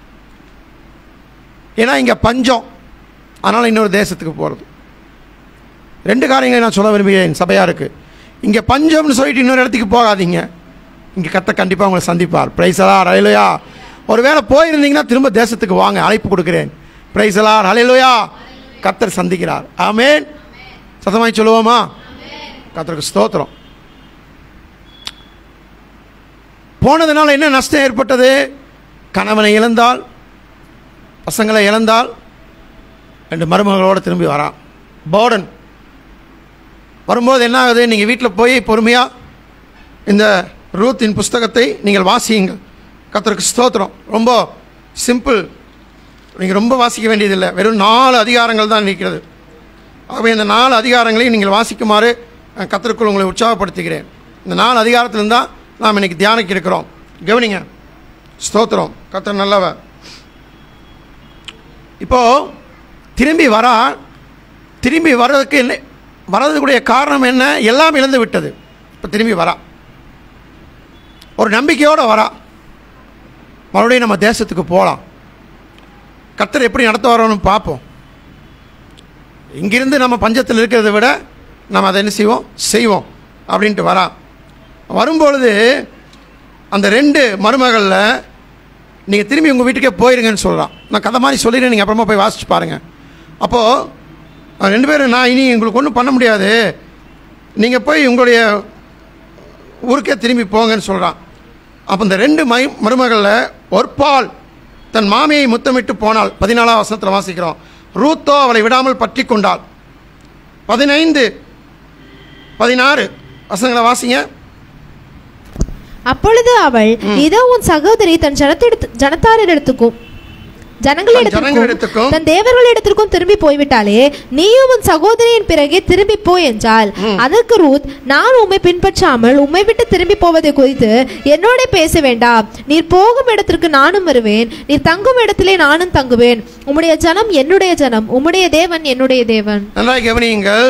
ஏன்னா இங்கே பஞ்சம் அதனால் இன்னொரு தேசத்துக்கு போகிறது ரெண்டு காரியங்களை நான் சொல்ல விரும்புகிறேன் சபையாருக்கு இங்கே பஞ்சம்னு சொல்லிட்டு இன்னொரு இடத்துக்கு போகாதீங்க இங்கே கத்த கண்டிப்பாக உங்களை சந்திப்பார் பிரைசலா ரயிலையா ஒருவேளை போயிருந்தீங்கன்னா திரும்ப தேசத்துக்கு வாங்க அழைப்பு கொடுக்குறேன் பிரைசலா ரயிலையா கத்தர் சந்திக்கிறார் ஆமேன் சத்தமாய் சொல்லுவோமா கத்தருக்கு ஸ்தோத்திரம் போனதுனால என்ன நஷ்டம் ஏற்பட்டது கணவனை இழந்தால் பசங்களை இழந்தால் ரெண்டு மருமகளோடு திரும்பி வரான் போர்டன் வரும்போது என்ன ஆகுது நீங்கள் வீட்டில் போய் பொறுமையாக இந்த ரூத்தின் புஸ்தகத்தை நீங்கள் வாசியுங்கள் கத்தருக்கு ஸ்தோத்திரம் ரொம்ப சிம்பிள் நீங்கள் ரொம்ப வாசிக்க வேண்டியதில்லை வெறும் நாலு அதிகாரங்கள் தான் இருக்கிறது ஆகவே இந்த நாலு அதிகாரங்களையும் நீங்கள் வாசிக்குமாறு நான் கத்தருக்குள் உங்களை உற்சாகப்படுத்துகிறேன் இந்த நாலு அதிகாரத்திலிருந்து தான் நாம் இன்னைக்கு தியானிக்க இருக்கிறோம் கவனிங்க ஸ்தோத்திரம் கத்தர் நல்லவர் இப்போது திரும்பி வரா திரும்பி வர்றதுக்கு என்ன வர்றதுக்குடைய காரணம் என்ன எல்லாம் இழந்து விட்டது இப்போ திரும்பி வரா ஒரு நம்பிக்கையோடு வரா மறுபடியும் நம்ம தேசத்துக்கு போகலாம் கத்தர் எப்படி நடத்த வரோன்னு பார்ப்போம் இங்கிருந்து நம்ம பஞ்சத்தில் இருக்கிறத விட நம்ம அதை என்ன செய்வோம் செய்வோம் அப்படின்ட்டு வரா வரும்பொழுது அந்த ரெண்டு மருமகளில் நீங்கள் திரும்பி உங்கள் வீட்டுக்கே போயிருங்கன்னு சொல்கிறான் நான் கதை மாதிரி சொல்லிடுறேன் நீங்கள் அப்புறமா போய் வாசிச்சு பாருங்கள் அப்போது ரெண்டு பேரும் நான் இனி உங்களுக்கு ஒன்றும் பண்ண முடியாது நீங்கள் போய் உங்களுடைய ஊருக்கே திரும்பி போங்கன்னு சொல்கிறான் அப்போ இந்த ரெண்டு மை மருமகளில் ஒற்பால் தன் மாமியை முத்தமிட்டு போனாள் பதினாலாம் வசனத்தில் வாசிக்கிறோம் ரூத்தோ அவளை விடாமல் பற்றி கொண்டாள் பதினைந்து பதினாறு வசனங்களை வாசிங்க அப்பொழுது அவள் இதோ உன் சகோதரி தன் ஜனத்திடத்து ஜனத்தாரிடத்துக்கும் ஜனங்களிடத்திற்கும் ஜனங்களிடத்துக்கும் தன் தேவர்களிடத்திற்கும் திரும்பி போய்விட்டாலே நீயும் உன் சகோதரியின் பிறகே திரும்பி போ என்றால் அதற்கு ரூத் நான் உம்மை பின்பற்றாமல் உம்மை விட்டு திரும்பி போவதை குறித்து என்னோட பேச வேண்டாம் நீர் போகும் இடத்திற்கு நானும் வருவேன் நீர் தங்கும் இடத்திலே நானும் தங்குவேன் உம்முடைய ஜனம் என்னுடைய ஜனம் உம்முடைய தேவன் என்னுடைய தேவன் நன்றாக கவனியுங்கள்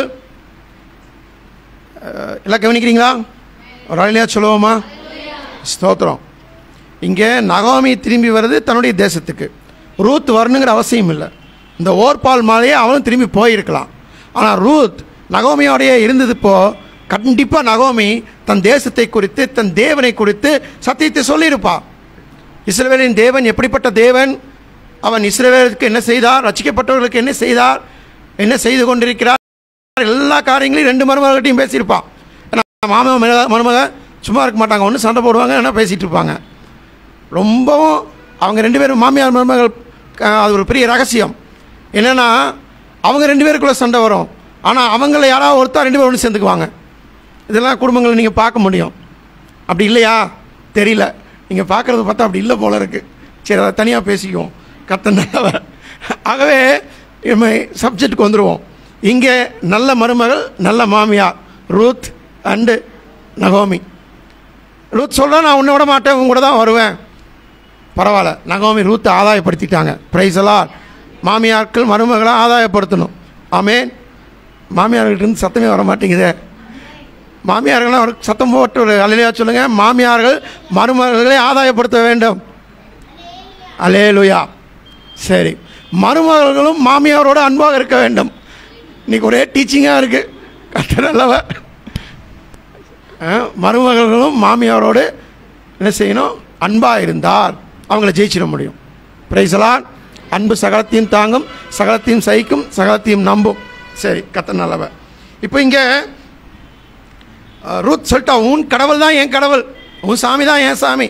அஹ், எல்லாம் கவனிக்கிறீங்களா ஒரு அழிலையா சொல்லுவோமா ஸ்தோத்திரம் இங்கே நகோமி திரும்பி வருது தன்னுடைய தேசத்துக்கு ரூத் வரணுங்கிற அவசியம் இல்லை இந்த ஓர்பால் மாலையே அவனும் திரும்பி போயிருக்கலாம் ஆனால் ரூத் நகோமியோடையே இருந்தது இப்போ கண்டிப்பாக நகோமி தன் தேசத்தை குறித்து தன் தேவனை குறித்து சத்தியத்தை சொல்லியிருப்பா இஸ்ரவேலின் தேவன் எப்படிப்பட்ட தேவன் அவன் இஸ்ரவேலுக்கு என்ன செய்தார் ரட்சிக்கப்பட்டவர்களுக்கு என்ன செய்தார் என்ன செய்து கொண்டிருக்கிறார் எல்லா காரியங்களையும் ரெண்டு மருமகள்கிட்டையும் பேசியிருப்பான் ஏன்னா மாமன் மருமக- மருமக சும்மா இருக்க மாட்டாங்க ஒன்று சண்டை போடுவாங்க என்ன பேசிகிட்டு இருப்பாங்க ரொம்பவும் அவங்க ரெண்டு பேரும் மாமியார் மருமகள் க- அது ஒரு பெரிய ரகசியம் என்னென்னா அவங்க ரெண்டு பேருக்குள்ள சண்டை வரும் ஆனால் அவங்கள யாராவது ஒருத்தர் ரெண்டு பேரும் ஒன்று சேர்ந்துக்குவாங்க இதெல்லாம் குடும்பங்களை நீங்கள் பார்க்க முடியும் அப்படி இல்லையா தெரியல நீங்கள் பார்க்குறது பார்த்தா அப்படி இல்லை போல இருக்குது சரி அதை தனியாக பேசிக்குவோம் கத்தனால ஆகவே நம்ம சப்ஜெக்ட்டுக்கு வந்துடுவோம் இங்கே நல்ல மருமகள் நல்ல மாமியார் ரூத் அண்டு நகோமி ரூத் சொல்கிறா நான் உன்னை விட மாட்டேன் உங்க கூட தான் வருவேன் பரவாயில்ல நகோமி ரூத்தை ஆதாயப்படுத்திட்டாங்க பிரைஸ் எல்லாம் மாமியார்கள் மருமகளை ஆதாயப்படுத்தணும் ஆமேன் மாமியார்கிட்ட இருந்து சத்தமே வர மாட்டேங்குதே மாமியார்கள்லாம் ஒரு சத்தம் போட்டு ஒரு அலையிலையா சொல்லுங்க மாமியார்கள் மருமகளை ஆதாயப்படுத்த வேண்டும் அலேலுயா சரி மருமகளும் மாமியாரோட அன்பாக இருக்க வேண்டும் இன்னைக்கு ஒரே டீச்சிங்காக இருக்குது கட்ட நல்லவ அஹ், மருமகள்களும் மாமியாரோடு என்ன செய்யணும் அன்பாக இருந்தால் அவங்கள ஜெயிச்சிட முடியும் பிரைசலான் அன்பு சகலத்தையும் தாங்கும் சகலத்தையும் சகிக்கும் சகலத்தையும் நம்பும் சரி கத்த நல்லவ இப்போ இங்கே ரூத் சொல்லிட்டா உன் கடவுள் தான் என் கடவுள் உன் சாமி தான் என் சாமி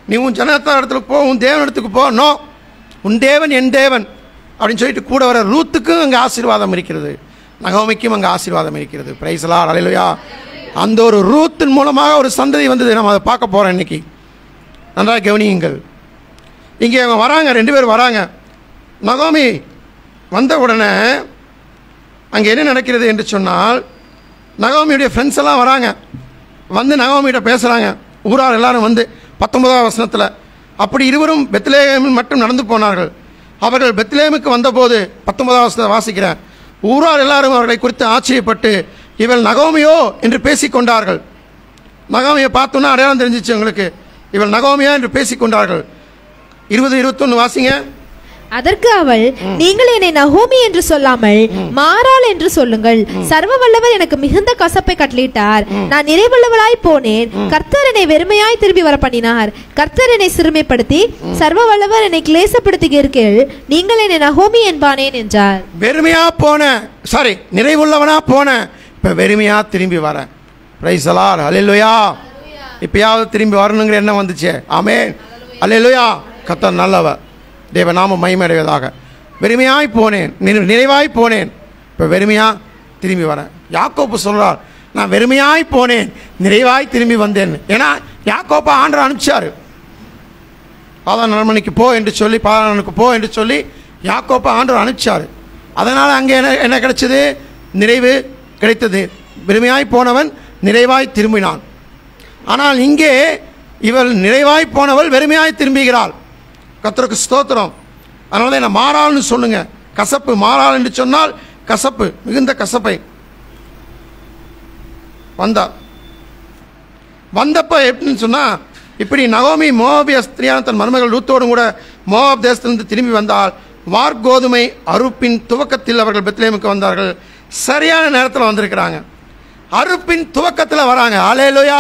நீ உன் ஜனத்தார் இடத்துல போ உன் தேவன் இடத்துக்கு போ நோ உன் தேவன் என் தேவன் அப்படின்னு சொல்லிட்டு கூட வர ரூத்துக்கும் அங்கே ஆசீர்வாதம் இருக்கிறது நகோமிக்கும் அங்கே ஆசீர்வாதம் இருக்கிறது பிரைஸ்லா அலையிலையா அந்த ஒரு ரூத்தின் மூலமாக ஒரு சந்ததி வந்தது நம்ம அதை பார்க்க போகிறோம் இன்னைக்கு நன்றாக கவனியுங்கள் இங்கே அவங்க வராங்க ரெண்டு பேர் வராங்க நகோமி வந்த உடனே அங்கே என்ன நடக்கிறது என்று சொன்னால் நகோமியுடைய ஃப்ரெண்ட்ஸ் எல்லாம் வராங்க வந்து நகோமிகிட்ட பேசுகிறாங்க ஊரார் எல்லாரும் வந்து பத்தொன்பதாம் வசனத்தில் அப்படி இருவரும் பெத்லேமில் மட்டும் நடந்து போனார்கள் அவர்கள் பெத்லேமுக்கு வந்தபோது பத்தொன்பதாம் வசனத்தை வாசிக்கிறேன் ஊரார் எல்லாரும் அவர்களை குறித்து ஆச்சரியப்பட்டு இவள் நகோமியோ என்று பேசிக்கொண்டார்கள் நகோமியை பார்த்தோன்னா அடையாளம் தெரிஞ்சிச்சு உங்களுக்கு இவள் நகோமியா என்று பேசிக்கொண்டார்கள் இருபது இருபத்தொன்று வாசிங்க அதற்கு அவள் நீங்கள் என்னை நகோமி என்று சொல்லாமல் மாறாள் என்று சொல்லுங்கள் சர்வ வல்லவர் எனக்கு மிகுந்த கசப்பை கட்டளிட்டார் நான் நிறைவுள்ளவளாய் போனேன் கர்த்தர் என்னை வெறுமையாய் திரும்பி வர பண்ணினார் கர்த்தர் என்னை சிறுமைப்படுத்தி சர்வ வல்லவர் என்னை கிளேசப்படுத்துகிறீர்கள் நீங்கள் என்னை நகோமி என்பானேன் என்றார் வெறுமையா போன சாரி நிறைவுள்ளவனா போன இப்போ வெறுமையா திரும்பி வரேன் பிரைசலார் அலையிலுயா இப்பயாவது திரும்பி வரணுங்கிற எண்ணம் வந்துச்சு ஆமென் அலையிலுயா கத்தர் நல்லவர் தேவ நாம மகிமடைவதாக வெறுமையாய் போனேன் நிறை- நிறைவாய் போனேன் இப்போ வெறுமையா திரும்பி வரேன் யாக்கோப்பு சொல்றார் நான் வெறுமையாய் போனேன் நிறைவாய் திரும்பி வந்தேன் ஏன்னா யாக்கோப்பா ஆண்டர் அனுப்பிச்சாரு பாதாள அரண்மனைக்கு போ என்று சொல்லி பாதாளனுக்கு போ என்று சொல்லி யாக்கோப்பை ஆண்டவர் அனுப்பிச்சார் அதனால் அங்கே என்ன என்ன கிடைச்சது நிறைவு கிடைத்தது வெறுமையாய் போனவன் நிறைவாய் திரும்பினான் ஆனால் இங்கே இவள் நிறைவாய் போனவள் வெறுமையாய் திரும்புகிறாள் கர்த்தருக்கு ஸ்தோத்திரம் அதனால தான் என்ன மாறாள்னு சொல்லுங்க கசப்பு மாறாள் என்று சொன்னால் கசப்பு மிகுந்த கசப்பை வந்தார் வந்தப்போ எப்படின்னு சொன்னால் இப்படி நகோமி மோபிய ஸ்திரியான தன் மருமகள் ரூத்தோடும் கூட மோவாப் தேசத்திலிருந்து திரும்பி வந்தால் வார்கோதுமை அறுப்பின் துவக்கத்தில் அவர்கள் பெத்லேமுக்கு வந்தார்கள் சரியான நேரத்தில் வந்திருக்கிறாங்க அறுப்பின் துவக்கத்தில் வராங்க ஆலேலுயா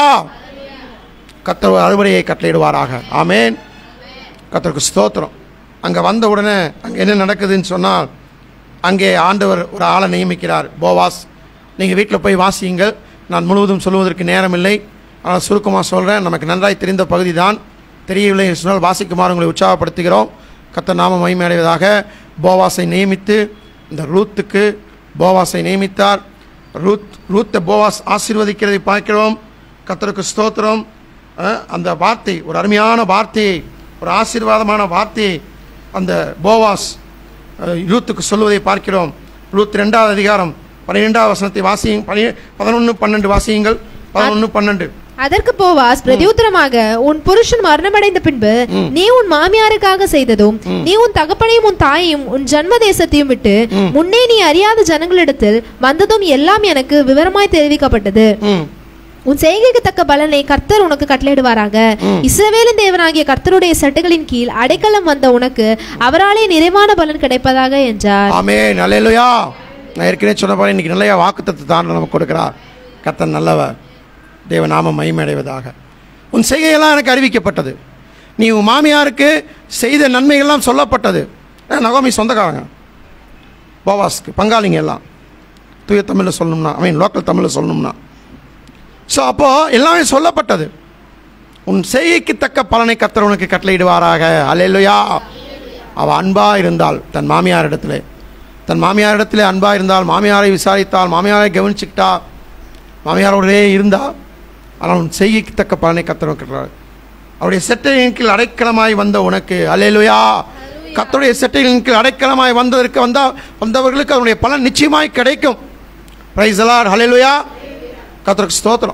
கத்தர் ஒரு அறுவடையை கட்டளையிடுவாராக ஆமேன் கத்தருக்கு ஸ்தோத்திரம் அங்கே வந்த உடனே அங்கே என்ன நடக்குதுன்னு சொன்னால் அங்கே ஆண்டவர் ஒரு ஆளை நியமிக்கிறார் போவாஸ் நீங்கள் வீட்டில் போய் வாசியுங்கள் நான் முழுவதும் சொல்லுவதற்கு நேரமில்லை ஆனால் சுருக்கமாக சொல்கிறேன் நமக்கு நன்றாய் தெரிந்த பகுதி தான் தெரியவில்லை என்று சொன்னால் வாசிக்குமாறு உங்களை உற்சாகப்படுத்துகிறோம் கத்த நாம மகிமையடைவதாக போவாஸை நியமித்து இந்த ரூத்துக்கு போவாஸை நியமித்தார் ரூத் ரூத்தை போவாஸ் ஆசீர்வதிக்கிறதை பார்க்கிறோம் கத்தருக்கு ஸ்தோத்திரம் அஹ், அந்த வார்த்தை ஒரு அருமையான வார்த்தையை ஒரு ஆசீர்வாதமான வார்த்தையை அந்த போவாஸ் அஹ், ரூத்துக்கு சொல்வதை பார்க்கிறோம் ரூத் ரெண்டாவது அதிகாரம் பன்னிரெண்டாவது வசனத்தை வாசியும் பனி பதினொன்று பன்னெண்டு வாசியுங்கள் பதினொன்று பன்னெண்டு அதற்கு போவாஸ் பிரதியுத்தரமாக உன் புருஷன் மரணமடைந்த பின்பு நீ உன் மாமியாருக்காக செய்ததும் நீ உன் தகப்பனையும் உன் தாயையும் உன் ஜன்ம தேசத்தையும் விட்டு முன்னே நீ அறியாத ஜனங்களிடத்தில் வந்ததும் எல்லாம் எனக்கு விவரமாய் தெரிவிக்கப்பட்டது ம் உன் செய்கைக்கு தக்க பலனை கர்த்தர் உனக்கு கட்டளையிடுவாராக இஸ்ரவேலின் தேவனாகிய கர்த்தருடைய சட்டைகளின் கீழ் அடைக்கலம் வந்த உனக்கு அவராலே நிறைவான பலன் கிடைப்பதாக என்றார் ஆமே நல்லையா நான் ஏற்கனவே சொன்ன போல இன்னைக்கு நல்லையா வாக்குத்தத்தை தான் நமக்கு கொடுக்கிறார் கர்த்தர் நல்லவர் தேவ நாம மகிமையடைவதாக உன் செய்கையெல்லாம் எனக்கு அறிவிக்கப்பட்டது நீ உன் மாமியாருக்கு செய்த நன்மைகள்லாம் சொல்லப்பட்டது ஏன் நகோமி சொந்தக்காரங்க போவாஸ்க்கு பங்காளிங்க எல்லாம் தூய தமிழில் சொல்லணும்னா ஐ மீன் லோக்கல் தமிழில் சொல்லணும்னா ஸோ அப்போது எல்லாமே சொல்லப்பட்டது உன் செய்கைக்கு தக்க பலனை கர்த்தர் உனக்கு கட்டளையிடுவாராக அல்லேலூயா அவள் அன்பாக இருந்தாள் தன் மாமியார் இடத்துல தன் மாமியார் இடத்துல அன்பாக இருந்தால் மாமியாரை விசாரித்தால் மாமியாரை கவனிச்சுக்கிட்டா மாமியாரோடே இருந்தா ஆனால் உன் செய்கைக்கு தக்க பலனை கர்த்தர் உனக்கு கட்டுறார் அவருடைய செட்டையின் கீழ் அடைக்கலமாய் வந்த உனக்கு அல்லேலூயா கர்த்தருடைய செட்டையின் கீழ் அடைக்கலமாய் வந்ததற்கு வந்தா வந்தவர்களுக்கு அதனுடைய பலன் நிச்சயமாய் கிடைக்கும் பிரைஸ் அலார் ஹalleluya கர்த்தருக்கு ஸ்தோத்திரம்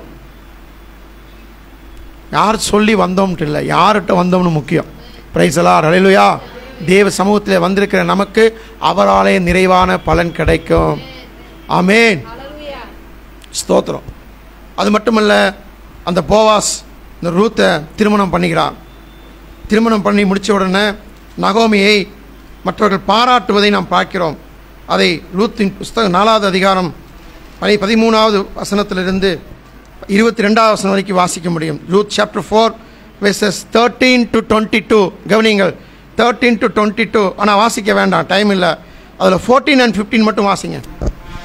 யார் சொல்லி வந்தோம்ட்டு இல்லை யார்கிட்ட வந்தோம்னு முக்கியம் பிரைஸ் அலார் ஹalleluya தேவ சமூகத்தில் வந்திருக்கிற நமக்கு அவராலே நிறைவான பலன் கிடைக்கும் ஆமென் ஸ்தோத்திரம் அது மட்டுமல்ல அந்த போவாஸ் இந்த ரூத்தை திருமணம் பண்ணிக்கிறான் திருமணம் பண்ணி முடித்த உடனே நகோமியை மற்றவர்கள் பாராட்டுவதை நாம் பார்க்கிறோம் அதை ரூத்தின் புஸ்தகம் நாலாவது அதிகாரம் பதி பதிமூணாவது வசனத்திலிருந்து இருபத்தி ரெண்டாவது வசனம் வரைக்கும் வாசிக்க முடியும் Ruth chapter four verses thirteen to twenty two கவனிங்கள் தேர்ட்டீன் டு டுவெண்ட்டி டூ ஆனால் வாசிக்க வேண்டாம் டைம் இல்லை அதில் ஃபோர்டீன் அண்ட் ஃபிஃப்டீன் மட்டும் வாசிங்க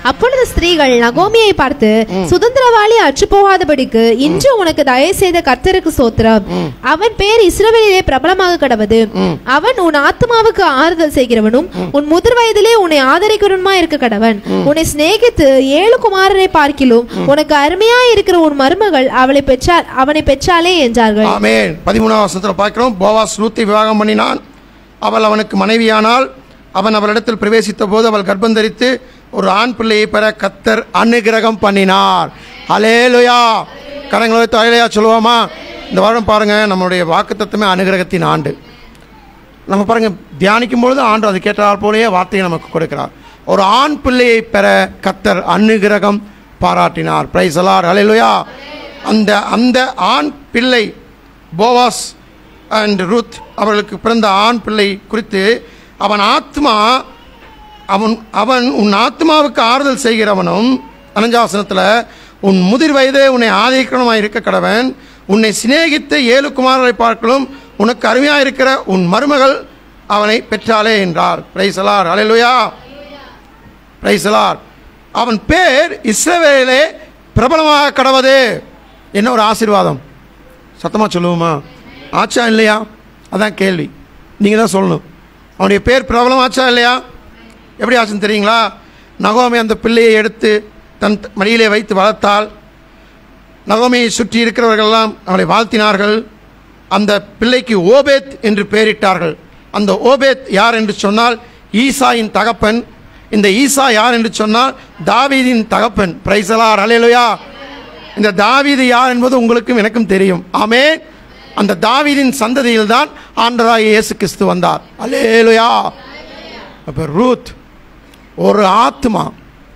அப்பொழுது ஸ்திரீகள் நகோமியை பார்த்து சுதந்திரவாளி அற்று போகாதபடிக்கு இன்று உனக்கு தயவு செய்த கர்த்தருக்கு சோத்திரம் அவன் பேர் இஸ்ரவேலிலே பிரபலமாக கடவது அவன் உன் ஆத்மாவுக்கு ஆறுதல் செய்கிறவனும் உன் முதிர் வயதிலே உன்னை ஆதரிக்கிறவனுமா இருக்க கடவன் உன்னை சிநேகித்து ஏழு குமாரரை பார்க்கிலும் உனக்கு அருமையா இருக்கிற உன் மருமகள் அவளை பெற்றால் அவனை பெற்றாலே என்றார்கள் ஆமென் பதிமூணாம் வசனத்தில் பார்க்கிறோம் போவாஸ் ரூத்தை விவாகம் பண்ணினான் அவள் அவனுக்கு மனைவியானால் அவன் அவளிடத்தில் பிரவேசித்த போது அவள் கர்ப்பம் தரித்து ஒரு ஆண் பிள்ளையை பெற கத்தர் அனுகிரகம் பண்ணினார் அலேலுயா கரங்களை தொழிலையா சொல்லுவோமா இந்த வருடம் பாருங்க நம்மளுடைய வாக்குத்தத்தமே அனுகிரகத்தின் ஆண்டு நம்ம பாருங்க தியானிக்கும் பொழுது ஆண்டு அது கேட்டால் போலயே வார்த்தையை நமக்கு கொடுக்கிறார் ஒரு ஆண் பிள்ளையை பெற கத்தர் அனுகிரகம் பாராட்டினார் பிரைஸ் அலார் அலையிலுயா அந்த அந்த ஆண் பிள்ளை போவாஸ் அண்ட் ரூத் அவர்களுக்கு பிறந்த ஆண் பிள்ளை குறித்து அவன் ஆத்மா அவன் அவன் உன் ஆத்மாவுக்கு ஆறுதல் செய்கிறவனும் அனஞ்சாசனத்தில் உன் முதிர் வயதே உன்னை ஆதரிக்கணுமாய் இருக்க கடவன் உன்னை சிநேகித்த ஏழு குமாரரை பார்க்கலும் உனக்கு அருமையாக இருக்கிற உன் மருமகள் அவனை பெற்றாளே என்றார் பிரைசலார் அலையலுயா பிரைசலார் அவன் பேர் இஸ்ரவேலே பிரபலமாக கடவது என்ன ஒரு ஆசீர்வாதம் சத்தமாக சொல்லுவோமா ஆச்சா இல்லையா அதான் கேள்வி நீங்கள் தான் சொல்லணும் அவனுடைய பேர் பிரபலமாச்சா இல்லையா எப்படி ஆச்சுன்னு தெரியுங்களா நகோமி அந்த பிள்ளையை எடுத்து தன் மடியிலே வைத்து வளர்த்தாள் நகோமியை சுற்றி இருக்கிறவர்களெல்லாம் அவளை வாழ்த்தினார்கள் அந்த பிள்ளைக்கு ஓபேத் என்று பெயரிட்டார்கள் அந்த ஓபேத் யார் என்று சொன்னால் ஈசாயின் தகப்பன் இந்த ஈசா யார் என்று சொன்னால் தாவீதின் தகப்பன் பிரைசலார் அலையலுயா இந்த தாவீது யார் என்பது உங்களுக்கும் எனக்கும் தெரியும் ஆமே அந்த தாவீதின் சந்ததியில் தான் ஆண்டராக இயேசு கிறிஸ்து வந்தார் அலேலுயா அப்போ ரூத் ஒரு ஆத்மா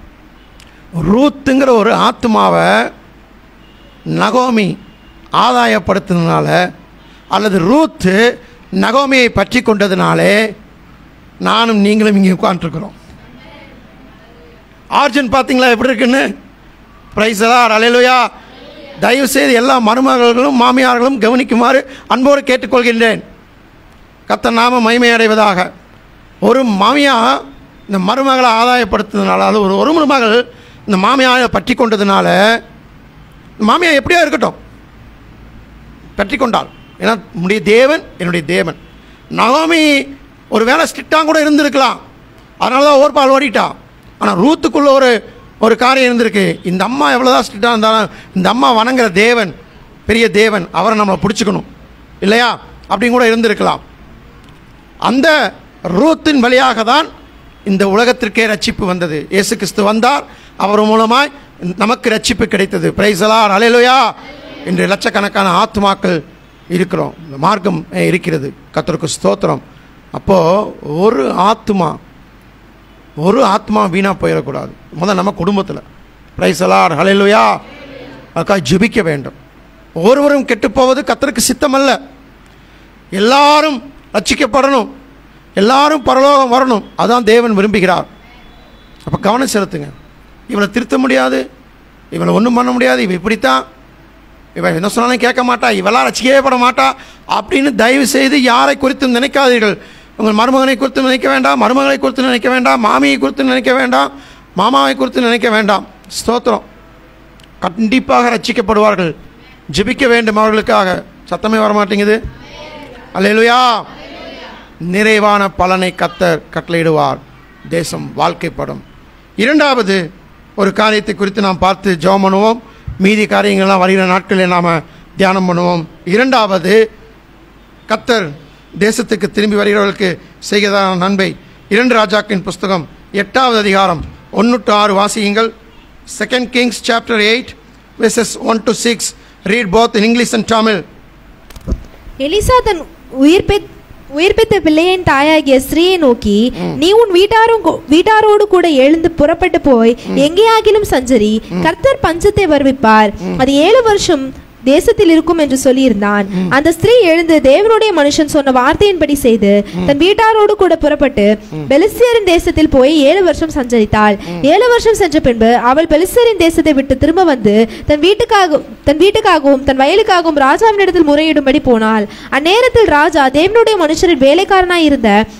ரூத்துங்கிற ஒரு ஆத்மாவை நகோமி ஆதாயப்படுத்தினால அல்லது ரூத்து நகோமியை பற்றி கொண்டதுனாலே நானும் நீங்களும் இங்கே உட்காந்துருக்குறோம் ஆர்ஜன் பார்த்தீங்களா எப்படி இருக்குன்னு பிரைஸலார் அலையலுயா தயவு செய்து எல்லா மருமகள்களும் மாமியார்களும் கவனிக்குமாறு அன்போடு கேட்டுக்கொள்கின்றேன் கத்த நாம மகிமை அடைவதாக ஒரு மாமியா இந்த மருமகளை ஆதாயப்படுத்துறதுனால அது ஒரு ஒரு மருமகள் இந்த மாமியாரை பற்றி கொண்டதுனால இந்த மாமியா எப்படியா இருக்கட்டும் பற்றி கொண்டாள் ஏன்னா உன்னுடைய தேவன் என்னுடைய தேவன் நகோமி ஒரு வேளை ஸ்ட்ரிக்டாக கூட இருந்திருக்கலாம் அதனால தான் ஓர்பால் ஓடிட்டான் ஆனால் ரூத்துக்குள்ள ஒரு ஒரு காரியம் இருந்திருக்கு இந்த அம்மா எவ்வளோதான் ஸ்ட்ரிக்டாக இருந்தாலும் இந்த அம்மா வணங்குற தேவன் பெரிய தேவன் அவரை நம்மளை பிடிச்சிக்கணும் இல்லையா அப்படின்னு கூட இருந்திருக்கலாம் அந்த ரூத்தின் வழியாக தான் இந்த உலகத்திற்கே ரட்சிப்பு வந்தது இயேசு கிறிஸ்து வந்தார் அவர் மூலமாய் நமக்கு ரட்சிப்பு கிடைத்தது பிரைசலார் அலையலுயா இன்று லட்சக்கணக்கான ஆத்மாக்கள் இருக்கிறோம் இந்த மார்க்கம் அஹ், இருக்கிறது கத்தருக்கு ஸ்தோத்திரம் அப்போது ஒரு ஆத்மா ஒரு ஆத்மா வீணாக போயிடக்கூடாது முதல் நம்ம குடும்பத்தில் பிரைசலார் ஹலையிலுயா அதுக்காக ஜெபிக்க வேண்டும் ஒருவரும் கெட்டுப்போவது கத்தருக்கு சித்தமல்ல எல்லாரும் ரட்சிக்கப்படணும் எல்லாரும் பரலோகம் வரணும் அதான் தேவன் விரும்புகிறார் அப்போ கவனம் செலுத்துங்க இவளை திருத்த முடியாது இவளை ஒன்றும் பண்ண முடியாது இவ இப்படித்தான் இவன் என்ன சொன்னாலும் கேட்க மாட்டா இவெல்லாம் ரசிக்கவே பட மாட்டா அப்படின்னு தயவு செய்து யாரை குறித்தும் நினைக்காதீர்கள் உங்கள் மருமகனை குறித்து நினைக்க வேண்டாம் மருமகளை குறித்து நினைக்க வேண்டாம் மாமியை குறித்து நினைக்க வேண்டாம் மாமாவை குறித்து நினைக்க வேண்டாம் ஸ்தோத்திரம் கண்டிப்பாக ரட்சிக்கப்படுவார்கள் ஜெபிக்க வேண்டும் அவர்களுக்காக சத்தமே வர மாட்டேங்குது அல்லேலூயா நிறைவான பலனை கத்தர் கட்டளையிடுவார் தேசம் வாழ்க்கைப்படும் இரண்டாவது ஒரு காரியத்தை குறித்து நாம் பார்த்து ஜெபம் பண்ணுவோம் மீதி காரியங்கள்லாம் வருகிற நாட்களில் நாம் தியானம் பண்ணுவோம் இரண்டாவது கத்தர் தேசத்துக்கு திரும்பி வருகிறவர்களுக்கு செய்கிறதான நன்மை இரண்டு ராஜாக்கின் புஸ்தகம் எட்டாவது அதிகாரம் ஒன்று டு ஆறு வாசியுங்கள் second kings chapter eight verses one to six read both in English and Tamil எலிசா தன் உயிர்ப்பெத் உயிர்ப்பித்த பிள்ளையின் தாயாகிய ஸ்திரீயை நோக்கி நீ உன் வீட்டாரும் கூ- வீட்டாரோடு கூட எழுந்து புறப்பட்டு போய் எங்கேயாகிலும் சஞ்சரி கர்த்தர் பஞ்சத்தை வருவிப்பார் அது ஏழு வருஷம் தேசத்தில் இருக்கும் என்று சொல்லியிருந்தான் அந்த ஸ்திரீ எழுந்து தேவனுடைய மனுஷன் சொன்ன வார்த்தையின்படி செய்து தன் வீட்டாரோடு கூட புறப்பட்டு பெலிஸ்தியரின் தேசத்தில் போய் ஏழு வருஷம் சஞ்சரித்தாள் ஏழு வருஷம் சென்ற பின்பு அவள் பெலிஸ்தியரின் தேசத்தை விட்டு திரும்ப வந்து தன் வீட்டுக்காக தன் வீட்டுக்காகவும் தன் வயலுக்காகவும் ராஜாவினிடத்தில் முறையிடும்படி போனாள் அந்நேரத்தில் ராஜா தேவனுடைய மனுஷரின் வேலைக்காரனாய் இருந்த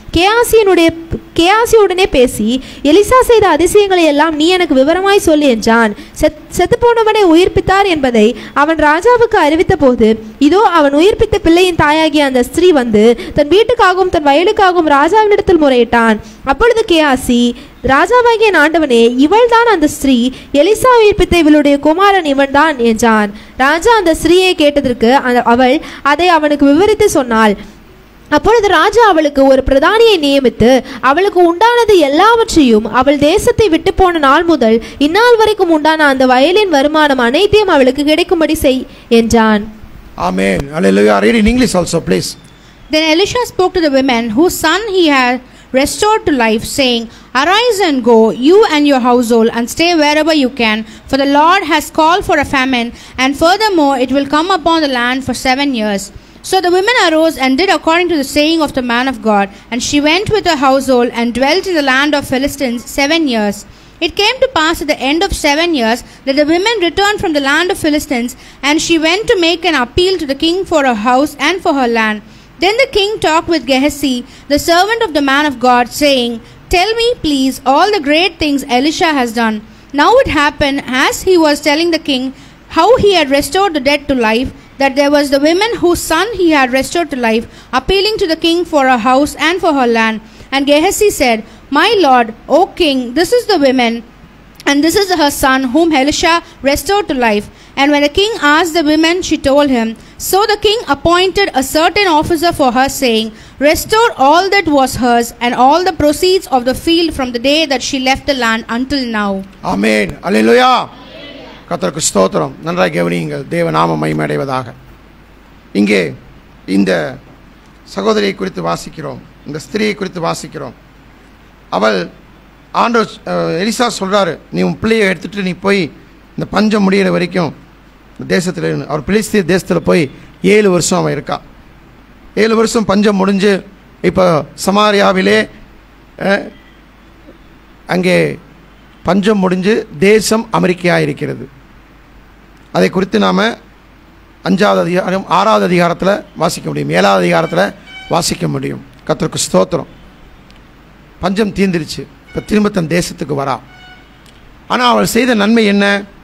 கேயாசியனுடைய கேயாசியுடனே பேசி எலிசா செய்த அதிசயங்களை எல்லாம் நீ எனக்கு விவரமாய் சொல்லு என்றான் செத் செத்துப்போனவனை உயிர்ப்பித்தார் என்பதை அவன் ராஜாவுக்கு அறிவித்த போது இதோ அவன் உயிர்ப்பித்த பிள்ளையின் தாயாகிய அந்த ஸ்திரீ வந்து தன் வீட்டுக்காகவும் தன் வயலுக்காகவும் ராஜாவினிடத்தில் முறையிட்டான் அப்பொழுது கேயாசி ராஜாவாகிய ஆண்டவனே இவள்தான் அந்த ஸ்திரீ எலிசா உயிர்ப்பித்த இவளுடைய குமாரன் இவன்தான் என்றான் ராஜா அந்த ஸ்திரீயை கேட்டதற்கு அந்த- அவள் அதை அவனுக்கு விவரித்து சொன்னாள் அப்பொழுது ராஜா அவளுக்கு ஒரு பிரதானியை நியமித்து அவளுக்கு உண்டானது எல்லாவற்றையும் அவள் தேசத்தை விட்டு போன நாள் முதல் இந்நாள் வரைக்கும் உண்டான அந்த வயலின் வருமானம் அனைத்தையும் அவளுக்கு கிடைக்கும்படி செய் என்றான் Amen. Hallelujah. Read in English also, please. Then Elisha spoke to the women whose son he had restored to life, saying, Arise and go, you and your household, and stay wherever you can, for the Lord has called for a famine, and furthermore it will come upon the land for seven years. So the women arose and did according to the saying of the man of God, and she went with her household and dwelt in the land of Philistines seven years. It came to pass at the end of seven years that the women returned from the land of Philistines, and she went to make an appeal to the king for her house and for her land. Then the king talked with Gehazi, the servant of the man of God, saying, Tell me, please, all the great things Elisha has done. Now it happened, as he was telling the king how he had restored the dead to life, that there was the woman whose son he had restored to life, appealing to the king for her house and for her land. And Gehazi said, My lord, O king, this is the woman, and this is her son whom Elisha restored to life. And when the king asked the women, she told him. So the king appointed a certain officer for her, saying, Restore all that was hers, and all the proceeds of the field from the day that she left the land until now. ஆமென் அல்லேலூயா கர்த்தருக்கு ஸ்தோத்திரம் நன்றாக கவனியுங்கள் தேவ நாம மகிமையடைவதாக இங்கே இந்த சகோதரியை குறித்து வாசிக்கிறோம் இந்த ஸ்திரியை குறித்து வாசிக்கிறோம் அவள் ஆண்டவர் அஹ், எலிசா சொல்றாரு நீ உன் பிள்ளையை எடுத்துட்டு நீ போய் இந்த பஞ்சம் முடியிற வரைக்கும் இந்த தேசத்தில் இரு. அவர் பிலிஸ்தீன் தேசத்தில் போய் ஏழு வருஷம் அவன் இருக்கா ஏழு வருஷம் பஞ்சம் முடிஞ்சு இப்போ சமாரியாவிலே அஹ், அங்கே பஞ்சம் முடிஞ்சு தேசம் அமெரிக்கா இருக்கிறது அதை குறித்து நாம் அஞ்சாவது அதிகாரம் ஆறாவது அதிகாரத்தில் வாசிக்க முடியும் ஏழாவது அதிகாரத்தில் வாசிக்க முடியும் கர்த்தருக்கு ஸ்தோத்திரம் பஞ்சம் தீர்ந்துருச்சு இப்போ திரும்ப தன் தேசத்துக்கு வரா ஆனால் அவள் செய்த நன்மை என்ன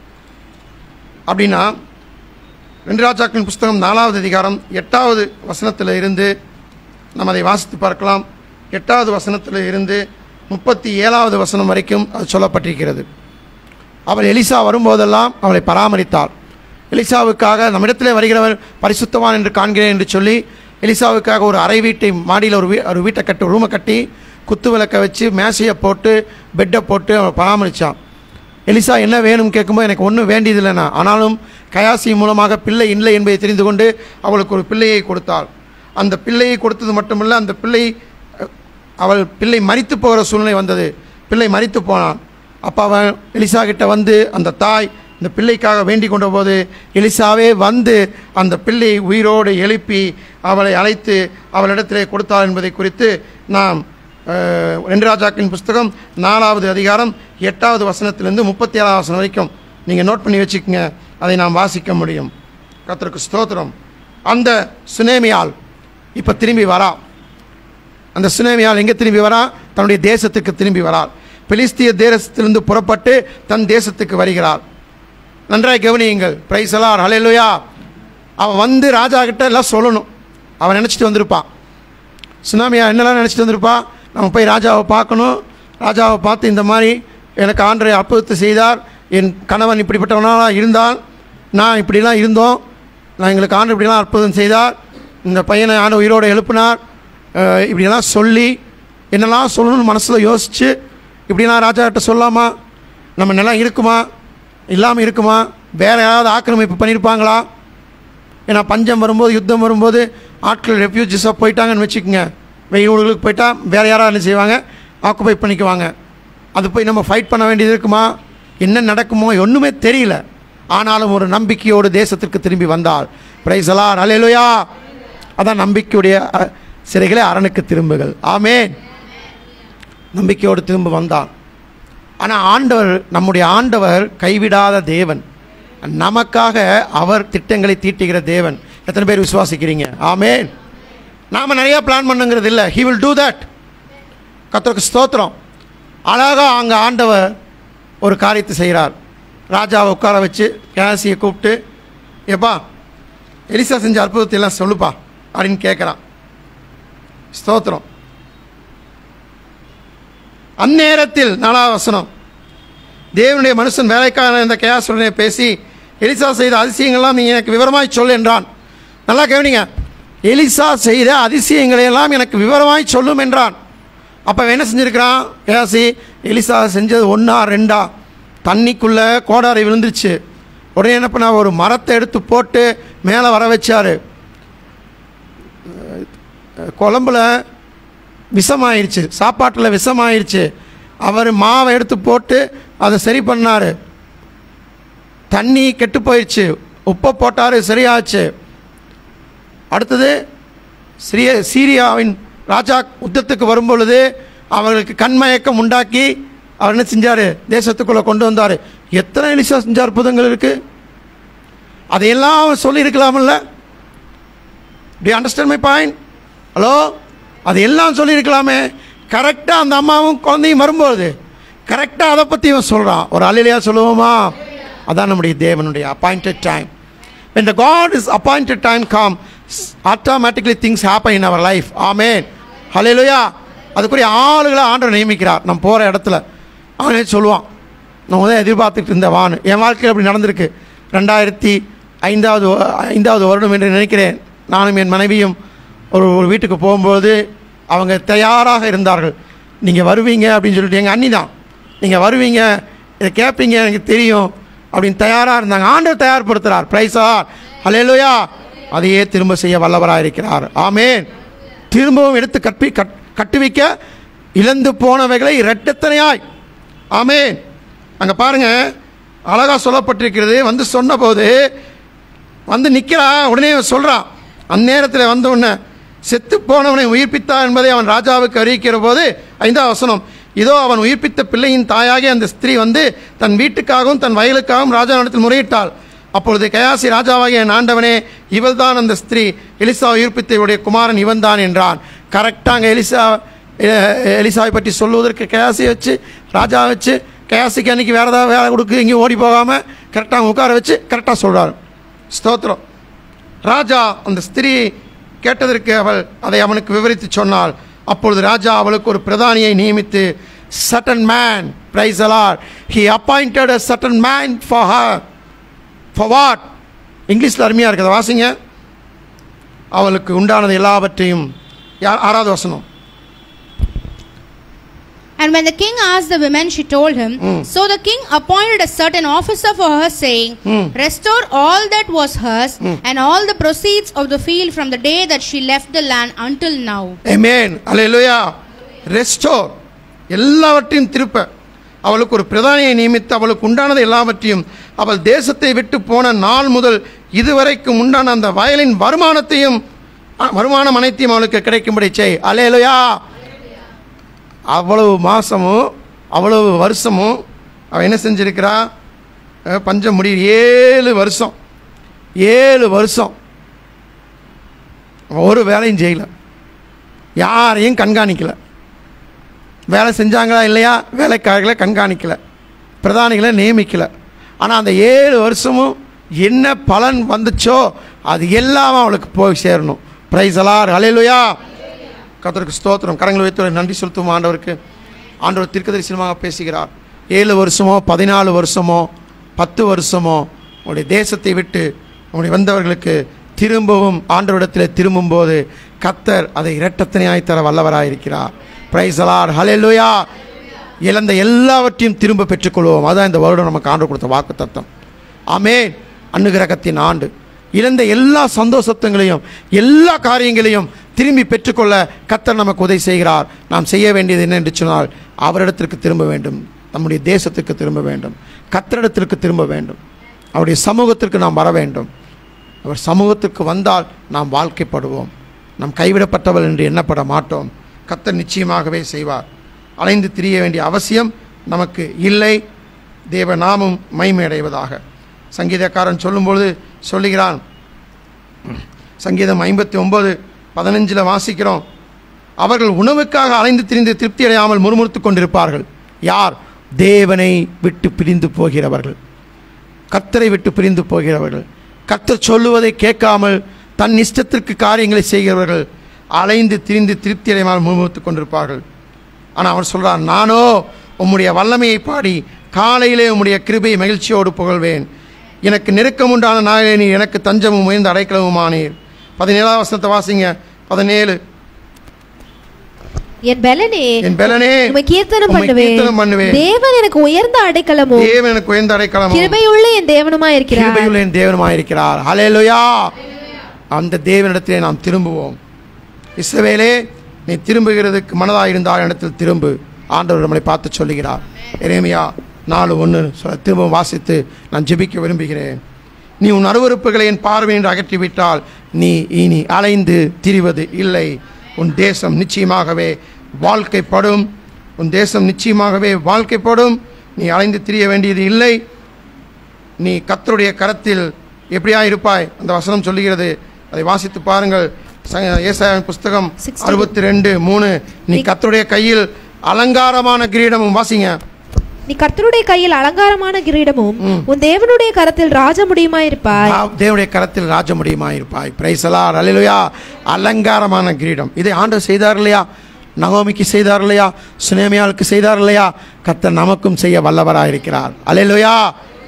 அப்படின்னா ரெண்டு ராஜாக்களின் புஸ்தகம் நாலாவது அதிகாரம் எட்டாவது வசனத்தில் இருந்து நம்ம அதை வாசித்து பார்க்கலாம் எட்டாவது வசனத்தில் இருந்து முப்பத்தி ஏழாவது வசனம் வரைக்கும் அது சொல்லப்பட்டிருக்கிறது அவள் எலிசா வரும்போதெல்லாம் அவளை பராமரித்தாள் எலிசாவுக்காக நம்மிடத்திலே வருகிறவர் பரிசுத்தவான் என்று காண்கிறேன் என்று சொல்லி எலிசாவுக்காக ஒரு அறை வீட்டை மாடியில் ஒரு வீ ஒரு வீட்டை கட்டி ரூமை கட்டி குத்து விளக்கை வச்சு மேசையை போட்டு பெட்டை போட்டு அவள் பராமரித்தான் எலிசா என்ன வேணும் கேட்கும்போது எனக்கு ஒன்றும் வேண்டியதில்லைண்ணா ஆனாலும் கயாசி மூலமாக பிள்ளை இல்லை என்பதை தெரிந்து கொண்டு அவளுக்கு ஒரு பிள்ளையை கொடுத்தாள் அந்த பிள்ளையை கொடுத்தது மட்டுமல்ல அந்த பிள்ளை அஹ், அவள் பிள்ளை மரித்து போகிற சூழ்நிலை வந்தது பிள்ளை மரித்து போனான் அப்போ அவன் எலிசா கிட்ட வந்து அந்த தாய் இந்த பிள்ளைக்காக வேண்டிக் கொண்ட போது எலிசாவே வந்து அந்த பிள்ளையை உயிரோடு எழுப்பி அவளை அழைத்து அவளிடத்திலே கொடுத்தாள் என்பதை குறித்து நாம் அஹ், ரெண்டு ராஜாக்களின் புஸ்தகம் நாலாவது அதிகாரம் எட்டாவது வசனத்திலிருந்து முப்பத்தி ஏழாவது வசனம் வரைக்கும் நீங்கள் நோட் பண்ணி வச்சுக்கோங்க அதை நாம் வாசிக்க முடியும் கர்த்தருக்கு ஸ்தோத்திரம் அந்த சுனேமியால் இப்போ திரும்பி வரா அந்த சுனேமியால் எங்கே திரும்பி வரா தன்னுடைய தேசத்துக்கு திரும்பி வராள் பெலிஸ்திய தேசத்திலிருந்து புறப்பட்டு தன் தேசத்துக்கு வருகிறாள் நன்றாய் கவனியுங்கள் பிரைசலார் ஹalleluya அவன் வந்து ராஜா கிட்ட எல்லாம் சொல்லணும் அவன் நினச்சிட்டு வந்திருப்பான் சுனாமியா என்னெல்லாம் நினச்சிட்டு வந்திருப்பா நம்ம போய் ராஜாவை பார்க்கணும் ராஜாவை பார்த்து இந்த மாதிரி எனக்கு ஆண்டரை அற்புதத்தை செய்தார் என் கணவன் இப்படிப்பட்டவனாக இருந்தால் நான் இப்படிலாம் இருந்தோம் நான் எங்களுக்கு ஆண்டு இப்படிலாம் அற்புதம் செய்தார் இந்த பையனை ஆண்டு உயிரோடு எழுப்பினார் அஹ் இப்படியெல்லாம் சொல்லி என்னெல்லாம் சொல்லணும்னு மனசில் யோசித்து இப்படிலாம் ராஜா கிட்ட சொல்லாமா நம்ம நிலம் இருக்குமா இல்லாமல் இருக்குமா வேறு யாராவது ஆக்கிரமிப்பு பண்ணியிருப்பாங்களா ஏன்னா பஞ்சம் வரும்போது யுத்தம் வரும்போது ஆட்கள் ரெஃப்யூஜிஸாக போயிட்டாங்கன்னு வச்சுக்கோங்க வெயில் ஊர்களுக்கு போயிட்டா வேறு யாராவது என்ன செய்வாங்க ஆக்குபை பண்ணிக்குவாங்க அது போய் நம்ம ஃபைட் பண்ண வேண்டியது இருக்குமா என்ன நடக்குமோ ஒன்றுமே தெரியல ஆனாலும் ஒரு நம்பிக்கையோடு தேசத்திற்கு திரும்பி வந்தாள் பிரைசலார் அலையலுயா அதான் நம்பிக்கையுடைய அ- சிறைகளே அரணுக்கு திரும்புகள் ஆமேன் நம்பிக்கையோடு திரும்ப வந்தான் ஆனால் ஆண்டவர் நம்முடைய ஆண்டவர் கைவிடாத தேவன் நமக்காக அவர் திட்டங்களை தீட்டுகிற தேவன் எத்தனை பேர் விசுவாசிக்கிறீங்க ஆமேன் நாம் நிறையா பிளான் பண்ணுங்கிறது இல்லை ஹி வில் டூ தட் கத்தருக்கு ஸ்தோத்திரம் அழகாக அங்கே ஆண்டவர் ஒரு காரியத்தை செய்கிறார் ராஜாவை உட்கார வச்சு கேசியை கூப்பிட்டு ஏப்பா எலிசா செஞ்ச அற்புதத்தை எல்லாம் சொல்லுப்பா அப்படின்னு கேட்குறான் ஸ்தோத்திரம் அந்நேரத்தில் நாலாவது வசனம் தேவனுடைய மனுஷன் வேலைக்கான இந்த கேயாசுடனே பேசி எலிசா செய்த அதிசயங்கள்லாம் நீ எனக்கு விவரமாய் சொல் என்றான் நல்லா கவனிங்க எலிசா செய்த அதிசயங்களை எல்லாம் எனக்கு விவரமாய் சொல்லும் என்றான் அப்போ அவன் என்ன செஞ்சிருக்கிறான் கேசி எலிசா செஞ்சது ஒன்றா ரெண்டா தண்ணிக்குள்ளே கோடாரி விழுந்துருச்சு உடனே என்ன பண்ணா ஒரு மரத்தை எடுத்து போட்டு மேலே வர வச்சாரு குழம்புல விஷமாயிருச்சு சாப்பாட்டில் விஷமாயிருச்சு அவர் மாவை எடுத்து போட்டு அதை சரி பண்ணார் தண்ணி கெட்டு போயிடுச்சு உப்பை போட்டார் சரியாச்சு அடுத்தது சிரிய சீரியாவின் ராஜா யுத்தத்துக்கு வரும்பொழுது அவர்களுக்கு கண்மயக்கம் உண்டாக்கி அவர் என்ன செஞ்சார் தேசத்துக்குள்ளே கொண்டு வந்தார் எத்தனை எலிசா செஞ்ச அற்புதங்கள் இருக்குது அதையெல்லாம் அவர் சொல்லியிருக்கலாம்ல டி அண்டர்ஸ்டாண்ட் மை பாயிண்ட் ஹலோ அது எல்லாம் சொல்லியிருக்கலாமே கரெக்டாக அந்த அம்மாவும் குழந்தையும் வரும்போது கரெக்டாக அதை பற்றி இவன் சொல்கிறான் ஒரு அலையிலையா சொல்லுவோமா அதான் நம்முடைய தேவனுடைய appointed time when the god is appointed time come s- automatically things happen in our life amen hallelujah அதுக்குரிய ஆளுகளை ஆண்டவர் நியமிக்கிறார் நம்ம போகிற இடத்துல அவனே சொல்லுவான் நான் முதல்ல எதிர்பார்த்துட்டு இருந்த வான் என் வாழ்க்கையில் அப்படி நடந்திருக்கு ரெண்டாயிரத்தி ஐந்தாவது வ- ஐந்தாவது வருடம் என்று நினைக்கிறேன் நானும் என் மனைவியும் ஒரு ஒரு வீட்டுக்கு போகும்போது அவங்க தயாராக இருந்தார்கள் நீங்கள் வருவீங்க அப்படின்னு சொல்லிட்டு எங்கள் அண்ணி தான் நீங்கள் வருவீங்க இதை கேட்பீங்க எனக்கு தெரியும் அப்படின்னு தயாராக இருந்தாங்க ஆண்டவர் தயார்படுத்துகிறார் பிரைஸா ஹalleluya அதையே திரும்ப செய்ய வல்லவராக இருக்கிறார் ஆமேன் திரும்பவும் எடுத்து கற்பி கட் கட்டுவிக்க இழந்து போனவைகளை இரட்டத்தனையாய் ஆமேன் அங்கே பாருங்க அழகா சொல்லப்பட்டிருக்கிறது வந்து சொன்னபோது வந்து நிற்கிறா உடனே சொல்கிறான் அந்நேரத்தில் வந்த உடனே செத்து போனவனை உயிர்ப்பித்தா என்பதை அவன் ராஜாவுக்கு அறிவிக்கிற போது ஐந்தாவது வசனம் இதோ அவன் உயிர்ப்பித்த பிள்ளையின் தாயாகி அந்த ஸ்திரீ வந்து தன் வீட்டுக்காகவும் தன் வயலுக்காகவும் ராஜாவிடத்தில் முறையிட்டாள் அப்பொழுது கயாசி ராஜாவாகிய என் ஆண்டவனே இவள்தான் அந்த ஸ்திரீ எலிசா உயிர்ப்பித்த இவருடைய குமாரன் இவன்தான் என்றான் கரெக்டாக எலிசா எ- எலிசாவை பற்றி சொல்லுவதற்கு கயாசி வச்சு ராஜா வச்சு கயாசிக்கு அன்னைக்கு வேறு ஏதாவது வேலை கொடுக்கு எங்கேயும் ஓடி போகாமல் கரெக்டாக உட்கார வச்சு கரெக்டாக சொல்கிறார் ஸ்தோத்திரம் ராஜா அந்த ஸ்திரீ கேட்டதற்கு அவள் அதை அவனுக்கு விவரித்து சொன்னாள் அப்பொழுது ராஜா அவளுக்கு ஒரு பிரதானியை நியமித்து certain man praise lord he appointed a certain man for her for what இங்கிலீஷில் அருமையாக இருக்குது வாசிங்க அவளுக்கு உண்டானது எல்லாவற்றையும் யார் ஆறாவது வசனம் And when the king asked the women, she told him. So the king appointed a certain officer for her, saying, Restore all that was hers, and all the proceeds of the field from the day that she left the land until now. எமேன் அல்லேலூயா restore எல்லாவற்றையும் திருப்ப அவளுக்கு ஒரு பிரதானியை நியமித்து அவளுக்கு உண்டானது எல்லாவற்றையும் அவள் தேசத்தை விட்டு போன நாள் முதல் இதுவரைக்கும் உண்டான அந்த வயலின் வருமானத்தையும் அ, வருமானம் அனைத்தையும் அவளுக்கு கிடைக்கும்படி செய் அல்லேலூயா அவ்வளவு மாசமும் அவ்வளவு வருஷமும் அவள் என்ன செஞ்சிருக்கிறா அஹ், பஞ்சம் முடிவு ஏழு வருஷம் ஏழு வருஷம் அவ ஒரு வேலையும் செய்யல யாரையும் கண்காணிக்கல வேலை செஞ்சாங்களா இல்லையா வேலைக்காரர்களை கண்காணிக்கல பிரதானிகளை நியமிக்கல ஆனால் அந்த ஏழு வருஷமும் என்ன பலன் வந்துச்சோ அது எல்லாம் அவளுக்கு போய் சேரணும் பிரைஸ் அலார் அலையிலுயா கர்த்தருக்கு ஸ்தோத்திரம் கரங்களை வைத்து நன்றி செலுத்தும் ஆண்டவருக்கு ஆண்டவர் தீர்க்கதரிசனமாக பேசுகிறார் ஏழு வருஷமோ பதினாலு வருஷமோ பத்து வருஷமோ உங்களுடைய தேசத்தை விட்டு உங்களுடைய வந்தவர்களுக்கு திரும்பவும் ஆண்டவரிடத்தில் திரும்பும்போது கத்தர் அதை இரட்டத்தனையாய் தர வல்லவராயிருக்கிறார் பிரைஸ் அலார் ஹalleluya இழந்த எல்லாவற்றையும் திரும்ப பெற்றுக்கொள்வோம் அதான் இந்த வருடம் நமக்கு ஆண்டு கொடுத்த வாக்கு தத்தம் ஆமேன் அன்னுகிரகத்தின் ஆண்டு இழந்த எல்லா சந்தோஷத்துங்களையும் எல்லா காரியங்களையும் திரும்பி பெற்றுக்கொள்ள கத்தர் நமக்கு உதவி செய்கிறார் நாம் செய்ய வேண்டியது என்ன என்று சொன்னால் அவரிடத்திற்கு திரும்ப வேண்டும் நம்முடைய தேசத்துக்கு திரும்ப வேண்டும் கத்தரிடத்திற்கு திரும்ப வேண்டும் அவருடைய சமூகத்திற்கு நாம் வர வேண்டும் அவர் சமூகத்திற்கு வந்தால் நாம் வாழ்க்கைப்படுவோம் நாம் கைவிடப்பட்டவள் என்று எண்ணப்பட மாட்டோம் கத்தர் நிச்சயமாகவே செய்வார் அலைந்து திரிய வேண்டிய அவசியம் நமக்கு இல்லை தேவ நாமம் மைமையடைவதாக சங்கீதக்காரன் சொல்லும்பொழுது சொல்லுகிறான் சங்கீதம் ஐம்பத்தி ஒம்பது பதினஞ்சில் வாசிக்கிறோம் அவர்கள் உணவுக்காக அலைந்து திரிந்து திருப்தி அடையாமல் முறுமுறுத்துக் கொண்டிருப்பார்கள் யார் தேவனை விட்டு பிரிந்து போகிறவர்கள் கர்த்தரை விட்டு பிரிந்து போகிறவர்கள் கர்த்தர் சொல்லுவதை கேட்காமல் தன் இஷ்டத்திற்கு காரியங்களை செய்கிறவர்கள் அலைந்து திரிந்து திருப்தி அடையாமல் முறுமுறுத்துக் கொண்டிருப்பார்கள் ஆனால் அவர் சொல்றார் நானோ உம்முடைய வல்லமையை பாடி காலையிலே உம்முடைய கிருபையை மகிழ்ச்சியோடு புகழ்வேன் எனக்கு நெருக்கம் உண்டான நாளிலே நீர் எனக்கு தஞ்சமும் உயர்ந்த அடைக்கலவுமானீர் பதினேழாம் வசனத்தை வாசிங்க பதினேழு என் பலனே என் பெலனே உம்மை கீர்த்தனம் உம்மை பண்ணுவேன் கீர்த்தனம் பண்ணுவேன் தேவன் எனக்கு உயர்ந்த அடைக்கலமும் தேவன் எனக்கு உயர்ந்த அடைக்கலமும் கிருபையுள்ள என் தேவனுமா இருக்கிறார் கிருபையுள்ள என் தேவனுமாயிருக்கிறார் ஹalleluya அந்த தேவனிடத்திலே நாம் திரும்புவோம் இஸ்ரவேலே நீ திரும்புகிறதுக்கு மனதாக இருந்தால் இடத்தில் திரும்பு ஆண்டவர் நம்மளை பார்த்து சொல்லுகிறார் எரேமியா நாலு ஒன்று சொல்ல திரும்ப வாசித்து நான் ஜெபிக்க விரும்புகிறேன் நீ உன் அருவருப்புகளை என் பார்வையின்றி அகற்றிவிட்டால் நீ இனி அலைந்து திரிவது இல்லை உன் தேசம் நிச்சயமாகவே வாழ்க்கைப்படும் உன் தேசம் நிச்சயமாகவே வாழ்க்கைப்படும் நீ அலைந்து திரிய வேண்டியது இல்லை நீ கர்த்தருடைய கரத்தில் எப்படியா இருப்பாய் அந்த வசனம் சொல்லுகிறது அதை வாசித்து பாருங்கள் ச- ஏசாயாவின் புஸ்தகம் 62. அறுபத்தி ரெண்டு மூணு நீ கர்த்தருடைய கையில் அலங்காரமான கிரீடமும் வாசிங்க நீ கர்த்தருடைய கையில் அலங்காரமான கிரீடமும் உன் தேவனுடைய கரத்தில் ராஜ முடியுமா இருப்பாய் ஆ, தேவனுடைய கரத்தில் ராஜ முடியுமா இருப்பாய் பிரைசலார் அல்லேலூயா அலங்காரமான கிரீடம் இதை ஆண்டவர் செய்தார் இல்லையா நகோமிக்கு செய்தார் இல்லையா சுனேமியாளுக்கு செய்தார் இல்லையா கர்த்தர் நமக்கும் செய்ய வல்லவராக இருக்கிறார் அல்லேலூயா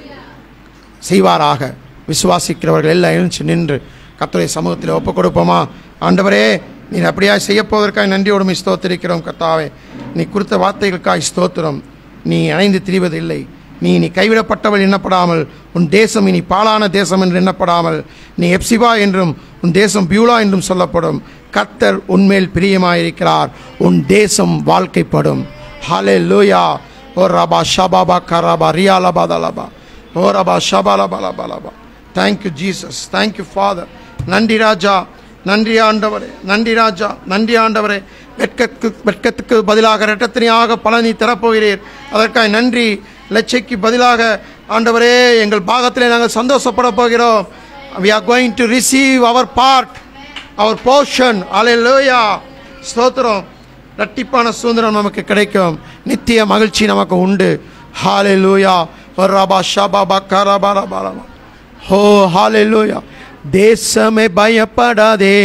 செய்வாராக விசுவாசிக்கிறவர்கள் எல்லாம் எழுந்து நின்று கர்த்தருடைய சமூகத்தில் ஒப்புக் கொடுப்போமா ஆண்டவரே நீ அப்படியா செய்ய போவதற்காக நன்றியோடு ஸ்தோத்திரிக்கிறோம் கர்த்தாவே நீ கொடுத்த வார்த்தைகளுக்காய் ஸ்தோத்திரம் நீ அணைந்து திரிவது இல்லை நீ நீ கைவிடப்பட்டவள் எண்ணப்படாமல் உன் தேசம் இனி பாலான தேசம் என்று எண்ணப்படாமல் நீ எப்சிபா என்றும் உன் தேசம் பியூலா என்றும் சொல்லப்படும் கர்த்தர் உன்மேல் பிரியமாயிருக்கிறார் உன் தேசம் வாழ்க்கைப்படும் ஹலே லூயா ஓ ரபா ஷபாபா கராபா ரியாலபா தலபா ஓ ரபா ஷபாலபா லபா லபா தேங்க்யூ ஜீசஸ் தேங்க்யூ ஃபாதர் நன்றி ராஜா நன்றி ஆண்டவரே நன்றி ராஜா நன்றி ஆண்டவரே வெட்கத்துக்கு வெட்கத்துக்கு பதிலாக இரட்டத்தினியாக பலனி தரப்போகிறீர் அதற்காக நன்றி லட்சைக்கு பதிலாக ஆண்டவரே எங்கள் பாகத்திலே நாங்கள் சந்தோஷப்பட போகிறோம் we are going to receive our part our portion hallelujah ஸ்தோத்திரம் இரட்டிப்பான சுதந்திரம் நமக்கு கிடைக்கும் நித்திய மகிழ்ச்சி நமக்கு உண்டு ஹalleluya ரபா ஷபா கரபா ரபா ரபா ஹோ ஹalleluya தேசமே பயப்படாதே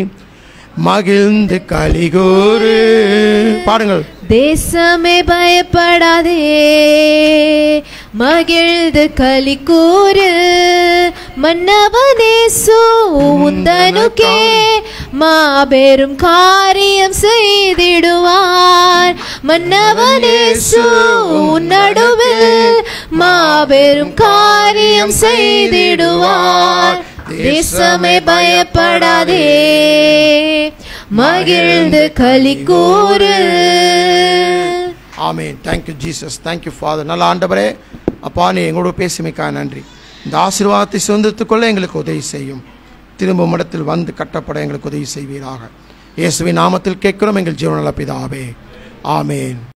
மகிழ்ந்து கலிகூறு பாடுங்கள் தேசமே பயப்படாதே மகிழ்ந்து களி கூறு மன்னவனேசு உந்தனுக்கே மாபெரும் காரியம் செய்திடுவார் மன்னவனேசு உன் நடுவில் மாபெரும் காரியம் செய்திடுவார் தேசமே பயப்படாதே மகிழ்ந்து களி கூறு ஆமென் தேங்க்யூ ஜீசஸ் தேங்க்யூ ஃபாதர் நல்ல ஆண்டவரே அப்பா நீ எங்களோட பேசுமிக்கா நன்றி இந்த ஆசீர்வாதத்தை சுதந்திரத்துக்கொள்ள எங்களுக்கு உதவி செய்யும் திரும்ப இடத்தில் வந்து கட்டப்பட எங்களுக்கு உதவி செய்வீராக இயேசுவின் நாமத்தில் கேட்கிறோம் எங்கள் ஜீவனல பிதாவே ஆமென்